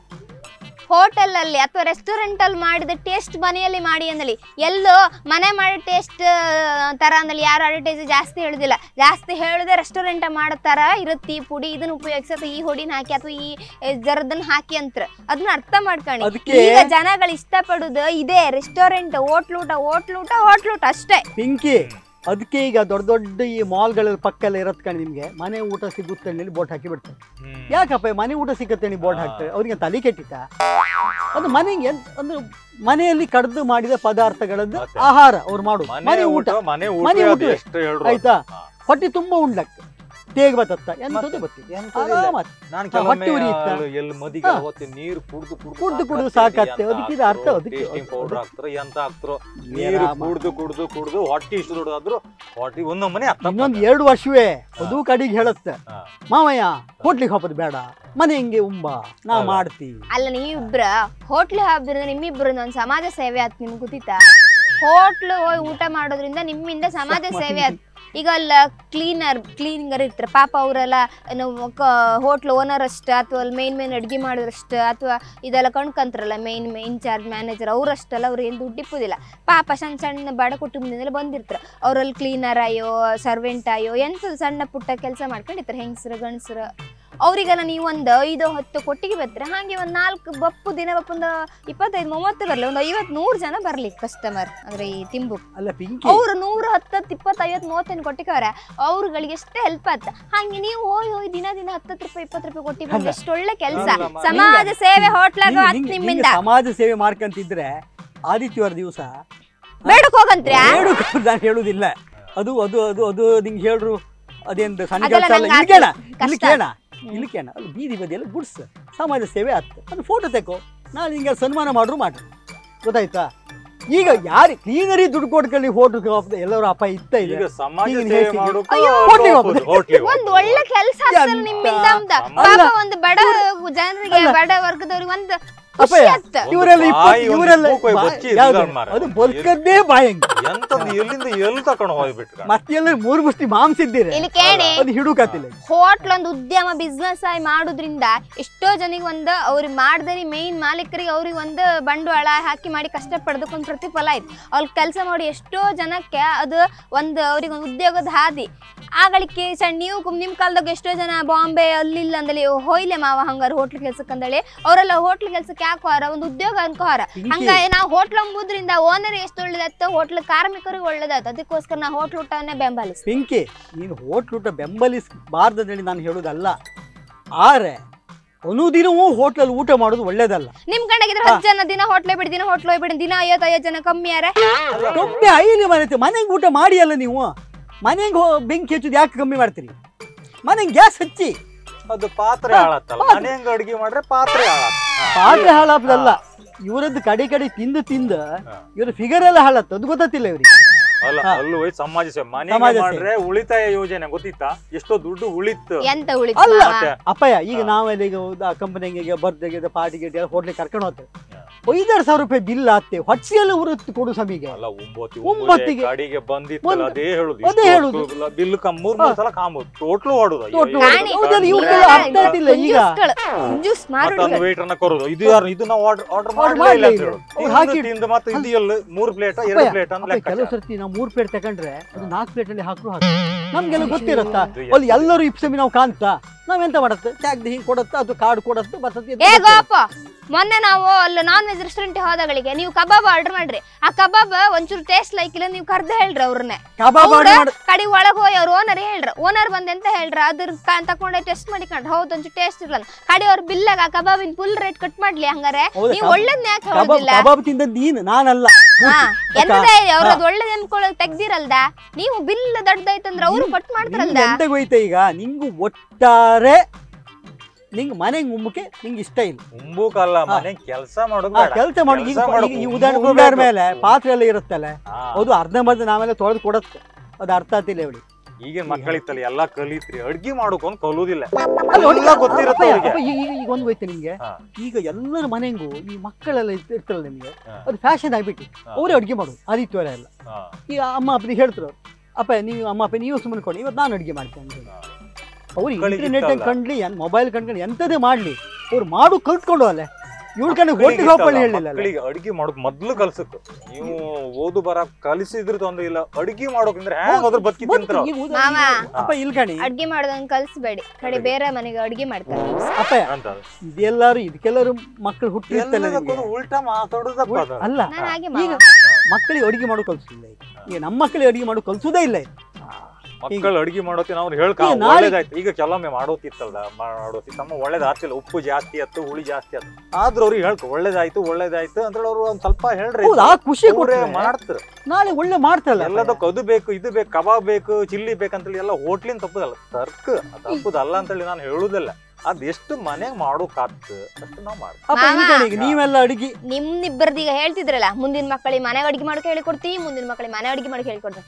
Speaker 4: ಹೋಟೆಲ್ ಅಲ್ಲಿ ಅಥವಾ ರೆಸ್ಟೋರೆಂಟ್ ಅಲ್ಲಿ ಮಾಡಿದ ಟೇಸ್ಟ್ ಮನೆಯಲ್ಲಿ ಮಾಡಿ ಅಂದಲಿ ಎಲ್ಲೋ ಮನೆ ಮಾಡಿದ ಟೇಸ್ಟ್ ತರ ಅಂದಲ್ಲಿ ಯಾರು ಅಡ್ವರ್ಟೈಸ್ ಜಾಸ್ತಿ ಹೇಳುದಿಲ್ಲ ಜಾಸ್ತಿ ಹೇಳುದೇ ರೆಸ್ಟೋರೆಂಟ್ ಮಾಡೋ ತರ ಇರುತ್ತೆ ಈ ಪುಡಿ ಇದನ್ನ ಉಪಯೋಗಿಸಿ ಅಥವಾ ಈ ಹೊಡಿನ ಹಾಕಿ ಅಥವಾ ಈ ಜರದನ್ನ ಹಾಕಿ ಅಂತ ಅದನ್ನ ಅರ್ಥ ಮಾಡ್ಕೊಳ್ಳಿ
Speaker 3: ಅದಕ್ಕೆ
Speaker 4: ಈಗ ಜನಗಳು ಇಷ್ಟಪಡುದು ಇದೇ ರೆಸ್ಟೋರೆಂಟ್ ಹೋಟ್ಲೂಟ ಹೋಟ್ಲೂಟ ಹೋಟ್ಲೂಟ ಅಷ್ಟೇ
Speaker 3: ಪಿಂಕಿ ಅದಕ್ಕೆ ಈಗ ದೊಡ್ಡ ದೊಡ್ಡ ಈ ಮಾಲ್ಗಳ ಪಕ್ಕ ಎಲ್ಲ ಇರತ್ ಕಣ್ ನಿಮ್ಗೆ ಮನೆ ಊಟ ಸಿಗುತ್ತೆ ಹೇಳಿ ಬೋಟ್ ಹಾಕಿ ಬಿಡ್ತಾರೆ
Speaker 2: ಹ್ಮ್.
Speaker 3: ಯಾಕಪ್ಪ ಮನೆ ಊಟ ಸಿಗುತ್ತೆ ಹೇಳಿ ಬೋರ್ಡ್
Speaker 2: ಹಾ.
Speaker 3: ಹಾಕ್ತಾರೆ ಅವ್ರಿಗೆ ತಲೆ ಕೆಟ್ಟಿತ್ತ ಅದು ಮನೆಗೆ ಎಂತ ಅಂದ್ರೆ ಮನೆಯಲ್ಲಿ ಕಡ್ದು ಮಾಡಿದ ಪದಾರ್ಥಗಳದ್ದು
Speaker 2: ಮತ್ತೆ?
Speaker 3: ಆಹಾರ ಅವ್ರು ಮಾಡುದು
Speaker 2: ಮನೆ
Speaker 3: ಮನೆ
Speaker 2: ಊಟ
Speaker 3: ಊಟ
Speaker 2: ಮನೆ
Speaker 3: ಮನೆ
Speaker 2: ಊಟ ಅದು
Speaker 3: ಊಟವೇ.
Speaker 2: ಎಷ್ಟು ಹೇಳ್ರು
Speaker 3: ಆಯ್ತಾ
Speaker 2: ಹಾ.
Speaker 3: ಹೊಟ್ಟೆ ತುಂಬಾ ಉಂಡ್ಲಕ್ ತೇಗ್ ಬತ್ತತ್ತ ಎಂತದ್ದು
Speaker 2: ಮತ್ತೆ?
Speaker 3: ಗೊತ್ತಿಲ್ಲ
Speaker 2: ಎಂತದಿಲ್ಲ.
Speaker 3: ಆರಾಮತ್.
Speaker 2: ನಾನ್
Speaker 3: ಹಾ,
Speaker 2: ಕೆಲವೊಮ್ಮೆ
Speaker 3: ಹೊಟ್ಟೆ ಉರಿಯುತ್ತ?
Speaker 2: ಅಲ್ಲಿ ಎಲ್ಲಿ ಮದಿಗೆ
Speaker 3: ಹಾ.
Speaker 2: ಅವತ್ತು ನೀರು ಕುಡ್ದು ಕುಡ್ದು
Speaker 3: ಕುಡ್ದು ಕುಡ್ದು
Speaker 2: ಸಾಕಾಗ್ತದೆ,
Speaker 3: ಸಾಕಾಗ್ತದೆ.
Speaker 2: ಎಂತ
Speaker 3: ಅದಕ್ಕೆ ಇದು ಅರ್ಥ,
Speaker 2: ಹಾಕ್ತಾರೋ,
Speaker 3: ಅದಕ್ಕೆ-
Speaker 2: ಟೇಸ್ಟಿಂಗ್
Speaker 3: ಅದಕ್ಕೆ-
Speaker 2: ಪೌಡರ್ ಹಾಕ್ತಾರೋ ಎಂತ ಹಾಕ್ತಾರೋ ನೀರು
Speaker 3: ಆರಾಮ.
Speaker 2: ಕುಡ್ದು ಕುಡ್ದು ಕುಡ್ದು ಹೊಟ್ಟೆ ಇಷ್ಟು ದೊಡ್ಡದಾದ್ರು ಹೊಟ್ಟೆ ಒಂದೊಂದ್ ಮನೆ ಅತ್ತ
Speaker 3: ಇನ್ನೊಂದು ಎರಡು ವರ್ಷವೇ ಅದು ಕಡೆಗೆ ಹೇಳುತ್ತೆ
Speaker 2: ಹಾ.
Speaker 3: ಮಾವಯ್ಯ ಹೋಟ್ಲಿಗೆ ಹೋಗೋದು ಬೇಡ ಮನೆ ಹಿಂಗೆ ಉಂಬ ನಾ
Speaker 2: ಹೌದಾ?
Speaker 3: ಮಾಡ್ತೀವಿ
Speaker 4: ಅಲ್ಲ ನೀವಿಬ್ರ ಹೋಟ್ಲ್ ಹಬ್ಬಿರೋದು ನಿಮ್ಮಿಬ್ರು ಒಂದು ಸಮಾಜ ಸೇವೆ ಆತ್ ನಿಮ್ಗೆ ಗೊತ್ತಿತ್ತಾ ಹೋಟ್ಲು ಹೋಗಿ ಊಟ ಮಾಡೋದ್ರಿಂದ ನಿಮ್ಮಿಂದ ಸಮಾಜ ಸೇವೆ ಆತ್ ಈಗ ಅಲ್ಲ ಕ್ಲೀನರ್ ಕ್ಲೀನಿಂಗರ್ ಇರ್ತಾರೆ ಪಾಪ ಅವರೆಲ್ಲ ಹೋಟ್ಲ್ ಓನರ್ ಅಷ್ಟ ಅಥವಾ ಅಲ್ಲಿ ಮೇನ್ ಮೇನ್ ಅಡ್ಗೆ ಮಾಡೋರಷ್ಟ ಅಥವಾ ಇದೆಲ್ಲ ಕಣ್ಕಂತಾರಲ್ಲ ಮೇನ್ ಇನ್ಚಾರ್ಜ್ ಮ್ಯಾನೇಜರ್ ಅವರಷ್ಟೆಲ್ಲ ಅವ್ರು ಏನು ದುಡ್ಡು ಇಪ್ಪುದಿಲ್ಲ ಪಾಪ ಸಣ್ಣ ಸಣ್ಣ ಬಡ ಕುಟುಂಬದಿಂದಲೇ ಬಂದಿರ್ತಾರೆ ಅವರಲ್ಲಿ ಕ್ಲೀನರ್ ಆಯೋ ಸರ್ವೆಂಟ್ ಆಯೋ ಎಂಥದ್ದು ಸಣ್ಣ ಪುಟ್ಟ ಕೆಲಸ ಮಾಡ್ಕೊಂಡಿರ್ತಾರೆ ಹೆಂಗಸ್ರು ಗಂಡಸ್ರು ಅವರಿಗೆಲ್ಲ ನೀವು ಒಂದು ಐದು ಹತ್ತು ಕೊಟ್ಟಿಗೆ ಬರ್ತಾರೆ ಹಾಗೆ ಒಂದು ನಾಲ್ಕು ಬಪ್ಪು ದಿನ ಬಪ್ಪೊಂದು ಇಪ್ಪತ್ತೈದು ಮೂವತ್ತು ಬರಲಿ ಒಂದು ಐವತ್ತು ನೂರು ಜನ ಬರಲಿ ಕಸ್ಟಮರ್ ಅಂದ್ರೆ ಈ ತಿಂಬು
Speaker 3: ಅಲ್ಲ ಪಿಂಕಿ
Speaker 4: ಅವ್ರು ನೂರು ಹತ್ತತ್ತು ಇಪ್ಪತ್ತು ಐವತ್ತು ಮೂವತ್ತೈದು ಕೊಟ್ಟಿಕವ್ರೆ ಅವ್ರುಗಳಿಗೆ ಎಷ್ಟೇ ಹೆಲ್ಪ್ ಆತ ಹಾಗೆ ನೀವು ಹೋಯ್ ಹೋಯ್ ದಿನ ದಿನ ಹತ್ತತ್ತು ರೂಪಾಯಿ ಇಪ್ಪತ್ತು ರೂಪಾಯಿ ಕೊಟ್ಟಿ ಬಂದ್ರೆ ಎಷ್ಟು ಒಳ್ಳೆ ಕೆಲಸ
Speaker 2: ಅಲ್ಲ, ಮ-
Speaker 4: ಸಮಾಜ ಸೇವೆ ಹೋಟ್ಲಾಗ
Speaker 3: ನಿಂಗೆ-
Speaker 4: ಆತ್
Speaker 3: ನಿಂಗೆ-
Speaker 4: ನಿಮ್ಮಿಂದ
Speaker 3: ನಿಂಗೆ ಸಮಾಜ ಸೇವೆ ಮಾಡ್ಕಂತಿದ್ರೆ ಆದಿತ್ಯವಾರ ದಿವಸ
Speaker 4: ಬೇಡಕ್ ಹೋಗಂತ್ರ್ಯಾ
Speaker 3: ಹೇಳು ನಾನು ಹೇಳುದಿಲ್ಲ ಅದು ಅದು ಅದು ಅದು ನಿಂಗೆ ಹೇಳ್ರು ಅದೇಂದು ಸಣ್ಣ
Speaker 4: ಅದೆಲ್ಲ
Speaker 3: ಕೆಲಸ ಅಲ್ಲ
Speaker 4: ನಂಗೆ
Speaker 3: ಇಲ್ಲಿ ಕೇಳ
Speaker 4: ಆಗ್ತದೆ.
Speaker 3: ಇಲ್ಲಿ
Speaker 4: ಕಷ್ಟ.
Speaker 3: ಕೇಳ ಇಲ್ಲಿ ಕೇಳ ಅಲ್ಲಿ ಬೀದಿ ಬದಿಯಲ್ಲಿ ಗುಡ್ಸ್ ಸಮಾಜ ಸೇವೆ ಆಯ್ತು ಅದು ಫೋಟೋ ತೆಕೋ ನಾನು ನಿಂಗೆ ಸನ್ಮಾನ ಮಾಡ್ರು ಮಾಡ್ರಿ ಗೊತ್ತಾಯ್ತಾ ಈಗ ಯಾರು ಕ್ಲೀನರಿ ದುಡ್ಡು ಕೊಡ್ಕೊಳ್ಳಿ ಹೋಟ್ಲ್ ಎಲ್ಲರೂ ಅಪ್ಪ ಇತ್ತ ಇದೆ
Speaker 2: ಈಗ ಸಮಾಜ
Speaker 3: ಈಗ
Speaker 2: ಸೇವೆ
Speaker 3: ಹೇಳ್ತೀನಿ.
Speaker 2: ಮಾಡೋಕೆ
Speaker 3: ಅಯ್ಯೋ, ಹೋಟ್ಲಿಗೆ ಹೋಗ್ಬೋದು.
Speaker 2: ಹೋಟ್ಲಿಗೆ
Speaker 4: ಒಂದ್ ಒಳ್ಳೆ ಕೆಲಸ ಆಗ್ತಲ್ಲ
Speaker 3: ಎಂತ?
Speaker 4: ನಿಮ್ಮಿಂದ ಅಂತ
Speaker 2: ಅಲ್ಲ.
Speaker 4: ಪಾಪ ಒಂದು ಬಡ ಜನರಿಗೆ
Speaker 3: ಅಲ್ಲ.
Speaker 4: ಬಡ ವರ್ಗದವ್ರಿಗೆ ಒಂದು
Speaker 3: ಅಪ್ಪಯ್ಯ,
Speaker 4: ಖುಷಿ ಆಗ್ತ
Speaker 2: ಒಂದು
Speaker 3: ಇವರೆಲ್ಲ
Speaker 2: ಬಾಯಿ,
Speaker 3: ಇಪ್ಪತ್ತು-
Speaker 2: ಒಂದು
Speaker 3: ಇವರೆಲ್ಲ
Speaker 2: ಕೂಗು
Speaker 3: ಬಾ-
Speaker 2: ಬಚ್ಚಿ
Speaker 3: ಯಾವ್ದು?
Speaker 2: ಇದ್ದಾಳ್ ಮಾರ್ರೆ.
Speaker 3: ಅದು ಬದುಕದ್ದೇ ಬಾಯಂಗ
Speaker 2: ಎಂತದ್ದು ಎಲ್ಲಿಂದ ಎಲ್ಲಿ ತಕೊಂಡು ಹೋಗ್ಬಿಟ್ರು
Speaker 3: ಮತ್ತೆಲ್ಲ ಮೂರು ಮುಷ್ಟಿ ಮಾಂಸಿದ್ದೀರಿ
Speaker 4: ಇಲ್ಲಿ ಕೇಳಿ
Speaker 3: ಅದು ಹಿಡುಕತ್ತಿಲ್ಲ
Speaker 4: ಹೋಟ್ಲ್ ಒಂದು ಉದ್ಯಮ ಬಿಸ್ನೆಸ್ ಆಗಿ ಮಾಡೋದ್ರಿಂದ ಎಷ್ಟೋ ಜನಿಗೆ ಒಂದು ಅವ್ರಿಗೆ ಮಾಡ್ದರಿ ಮೇನ್ ಮಾಲೀಕರಿಗೆ ಅವ್ರಿಗೆ ಒಂದು ಬಂಡವಾಳ ಹಾಕಿ ಮಾಡಿ ಕಷ್ಟ ಪಡ್ದಕ್ಕೊಂದು ಪ್ರತಿಫಲ ಆಯ್ತು ಅವ್ರು ಕೆಲಸ ಮಾಡಿ ಎಷ್ಟೋ ಜನಕ್ಕೆ ಅದು ಒಂದು ಅವ್ರಿಗೆ ಒಂದು ಉದ್ಯೋಗದ ಹಾದಿ ಆಗಳಿಕೆ ಸಣ್ಣ ನೀವು ಕುಮ್- ನಿಮ್ ಕಾಲದಾಗ ಎಷ್ಟೋ ಜನ ಬಾಂಬೆ ಅಲ್ಲಿಲ್ಲ ಅಂದಲ್ಲಿ ಹೋಯ್ಲೆ ಮಾವ ಹಂಗಾರ ಹೋಟ್ಲ್ ಕೆಲ್ಸಕ್ಕೆ ಅಂದಳಿ ಅವರೆಲ್ಲ ಹೋಟ್ಲ್ ಕೆಲ್ಸಕ್ಕೆ ಯಾಕೆ ಹೋರ ಒಂದು ಉದ್ಯೋಗ ಅನ್ಕೋರ ಹಂಗ ನಾವು ಹೋಟ್ಲ್ ಅಂಬುದ್ರಿಂದ ಓನರ್ ಎಷ್ಟು ಒಳ್ಳೇದಾಯ್ತು ಹೋಟ್ಲ್ ಕಾರ್ಮಿಕರಿಗೆ ಒಳ್ಳೇದಾಯ್ತು ಅದಕ್ಕೋಸ್ಕರ ನಾ ಹೋಟ್ಲ್ ಊಟವನ್ನೇ ಬೆಂಬಲಿಸ್ತೀನಿ
Speaker 3: ಪಿಂಕಿ ನೀನು ಹೋಟ್ಲ್ ಊಟ ಬೆಂಬಲಿಸಬಾರ್ದಂತೇಳಿ ನಾನು ಹೇಳೋದಲ್ಲ ಆದ್ರೆ ಅನುದಿನವೂ ಹೋಟ್ಲಲ್ಲಿ ಊಟ ಮಾಡೋದು ಒಳ್ಳೇದಲ್ಲ
Speaker 4: ನಿಮ್ ಕಣ್ಣಾಗಿದ್ರೆ ಹತ್ತು ಜನ ದಿನ ಹೋಟ್ಲೆ ಬಿಡಿ ದಿನ ಹೋಟ್ಲ್ ಹೋಗ್ಬಿಡಿ ದಿನ ಐವತ್ತು ಐವತ್ತು ಜನ ಕಮ್ಮಿ ಯಾರ
Speaker 3: ಕಮ್ಮಿ ಐಲಿ ಮನೆ ಮನೆಗೆ ಊಟ ಮಾಡಿ ಅಲ್ಲ ನೀವು ಮನೆಗೆ ಹೋ ಬೆಂಕಿ ಹಚ್ಚೋದು ಯಾಕೆ ಕಮ್ಮಿ ಮಾಡ್ತೀರಿ ಮನೆಗೆ ಗ್ಯಾಸ್ ಹಚ್ಚಿ
Speaker 2: ಅದು ಪಾತ್ರೆ ಹಾಳತ್ತಲ್ಲ ಮನೆ ಹಂಗ ಅಡಿಗೆ ಮಾಡ್ರೆ ಪಾತ್ರೆ ಹಾಳತ್ತ
Speaker 3: ಪಾತ್ರೆ ಹಾಳಾಪದಲ್ಲ ಇವರದ್ದು ಕಡೆ ಕಡೆ ತಿಂದು ತಿಂದು ಇವ್ರ ಫಿಗರ್ ಎಲ್ಲ ಹಾಳತ್ತ ಅದು ಗೊತ್ತಿಲ್ಲ ಇವ್ರಿಗೆ
Speaker 2: ಅಲ್ಲ
Speaker 3: ಹಾ.
Speaker 2: ಅಲ್ಲೂ ಹೋಯ್ತು ಸಮಾಜ ಸೇವೆ
Speaker 3: ಸಮಾಜ
Speaker 2: ಮನೆಗೆ
Speaker 3: ಸೇವೆ.
Speaker 2: ಮಾಡ್ರೆ ಉಳಿತಾಯ ಯೋಜನೆ ಗೊತ್ತಿತ್ತಾ ಎಷ್ಟೋ ದುಡ್ಡು ಉಳಿತು
Speaker 4: ಎಂತ ಉಳಿತು
Speaker 3: ಅಲ್ಲ.
Speaker 4: ಮಾವ?
Speaker 3: ಅಪ್ಪಯ್ಯ ಈಗ
Speaker 2: ಹಾ.
Speaker 3: ನಾವೆಲ್ಲ ಈಗ ಕಂಪನಿಗೆ ಬರ್ತ್ಡೇಗೆ ಪಾರ್ಟಿಗೆ ಹೋಟ್ಲಿಗೆ ಕರ್ಕೊಂಡು ಹೋಗ್ತೇವೆ ಐದಾರು ಸಾವಿರ ರೂಪಾಯಿ ಬಿಲ್ ಆಗ್ತೇವೆ ಹೊಟ್ಸಿಯಲ್ಲ ಉರುತ್ತು ಕೊಡು ಸಮಿಗೆ
Speaker 2: ಅಲ್ಲ ಒಂಬತ್ತು
Speaker 3: ಒಂಬತ್ತಿಗೆ.
Speaker 2: ಕಡೆಗೆ ಬಂದಿತ್ತಲ್ಲ
Speaker 3: ಒಂದು-
Speaker 2: ಅದೇ ಹೇಳುದು
Speaker 3: ಅದೇ ಹೇಳುದು.
Speaker 2: ಬಿಲ್ ಕಮ್ ಮೂರ್ ಮೂರ್ ಸಲ ಕಾಂಬೋದು ಟೋಟ್ಲು ಹೊಡುದು ಅಯ್ಯೋ,
Speaker 3: ಟೋಟ್ಲು
Speaker 2: ಅಯ್ಯೋ,
Speaker 4: ಕಾಣಿ.
Speaker 3: ಹೌದಲ್ಲ,
Speaker 2: ಕಾಣಿ.
Speaker 3: ಇವ್ರಿಗೆಲ್ಲ ಅರ್ಥ ಆಗ್ತಿಲ್ಲ ಈಗ
Speaker 4: ಕುಂಜೂಸ್ಗಳು, ಕುಂಜೂಸ್ ಮಾರುಡಿಗಳು.
Speaker 2: ಮತ್ತೊಂದು ವೇಟರ್ನ ಕರೋದು ಇದು ಯಾರು ಇದು ನಾವು ಆರ್ಡರ್ ಆರ್ಡರ್
Speaker 3: Order
Speaker 2: ಮಾಡಲೇ ಇಲ್ಲ ಅಂತ
Speaker 3: ಮಾಡ್ಲೇ
Speaker 2: ಹೇಳುದು
Speaker 3: ಇಲ್ಲ. ಅವ್ರು ಹಾಕಿ-
Speaker 2: ತಿಂದು ತಿಂದು ಮತ್ತೆ ಇದು ಎಲ್ಲ ಮೂರು ಪ್ಲೇಟ್ ಎರಡು
Speaker 3: ಅಪ್ಪಯ್ಯ,
Speaker 2: ಪ್ಲೇಟ್ ಅಂತ
Speaker 3: ಅಪ್ಪಯ್ಯ,
Speaker 2: ಲೆಕ್ಕ
Speaker 3: ಕೆಲವು ಸರ್ತಿ ನಾವು ಮೂರ್ ಪ್ಲೇಟ್ ತಗೊಂಡ್ರೆ ಅದು ನಾಲ್ಕು ಪ್ಲೇಟ್ ಅಲ್ಲಿ ಹಾಕ್ರು ಹಾಕಿ ನಮ್ಗೆಲ್ಲ ಗೊತ್ತಿರತ್ತಾ
Speaker 2: ಅದು
Speaker 3: ಅಲ್ಲಿ ಎಲ್ಲರೂ ಇಪ್ಸಮಿ ನಾವು ಕಾಣ್ತಾ ನಾವೆಂತ ಮಾಡತ್ತೆ ಟ್ಯಾಗ್ ಹಿಂಗ್ ಕೊಡತ್ತ ಅದು ಕಾರ್ಡ್ ಕೊಡತ್ತೆ ಬರ್ತದೆ
Speaker 4: ಏ ಗೋಪ ಮೊನ್ನೆ ನಾವು ಅಲ್ಲಿ ನಾನ್ ವೆಜ್ ರೆಸ್ಟೋರೆಂಟ್ ಹೋದಾಗಳಿಗೆ ನೀವು ಕಬಾಬ್ ಆರ್ಡರ್ ಮಾಡ್ರಿ ಆ ಕಬಾಬ್ ಒಂಚೂರು ಟೇಸ್ಟ್ ಲೈಕ್ ಇಲ್ಲ ನೀವು ಕರ್ದ ಹೇಳ್ರಿ ಅವ್ರನ್ನೇ
Speaker 3: ಕಬಾಬ್
Speaker 4: ಹೌದಾ?
Speaker 3: ಆರ್ಡರ್ ಮಾಡ
Speaker 4: ಕಡಿ ಒಳಗ್ ಹೋಗಿ ಅವ್ರ ಓನರ್ ಹೇಳ್ರ ಓನರ್ ಬಂದ್ ಎಂತ ಹೇಳ್ರ ಅದ್ರ ಕ- ತಕೊಂಡೆ ಟೆಸ್ಟ್ ಮಾಡಿ ಕಂಡ್ರ ಹೌದು ಒಂಚೂರು ಟೇಸ್ಟ್ ಇರಲ್ಲ ಕಡಿ ಅವ್ರ ಬಿಲ್ಲಾಗ ಆ ಕಬಾಬಿನ ಫುಲ್ ರೇಟ್ ಕಟ್ ಮಾಡ್ಲಿ ಹಂಗಾರೆ
Speaker 3: ಹೌದಾ?
Speaker 4: ನೀವು
Speaker 3: ಕಬಾಬ್-
Speaker 4: ಒಳ್ಳೇದ್ನ ಯಾಕೆ
Speaker 3: ಕಬಾಬ್
Speaker 4: ಹೇಳೋದಿಲ್ಲ
Speaker 3: ಕಬಾಬ್ ತಿಂದದ್ದು ನೀನು ನಾನಲ್ಲ
Speaker 4: ಹಾ
Speaker 3: ಅಕ್ಕ,
Speaker 4: ಎಂತದೇ ಅವ್ರದ್ದು
Speaker 3: ಹಾ.
Speaker 4: ಒಳ್ಳೇದ್ ಅನ್ಕೊಳ್ಳೋದು ತೆಗ್ದಿರಲ್ದ ನೀವು ಬಿಲ್ ದೊಡ್ಡದಾಯ್ತಂದ್ರ ಅವರು ಕಟ್ ಮಾಡ್ತಾರಲ್ದ
Speaker 3: ನಿಂಗೆ ಎಂತ ಹೋಯ್ತ ಈಗ ನಿಂಗು ಒಟ್ಟಾರೆ ನಿಂಗೆ ಮನೆಗೆ ಮುಮ್ಮಕ್ಕೆ ನಿಂಗೆ ಇಷ್ಟ ಇಲ್ಲ
Speaker 2: ಉಂಬುಕಲ್ಲ
Speaker 3: ಹಾ.
Speaker 2: ಮನೆ ಕೆಲಸ ಮಾಡೋದು
Speaker 3: ಆ
Speaker 2: ಬೇಡ.
Speaker 3: ಕೆಲಸ ಮಾಡಿ ಈಗ
Speaker 2: ಕೆಲ್ಸ ಮಾಡೋದು,
Speaker 3: ಈಗ ಈ ಉದಾಹರಣೆ
Speaker 2: ಉಂಬು
Speaker 3: ಉಂಡಾರ
Speaker 2: ಬೇಕು.
Speaker 3: ಮೇಲೆ ಪಾತ್ರೆ ಎಲ್ಲ ಇರುತ್ತಲ್ಲ
Speaker 2: ಹಾ.
Speaker 3: ಅದು ಅರ್ಧಂಬರ್ಧ ನಾವೆಲ್ಲ ತೊಳೆದು ಕೊಡತ್ತೆ ಅದು ಅರ್ಥ ಆಗ್ತಿಲ್ಲ ಇವಳಿ
Speaker 2: ಈಗಿನ ಮಕ್ಕಳಿತ್ತಲ್ಲ ಎಲ್ಲಾ ಕಲಿತ್ರಿ ಅಡ್ಗಿ ಮಾಡೋಕೊಂದ್ ಕಲುದಿಲ್ಲ
Speaker 3: ಅಲ್ಲ, ನೋಡಿ,
Speaker 2: ಎಲ್ಲ ಗೊತ್ತಿರುತ್ತೆ
Speaker 3: ಅಪ್ಪಯ್ಯ,
Speaker 2: ಅವ್ರಿಗೆ
Speaker 3: ಅಪ್ಪ, ಈಗ ಈಗ ಈಗ ಒಂದು ಹೋಯ್ತು ನಿಮ್ಗೆ
Speaker 2: ಹಾ.
Speaker 3: ಈಗ ಎಲ್ಲರ ಮನೆಗೂ ಈ ಮಕ್ಕಳೆಲ್ಲ ಇರ್ತ- ಇರ್ತಲ್ಲ ನಿಮ್ಗೆ
Speaker 2: ಹಾ.
Speaker 3: ಅದು ಫ್ಯಾಷನ್ ಆಗ್ಬಿಟ್ಟು
Speaker 2: ಹಾ.
Speaker 3: ಅವರೇ ಅಡುಗೆ ಮಾಡೋದು ಆದಿತ್ಯವಾರ ಎಲ್ಲ
Speaker 2: ಹಾ,
Speaker 3: ಈಗ ಅಮ್ಮ ಅಪ್ಪನಿಗೆ ಹೇಳ್ತಾರೆ ಅವ್ರು, ಅಪ್ಪ ನೀವು ಅಮ್ಮ ಅಪ್ಪ ನೀವು ಸುಮ್ಮನೆ ಕೊಡಿ ಇವತ್ತು ನಾನು ಅಡುಗೆ ಮಾಡ್ತೇನೆ ಅಂತ ಹೇಳಿ.
Speaker 2: ಹಾ.
Speaker 3: ಅವ್ರು
Speaker 2: ಮಕ್ಕಳಿಗೆ
Speaker 3: ಇಂಟರ್ನೆಟ್
Speaker 2: ಇತ್ತಲ್ಲ.
Speaker 3: ಕಂಡ್ಲಿ ಮೊಬೈಲ್ ಕಂಡ್ಕೊಂಡು ಎಂತದೇ ಮಾಡ್ಲಿ ಅವ್ರು ಮಾಡು ಕಲ್ತ್ಕೊಂಡು ಅಲ್ಲೇ ಇವ್ರ ಕಡೆ
Speaker 2: ಮಕ್ಕಳಿಗೆ
Speaker 3: ಹೊಟ್ಟೆ ಹೋಗ್ಕೊಳ್ಳಿ
Speaker 2: ಇತ್ತಲ್ಲ,
Speaker 3: ಹೇಳಿಲ್ಲ
Speaker 2: ಮಕ್ಕಳಿಗೆ ಅಡ್ಗಿ ಮಾಡೋಕ್ ಮೊದ್ಲು ಕಲ್ಸಕ್ ನೀವು ಓದು ಬರ ಕಲಿಸಿದ್ರು ತೊಂದ್ರೆ ಇಲ್ಲ ಅಡ್ಗಿ ಮಾಡೋಕಂದ್ರೆ ಹ್ಯಾಂಗ ಅದ್ರ ಬದುಕಿ ತಿಂತಾರ
Speaker 4: ಮಾಮ.
Speaker 3: ಅಪ್ಪ ಇಲ್ಲಿ ಕಣಿ
Speaker 4: ಅಡ್ಗೆ ಮಾಡೋದನ್ನ ಕಲ್ಸ್ಬೇಡಿ ಕಡೆ ಬೇರೆ ಮನೆಗೆ ಅಡ್ಗೆ ಮಾಡ್ತಾರೆ
Speaker 3: ಅಪ್ಪ
Speaker 2: ಅಂತ
Speaker 3: ಇದೆಲ್ಲರೂ ಇದಕ್ಕೆಲ್ಲರೂ ಮಕ್ಕಳು ಹುಟ್ಟಿರ್ತಲ್ಲ ನಿಮ್ಗೆ
Speaker 2: ಎಲ್ಲದಕ್ಕೂ ಉಲ್ಟಾ ಮಾತಾಡೋದಪ್ಪ ಅದು.
Speaker 3: ಅಲ್ಲ
Speaker 4: ನಾನು ಹಾಗೆ
Speaker 3: ಈಗ
Speaker 4: ಮಾವ
Speaker 3: ಮಕ್ಕಳಿಗೆ ಅಡುಗೆ ಮಾಡೋ ಕಲ್ಸಿಲ್ಲ ಈಗ ಈಗ ನಮ್ಮ ಮಕ್ಕಳಿಗೆ ಅಡುಗೆ ಮಾಡೋ ಕಲ್ಸುದೇ ಇಲ್ಲ ಈಗ.
Speaker 2: ಮಕ್ಕಳು ಅಡ್ಗಿ ಮಾಡೋತಿ ನಾವು ಹೇಳ್ಕ
Speaker 3: ಈಗ ನಾಳೆ-
Speaker 2: ಒಳ್ಳೇದಾಯ್ತು ಈಗ ಕೆಲವೊಮ್ಮೆ ಮಾಡೋತಿತ್ತಲ್ಲ ಮಾಡೋತಿ ತಮ್ಮ ಒಳ್ಳೇದಾಗ್ತಿಲ್ಲ ಉಪ್ಪು ಜಾಸ್ತಿ ಆಯ್ತು ಹುಳಿ ಜಾಸ್ತಿ ಆಯ್ತು ಆದ್ರೂ ಅವ್ರಿಗೆ ಹೇಳ್ಕೊ ಒಳ್ಳೇದಾಯ್ತು ಒಳ್ಳೇದಾಯ್ತು ಅಂತ ಅವ್ರು ಒಂದ್ ಸ್ವಲ್ಪ ಹೇಳ್ರಿ
Speaker 3: ಹೌದು ಆ ಖುಷಿ
Speaker 2: ಅವ್ರೇ
Speaker 3: ಕೊಟ್ರೆ
Speaker 2: ಮಾಡ್ತಾರೆ
Speaker 3: ನಾಳೆ ಒಳ್ಳೆ ಮಾಡ್ತಾರಲ್ಲ
Speaker 2: ಎಲ್ಲದಕ್ಕೂ ಅದು ಬೇಕು ಇದು ಬೇಕು ಕಬಾಬ್ ಬೇಕು ಚಿಲ್ಲಿ ಬೇಕಂತೇಳಿ ಎಲ್ಲ ಹೋಟ್ಲಿನ ತಪ್ಪದಲ್ಲ ತರ್ಕ ತಪ್ಪದಲ್ಲ ಅಂತೇಳಿ ನಾನು ಹೇಳುದಿಲ್ಲ ಅದ್ ಎಷ್ಟು ಮನೆಗ್ ಮಾಡೋಕಾತ್ ಅಷ್ಟು ನಾವ್ ಮಾಡ್ತೀವಿ
Speaker 3: ಅಪ್ಪ ಇಲ್ಲಿ ಕಣಿ ಈಗ ನೀವೆಲ್ಲ ಅಡುಗೆ
Speaker 4: ನಿಮ್ನಿಬ್ಬರದೀಗ ಹೇಳ್ತಿದ್ರಲ್ಲ ಮುಂದಿನ ಮಕ್ಕಳಿಗೆ ಮನೆ ಅಡಿಗೆ ಮಾಡೋಕೆ ಹೇಳಿಕೊಡ್ತೀವಿ ಮುಂದಿನ ಮಕ್ಕಳಿಗೆ ಮನೆ ಅಡಿಗೆ ಮಾಡೋಕೆ ಹೇಳಿಕೊಡ್ತೀವಿ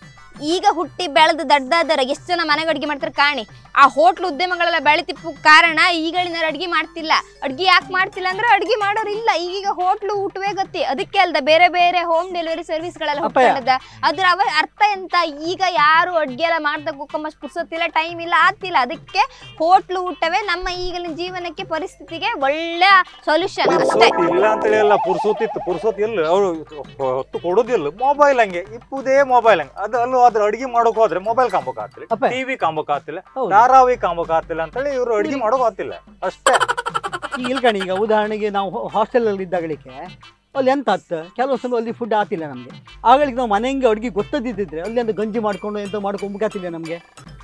Speaker 4: ಈಗ ಹುಟ್ಟಿ ಬೆಳೆದು ದಡ್ಡಾದರ ಎಷ್ಟು ಜನ ಮನೆಗೆ ಅಡ್ಗೆ ಮಾಡ್ತಾರೆ ಕಾಣಿ ಆ ಹೋಟ್ಲು ಉದ್ಯಮಗಳೆಲ್ಲ ಬೆಳಿತಿಪ್ಪು ಕಾರಣ ಈಗಳಿನ ಅಡ್ಗೆ ಮಾಡ್ತಿಲ್ಲ ಅಡ್ಗೆ ಯಾಕೆ ಮಾಡ್ತಿಲ್ಲ ಅಂದ್ರೆ ಅಡ್ಗೆ ಮಾಡೋರು ಇಲ್ಲ ಈಗೀಗ ಹೋಟ್ಲು ಊಟವೇ ಗತಿ ಅದಕ್ಕೆ ಅಲ್ದ ಬೇರೆ ಬೇರೆ ಹೋಮ್ ಡೆಲಿವರಿ ಸರ್ವಿಸ್ಗಳೆಲ್ಲ
Speaker 3: ಅಪ್ಪಯ್ಯ.
Speaker 4: ಹುಟ್ಕೊಂಡದ ಅದ್ರ ಅವ ಅರ್ಥ ಎಂತ ಈಗ ಯಾರು ಅಡ್ಗೆ ಎಲ್ಲ ಮಾಡ್ದಾಗ ಹೋಗಮ್ಮಷ್ಟು ಪುರ್ಸೊತ್ತಿಲ್ಲ ಟೈಮ್ ಇಲ್ಲ ಆಗ್ತಿಲ್ಲ ಅದಕ್ಕೆ ಹೋಟ್ಲು ಊಟವೇ ನಮ್ಮ ಈಗಿನ ಜೀವನಕ್ಕೆ ಪರಿಸ್ಥಿತಿಗೆ ಒಳ್ಳೆ ಸೊಲ್ಯೂಷನ್ ಅಷ್ಟೇ
Speaker 2: ಪುರ್ಸೊತ್ ಇಲ್ಲ ಅಂತೇಳಿ ಎಲ್ಲ ಪುರ್ಸೊತ್ತಿತ್ತು ಪುರ್ಸೊತ್ ಇಲ್ಲ ಅವ್ರು ಹೊತ್ತು ಕೊಡೋದಿಲ್ಲ ಮೊಬೈಲ್ ಹಂಗೆ ಇಪ್ಪುದೇ ಮೊಬೈಲ್ ಹಂಗೆ ಅದು ಅಲ್ಲೂ ಅದ್ರ ಅಡಿಗೆ ಮಾಡೋಕ್ ಹೋದ್ರೆ ಮೊಬೈಲ್ ಕಾಂಬೋಕ್ ಆಗ್ತಿಲ್ಲ
Speaker 3: ಅಪ್ಪ.
Speaker 2: ಟಿವಿ ಕಾಂಬೋಕ್ ಆಗ್ತಿಲ್ಲ
Speaker 3: ಹೌದು
Speaker 2: ಧಾರಾವಾಹಿ ಕಾಂಬೋಕ್ ಆಗ್ತಿಲ್ಲ ಅಂತೇಳಿ ಇವ್ರು ಅಡಿಗೆ ಮಾಡೋಕ್ ಆಗ್ತಿಲ್ಲ ಅಷ್ಟೇ
Speaker 3: ಈಗ ಇಲ್ಕಣಿ ಈಗ ಉದಾಹರಣೆಗೆ ನಾವು ಹಾಸ್ಟೆಲಲ್ಲಿ ಇದ್ದಾಗಲಿಕ್ಕೆ ಅಲ್ಲಿ ಎಂತ ಆತ್ ಕೆಲವು ಸಲ ಅಲ್ಲಿ ಫುಡ್ ಆತಿಲ್ಲ ನಮಗೆ ಆಗಳಿಗೆ ನಾವು ಮನೆಗೆ ಅಡುಗೆ ಗೊತ್ತದಿದ್ದಿದ್ರೆ ಅಲ್ಲಿ ಒಂದು ಗಂಜಿ ಮಾಡ್ಕೊಂಡು ಎಂತ ಮಾಡ್ಕೊಂಡು ಮುಗಾತಿಲ್ಲ ನಮಗೆ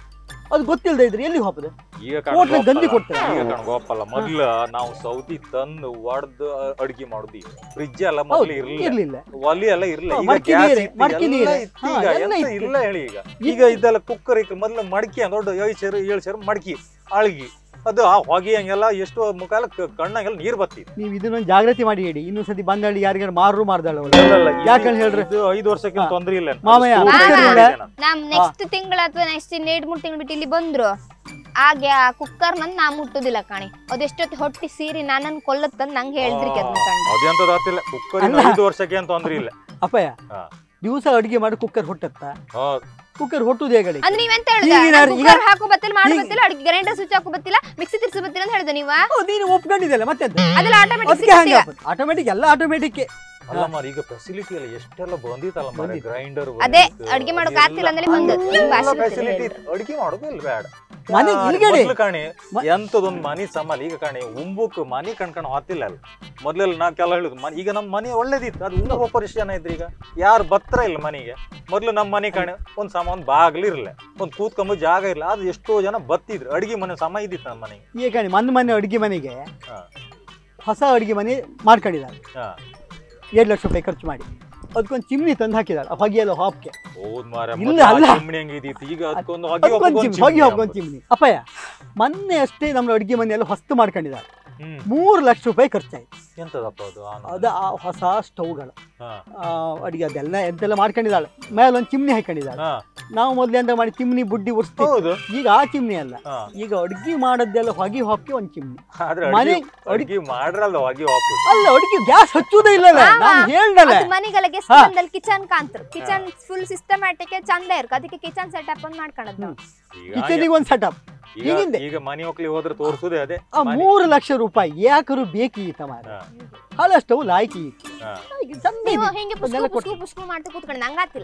Speaker 3: ಅದು ಗೊತ್ತಿಲ್ಲದೆ ಇದ್ರೆ ಎಲ್ಲಿ ಹೋಗ್ತದೆ
Speaker 2: ಈಗ ಕಣ್
Speaker 3: ಹೋಟ್ಲಿಗೆ ಗಂಜಿ
Speaker 2: ಗೋಪಲ್ಲ.
Speaker 3: ಕೊಡ್ತಾರೆ.
Speaker 2: ಈಗ ಕಣ್ ಗೋಪಲ್ಲ ಮೊದ್ಲ ನಾವು ಸೌದಿ ತಂದು ಒಡ್ದು ಅಡಿಗೆ ಮಾಡುದಿ ಫ್ರಿಜ್ ಎಲ್ಲ ಮೊದ್ಲು ಇರ್ಲಿಲ್ಲ
Speaker 3: ಇರ್ಲಿಲ್ಲ
Speaker 2: ಒಲಿ ಎಲ್ಲ ಇರ್ಲಿಲ್ಲ
Speaker 3: ಹಾ,
Speaker 2: ಈಗ
Speaker 3: ಮಡ್ಕೆ
Speaker 2: ಗ್ಯಾಸ್
Speaker 3: ನೀರೇ,
Speaker 2: ಇತ್ತು,
Speaker 3: ಮಡ್ಕೆ
Speaker 2: ಎಲ್ಲ
Speaker 3: ನೀರೇ.
Speaker 2: ಇತ್ತು
Speaker 3: ಹಾ,
Speaker 2: ಈಗ
Speaker 3: ಎಲ್ಲ
Speaker 2: ಎಂತ
Speaker 3: ಇತ್ತು.
Speaker 2: ಇಲ್ಲ ಹೇಳಿ ಈಗ ಈಗ ಇದೆಲ್ಲ ಕುಕ್ಕರ್ ಇತ್ತು ಮೊದ್ಲು ಮಡ್ಕಿ ಅಂತ ದೊಡ್ಡ ಐದು ಸೇರು ಏಳು ಸೇರು ಮಡ್ಕಿ ಆಳ್ಗಿ ಅದು ಆ ಹೊಗೆ ಹಂಗೆಲ್ಲ ಎಷ್ಟು ಮುಖಾಲ ಕಣ್ಣಾಗೆಲ್ಲ ನೀರ್ ಬತ್ತಿತ್ತು
Speaker 3: ನೀವು ಇದನ್ನೊಂದು ಜಾಗೃತಿ ಮಾಡಿ ಹೇಳಿ ಇನ್ನೊಂದು ಸತಿ ಬಂದಳ್ಳಿ ಯಾರಿಗಾರು ಮಾರು ಮಾರ್ದಾಳ ಯಾಕಂತ ಹೇಳ್ರಿ?
Speaker 2: ಇದು ಐದು ವರ್ಷಕ್ಕೆ
Speaker 3: ಹಾ.
Speaker 2: ತೊಂದ್ರೆ ಇಲ್ಲ
Speaker 3: ಮಾಮಯ್ಯ,
Speaker 2: ಅದು
Speaker 4: ಮಾಮಯ್ಯ.
Speaker 2: store ಮಾಡಿದೆ ನಾನು.
Speaker 4: ನಮ್ ನೆಕ್ಸ್ಟ್ ತಿಂಗಳ ಅಥವಾ ನೆಕ್ಸ್ಟ್ ಇನ್ ಎರಡ್ ಮೂರ್ ತಿಂಗಳು ಬಿಟ್ಟು ಇಲ್ಲಿ ಬಂದ್ರು ಹಾಗೆ ಆ ಕುಕ್ಕರ್ ನನ್ ನಾ ಮುಟ್ಟುದಿಲ್ಲ ಕಾಣಿ ಅದೆಷ್ಟೊತ್ತು ಹೊಟ್ಟಿ ಸೀರಿ ನನ್ನನ್ ಕೊಲ್ಲತ್ತಂದ್ ನಂಗೆ ಹೇಳಿದ್ರಿ ಅದನ್ನ ಕಂಡು
Speaker 2: ಅದೆಂತದ್ದು ಆತಿಲ್ಲ ಕುಕ್ಕರ್
Speaker 3: ಅಲ್ಲ.
Speaker 2: ಐದು ವರ್ಷಕ್ಕೆ ಏನು ತೊಂದ್ರೆ ಇಲ್ಲ
Speaker 3: ಅಪ್ಪಯ್ಯ
Speaker 2: ಹಾ.
Speaker 3: ದಿವಸ ಅಡುಗೆ ಮಾಡಿ ಕುಕ್ಕರ್ ಹೊಟ್ಟತ್ತ
Speaker 2: ಹೌದ್.
Speaker 3: ಕುಕ್ಕರ್ ಹೊಟ್ಟುದು ಹೇಗಳಿ
Speaker 4: ಅಂದ್ರೆ ನೀವೆಂತ
Speaker 3: ಈಗ ನಾನು- ಈಗ-
Speaker 4: ಕುಕ್ಕರ್ ಹಾಕೋ ಬತ್ತಿಲ್ಲ ಮಾಡೋ
Speaker 3: ಈಗ-
Speaker 4: ಬತ್ತಿಲ್ಲ ಅಡಿಗೆ ಗ್ರೈಂಡರ್ ಸ್ವಿಚ್ ಹಾಕೋ ಬತ್ತಿಲ್ಲ ಮಿಕ್ಸಿ ತಿರ್ಸೋ ಬತ್ತಿಲ್ಲ ಅಂತ ಹೇಳಿದ ನೀವ
Speaker 3: ನೀನು ಒಪ್ಕೊಂಡಿದ್ದಲ್ಲ ಮತ್ತೆ
Speaker 4: ಅದೆಲ್ಲ
Speaker 3: ಅದಕ್ಕೆ
Speaker 4: ಆಟೋಮೆಟಿಕ್
Speaker 3: ಹಂಗೆ ಆಟೋಮೆಟಿಕ್ ಎಲ್ಲ ಆಟೋಮೆಟಿಕ್
Speaker 2: ಅಲ್ಲ ಮಾರ ಈಗ ಫೆಸಿಲಿಟಿ ಎಲ್ಲ ಎಷ್ಟೆಲ್ಲ ಬಂದಿತ್ತಲ್ಲ ಮಾರ
Speaker 3: ಬಂದಿತ್ತು.
Speaker 2: ಗ್ರೈಂಡರ್
Speaker 4: ಅದೇ ಅಡ್ಗೆ ಮಾಡೋಕ್ ಆಗ್ತಿಲ್ಲ ಅಂದ್ಮೇಲೆ ಬಂದದ್ದು. ನಿಮ್ಗೆ ಭಾಷೆ ಗೊತ್ತಿಲ್ಲ
Speaker 2: ಫೆಸಿಲಿಟಿ
Speaker 4: ಹೇಳಿದ್ರು.
Speaker 2: ಅಡ್ಗೆ ಮಾಡೋದು ಇಲ್ಲ ಬೇಡ
Speaker 3: ಮನೆ
Speaker 2: ಯಾ-
Speaker 3: ಇಲ್ಗಡೆ.
Speaker 2: ಮೊದ್ಲು ಕಾಣಿ
Speaker 3: ಮ-
Speaker 2: ಎಂತದೊಂದು ಮನಿ ಸಮಾಲ್ ಈಗ ಕಾಣಿ ಉಂಬುಕ್ ಮನಿ ಕಣ್ಕಣ್ ಹೊತ್ತಿಲ್ಲ ಅಲ್ಲ ಮೊದ್ಲೆಲ್ಲ ನಾ ಕೆಲ ಹೇಳುದು ಮನೆ ಈಗ ನಮ್ಮ ಮನೆ ಒಳ್ಳೇದಿತ್ತು ಅದು ಉಂಬ ಪರಿಸ್ಥಿತಿ ಜನ ಇದ್ರಿ ಈಗ ಯಾರು ಬತ್ರ ಇಲ್ಲ ಮನೆಗೆ ಮೊದ್ಲು ನಮ್ಮ ಮನೆ ಕಾಣಿ ಒಂದ್ ಸಮ ಒಂದ್ ಬಾಗ್ಲು ಇರ್ಲ ಒಂದ್ ಕೂತ್ಕೊಂಬ ಜಾಗ ಇರ್ಲ ಅದು ಎಷ್ಟೋ ಜನ ಬತ್ತಿದ್ರು ಅಡಿಗೆ ಮನೆ ಸಮ ಇದ್ದಿತ್ತು ನಮ್ಮ ಮನೆಗೆ
Speaker 3: ಈಗ ಕಣಿ ಮನ್ ಮನೆ ಅಡುಗೆ ಮನೆಗೆ
Speaker 2: ಹಾ.
Speaker 3: ಹೊಸ ಅಡುಗೆ ಮನೆ ಮಾಡ್ಕೊಂಡಿದ್ದಾರೆ
Speaker 2: ಹಾ.
Speaker 3: ಎರಡು ಲಕ್ಷ ರೂಪಾಯಿ ಖರ್ಚು ಮಾಡಿ ಅದಕ್ಕೊಂದು ಚಿಮ್ನಿ ತಂದು ಹಾಕಿದಾಳೆ ಹೊಗೆ ಎಲ್ಲ ಹಾಪ್ಗೆ
Speaker 2: ಹೌದ್ ಮಾರ
Speaker 3: ಇಲ್ಲ, ಅಲ್ಲ.
Speaker 2: ಚಿಮ್ನಿ ಹಂಗಿದ್ದಿತ್ತು ಈಗ ಅದಕ್ಕೊಂದು ಹೊಗೆ
Speaker 3: ಅದಕ್ಕೊಂದು
Speaker 2: ಹೋಗೋಕ್
Speaker 3: ಚಿಮ್ನಿ
Speaker 2: ಒಂದ್
Speaker 3: ಹೊಗೆ
Speaker 2: ಚಿಮ್ನಿ
Speaker 3: ಹಾಕೊಂಡ್ ಚಿಮ್ನಿ ಅಪ್ಪಯ್ಯ ಮೊನ್ನೆ ಅಷ್ಟೇ ನಮ್ಮ ಅಡುಗೆ ಮನೆ ಎಲ್ಲ ಹೊಸ್ತು ಮಾಡ್ಕೊಂಡಿದ್ದಾರೆ
Speaker 2: ಹ್ಮ್
Speaker 3: ಮೂರು ಲಕ್ಷ ರೂಪಾಯಿ ಖರ್ಚಾಯ್ತು
Speaker 2: ಎಂತದಪ್ಪ ಅದು ಆ ನಮ್ನಿ?
Speaker 3: ಅದು ಆ ಹೊಸ ಸ್ಟವ್ಗಳು
Speaker 2: ಹಾ.
Speaker 3: ಅಡುಗೆ ಅದೆಲ್ಲ ಎಂತೆಲ್ಲ ಮಾಡ್ಕೊಂಡಿದ್ದಾಳೆ ಮೇಲೆ ಒಂದು ಚಿಮ್ನಿ ಹಾಕೊಂಡಿದ್ದಾಳೆ
Speaker 2: ಹಾ.
Speaker 3: ನಾವು ಮೊದ್ಲು ಎಂತ ಮಾಡಿ ಚಿಮ್ನಿ ಬುಡ್ಡಿ ಉರ್ಸ್ತೀವಿ
Speaker 2: ಹೌದು
Speaker 3: ಈಗ ಆ ಚಿಮ್ನಿ ಅಲ್ಲ
Speaker 2: ಹಾ.
Speaker 3: ಈಗ ಅಡ್ಗೆ ಮಾಡೋದೆಲ್ಲ ಹೊಗೆ ಹಾಕಿ ಒಂದು ಚಿಮ್ನಿ
Speaker 2: ಆದ್ರೆ
Speaker 3: ಮನೆ
Speaker 2: ಅಡ್ಗೆ ಅಡ್ಗೆ ಮಾಡ್ರಲ್ಲ ಹೊಗೆ ವಾಪಸ್
Speaker 3: ಅಲ್ಲ ಅಡ್ಗೆ ಗ್ಯಾಸ್ ಹಚ್ಚುವುದೇ ಇಲ್ಲಲ್ಲ
Speaker 4: ಹಾ,
Speaker 3: ನಾನು ಹೇಳ್ದಲ್ಲ
Speaker 4: ಅದು ಮನೆಗೆಲ್ಲ ಗೆಸ್ಟ್
Speaker 3: ಹಾ.
Speaker 4: ಬಂದಲ್ಲಿ ಕಿಚನ್ ಕಾಂತ್ರು ಕಿಚನ್ ಫುಲ್ ಸಿಸ್ಟಮ್ಯಾಟಿಕ್ ಚಂದ ಇರ್ಕ ಅದಕ್ಕೆ ಕಿಚನ್ ಸೆಟಪ್ ಅಂತ ಮಾಡ್ಕೊಳದ್ ನಾವು
Speaker 2: ಈಗ
Speaker 3: ಕಿಚನಿಗೆ ಒಂದು ಸೆಟಪ್
Speaker 2: ಈಗ
Speaker 3: ಹೀಗಿಂದೆ.
Speaker 2: ಈಗ ಮನೆ ಹೋಗ್ಲಿ ಹೋದ್ರೆ ತೋರ್ಸುದೇ ಅದೇ
Speaker 3: ಆ
Speaker 2: ಮನೆ.
Speaker 3: ಮೂರು ಲಕ್ಷ ರೂಪಾಯಿ ಯಾಕರು ಬೇಕೀತ ಮಾರ
Speaker 2: ಹಾ.
Speaker 3: ಹಳೆ ಸ್ಟವ್ ಲಾಯ್ಕಿ
Speaker 2: ಹಾ.
Speaker 4: ನೀವು ಹಿಂಗೆ ಪುಸ್ಕು
Speaker 3: ಅದೆಲ್ಲ
Speaker 4: ಪುಸ್ಕು ಪುಸ್ಕು ಮಾಡ್ತಾ ಕೂತ್ಕೊಂಡು ನಂಗಾತಿಲ್ಲ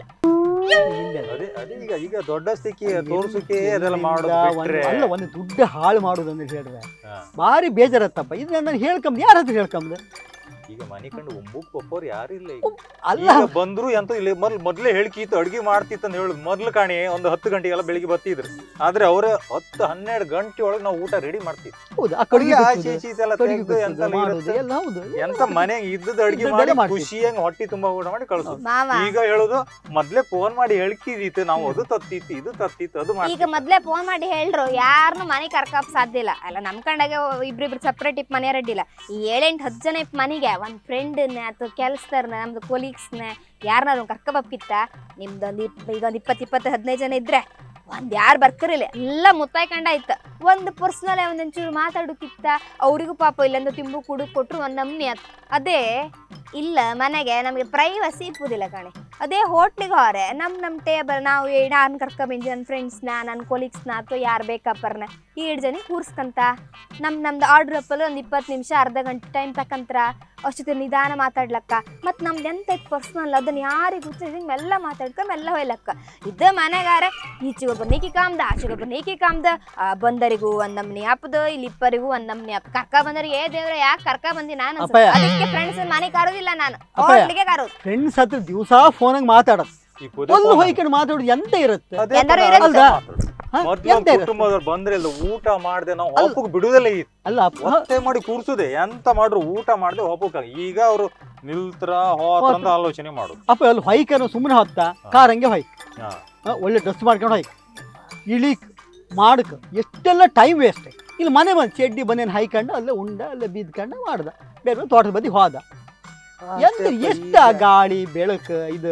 Speaker 2: ಅದೇ ಅದೇ ಈಗ ಈಗ ದೊಡ್ಡ ಸ್ಥಿತಿ ತೋರ್ಸುಕೆ ಅದೆಲ್ಲ ಮಾಡೋದು ಬಿಟ್ರೆ
Speaker 3: ಅಲ್ಲ ಒಂದು ದುಡ್ಡು ಹಾಳು ಮಾಡುದು ಅಂತ ಹೇಳಿದ್ರೆ
Speaker 2: ಹಾ.
Speaker 3: ಭಾರಿ ಬೇಜಾರತ್ತಪ್ಪ ಇದು ನಾನು ಹೇಳ್ಕೊಂಬ ಯಾರ ಹತ್ರ ಹೇಳ್ಕೊಂಬ
Speaker 2: ಈಗ ಮನೆ ಕಂಡು ಉಂಬುಕ್ ಒಪ್ಪೋರು ಯಾರು ಇಲ್ಲ ಈಗ
Speaker 3: ಅಲ್ಲ
Speaker 2: ಈಗ ಬಂದ್ರು ಎಂತ ಇಲ್ಲ ಮೊದ್ಲು ಮೊದ್ಲೇ ಹೇಳ್ಕಿತ್ತು ಅಡ್ಗೆ ಮಾಡ್ತಿತ್ತು ಅಂತ ಹೇಳುದು ಮೊದ್ಲು ಕಾಣಿ ಒಂದು ಹತ್ತು ಗಂಟೆಗೆಲ್ಲ ಬೆಳಿಗ್ಗೆ ಬತ್ತಿದ್ರು ಆದ್ರೆ ಅವ್ರ ಹತ್ತು ಹನ್ನೆರಡು ಗಂಟೆ ಒಳಗೆ ನಾವು ಊಟ ರೆಡಿ ಮಾಡ್ತಿದ್ವಿ
Speaker 3: ಹೌದು ಆ ಕಡೆಗೆ
Speaker 2: ಆಚೆ
Speaker 3: ಬಿಚ್ಚುದು,
Speaker 2: ಈಚೆ ಇದೆಲ್ಲ
Speaker 3: ಕಡೆಗೆ
Speaker 2: ತೆಗ್ದು
Speaker 3: ಬಿಚ್ಚುದು,
Speaker 2: ಎಂತೆಲ್ಲ
Speaker 3: ಮಾಡುದು
Speaker 2: ಇರುತ್ತೆ.
Speaker 3: ಎಲ್ಲ ಹೌದು
Speaker 2: ಎಂತ ಮನೆಗೆ ಇದ್ದದ ಅಡ್ಗೆ
Speaker 3: ಇದ್ದದ್ದೆಲ್ಲ
Speaker 2: ಮಾಡಿ
Speaker 3: ಮಾಡ್ತಿದ್ವಿ.
Speaker 2: ಖುಷಿಯಂಗ್ ಹೊಟ್ಟಿ ತುಂಬಾ ಊಟ ಮಾಡಿ ಕಳ್ಸೋದು
Speaker 4: ಮಾವ
Speaker 2: ಈಗ ಹೇಳುದು ಮೊದ್ಲೇ ಫೋನ್ ಮಾಡಿ ಹೇಳ್ಕಿದಿತ್ತು ನಾವು ಅದು ತತ್ತಿತ್ತು ಇದು ತತ್ತಿತ್ತು ಅದು
Speaker 4: ಈಗ
Speaker 2: ಮಾಡ್ತಿತ್ತು.
Speaker 4: ಮೊದ್ಲೇ ಫೋನ್ ಮಾಡಿ ಹೇಳ್ರು ಯಾರನ್ನು ಮನೆ ಕರ್ಕಪ್ ಸಾಧ್ಯ ಇಲ್ಲ ಅಲ್ಲ ನಮ್ ಕಂಡಾಗ ಇಬ್ರಿಬ್ರು ಸಪ್ರೇಟ್ ಇಪ್ ಮನೆ ಅಡ್ಡಿಲ್ಲ ಈ ಏಳೆಂಟು ಹತ್ತು ಜನ ಇಪ್ ಮನೆಗೆ ಒಂದ್ ಫ್ರೆಂಡ್ನ ಅಥವಾ ಕೆಲ್ಸದವ್ರನ್ನ ನಮ್ದು ಕೊಲೀಗ್ಸ್ನ ಯಾರನ್ನ ಕರ್ಕೊಬಕ್ಕಿತ್ತ ನಿಮ್ದೊಂದು ಇಪ್ ಈಗ ಒಂದು ಇಪ್ಪತ್ತು ಇಪ್ಪತ್ತು ಹದಿನೈದು ಜನ ಇದ್ರೆ ಒಂದ್ ಯಾರು ಬರ್ಕರಿಲ್ಲ ಎಲ್ಲ ಮುತ್ತಾಯ್ಕೊಂಡಾಯ್ತ ಒಂದು ಪರ್ಸ್ನಲ್ ಒಂದೊಂಚೂರು ಮಾತಾಡೋಕಿತ್ತ ಅವರಿಗೂ ಪಾಪ ಇಲ್ಲಂದು ತಿಂಬು ಕುಡು ಕೊಟ್ರು ಒಂದ್ ನಮ್ನಿ ಆತ್ ಅದೇ ಇಲ್ಲ ಮನೆಗೆ ನಮಗೆ ಪ್ರೈವಸಿ ಇಪ್ಪುದಿಲ್ಲ ಕಣೆ ಅದೇ ಹೋಟ್ಲಿಗೆ ಹೋರೆ ನಮ್ ನಮ್ ಟೇಬಲ್ ನಾವು ನಾನು ಕರ್ಕೊಂಬಂದಿ ನನ್ನ ಫ್ರೆಂಡ್ಸ್ನ ನನ್ನ ಕೊಲೀಗ್ಸ್ನ ಅಥವಾ ಯಾರು ಬೇಕಪ್ಪರ್ನ ಏಳು ಜನ ಕೂರ್ಸ್ಕಂತ ನಮ್ ನಮ್ದು ಆರ್ಡ್ರ್ ಅಪ್ಪಲ್ಲಿ ಒಂದು ಇಪ್ಪತ್ತು ನಿಮಿಷ ಅರ್ಧ ಗಂಟೆ ಟೈಮ್ ತಕ್ಕಂತ್ರ ಅಷ್ಟೊತ್ತು ನಿಧಾನ ಮಾತಾಡ್ಲಕ್ಕ ಮತ್ತು ನಮ್ದು ಎಂತ ಪರ್ಸ್ನಲ್ ಅದನ್ನ ಯಾರಿಗೆ ಗೊತ್ತಿಲ್ಲ ಮೆಲ್ಲ ಮಾತಾಡ್ಕೊಂಡು ಮೆಲ್ಲ ಹೋಯ್ಲಕ್ಕ ಇದ್ದ ಮನೆಗಾರೆ ಈಚೆಗೊಬ್ಬ ನೀಕಿ ಕಾಮ್ದ ಆಚೆಗೊಬ್ಬ ನೀಕಿ ಕಾಮ್ದ ಆ, ಬಂದರಿಗೂ ಒಂದ್ ನಮ್ನಿ ಆಪದ ಇಲ್ಲಿ ಇಪ್ಪರಿಗೂ ಒಂದ್ ನಮ್ನಿ ಆಪ ಕರ್ಕ ಬಂದರಿಗೆ ಏ ದೇವ್ರೆ ಯಾಕೆ ಕರ್ಕ ಬಂದಿ ನಾನು ಅನ್ಸುತ್ತೆ.
Speaker 3: ಅಪ್ಪಯ್ಯ.
Speaker 4: ಅದಕ್ಕೆ ಫ್ರೆಂಡ್ಸ್ ಮನೆ ಕರೋದಿಲ್ಲ ನಾನು
Speaker 3: ಅಪ್ಪಯ್ಯ.
Speaker 4: ಹೋಟ್ಲಿಗೆ ಕರೋದು
Speaker 3: ಫ್ರೆಂಡ್ಸ್ ಹತ್ರ ದಿವಸ ಫೋನಾಗ ಮಾತಾಡೋದು
Speaker 2: ಈ ಪುದೆ
Speaker 3: ಒಂದು
Speaker 2: phone
Speaker 3: ಹೊಯ್ಕೊಂಡು ಮಾತಾಡೋದು ಎಂತ ಇರುತ್ತೆ
Speaker 2: ಅದೇ
Speaker 4: ಎಂದಾರು
Speaker 2: ತರ
Speaker 4: ಇರುತ್ತೆ.
Speaker 3: ಅಲ್ದಾ?
Speaker 2: ಮಾತಾಡು.
Speaker 3: ಹ?
Speaker 2: ಮೊದ್ಲು
Speaker 3: ಎಂತ
Speaker 2: ಒಂದ್
Speaker 3: ಇರುತ್ತೆ?
Speaker 2: ಕುಟುಂಬದವ್ರು ಬಂದ್ರೆ ಇಲ್ಲ ಊಟ ಮಾಡ್ದೆ ನಾವು
Speaker 3: ಅಲ್ಲ.
Speaker 2: ಹೋಪಕ್ ಬಿಡುದಲ್ಲ ಇತ್ತು
Speaker 3: ಅಲ್ಲ ಅಪ್ಪ
Speaker 2: ಒತ್ತೆ ಮಾಡಿ ಕೂರ್ಸುದೆ ಎಂತ ಮಾಡ್ರು ಊಟ ಮಾಡ್ದೆ ಹೋಪಕ್ ಈಗ ಅವರು ನಿಲ್ತ್ರ ಹೋತ್ರ ಅಂತ ಆಲೋಚನೆ ಮಾಡುದು
Speaker 3: ಅಪ್ಪ ಅಲ್ಲಿ ಹೊಯ್ಕನು ಸುಮ್ಮನೆ ಹೊತ್ತ ಕಾರ್ ಹಂಗೆ ಹೊಯ್ಕ
Speaker 2: ಹಾ.
Speaker 3: ಆ, ಒಳ್ಳೆ ಡ್ರೆಸ್ ಮಾಡ್ಕೊಂಡು ಹೊಯ್ಕ ಇಳಿಕ್ ಮಾಡಕ್ ಎಷ್ಟೆಲ್ಲ ಟೈಮ್ ವೇಸ್ಟ್ ಇಲ್ಲಿ ಮನೆ ಬಂದು ಚಡ್ಡಿ ಬನ್ನೇನು ಹೈಕೊಂಡು ಅಲ್ಲೇ ಉಂಡ ಅಲ್ಲೇ ಬಿದ್ಕೊಂಡು ಮಾಡ್ದ ಬೇರೆ ತೋಟದ ಬದಿ ಹೋದ ಎಂತ
Speaker 2: ಅಷ್ಟೇ
Speaker 3: ಎಷ್ಟ
Speaker 2: ಈಗ-
Speaker 3: ಗಾಳಿ ಬೆಳಕು ಇದು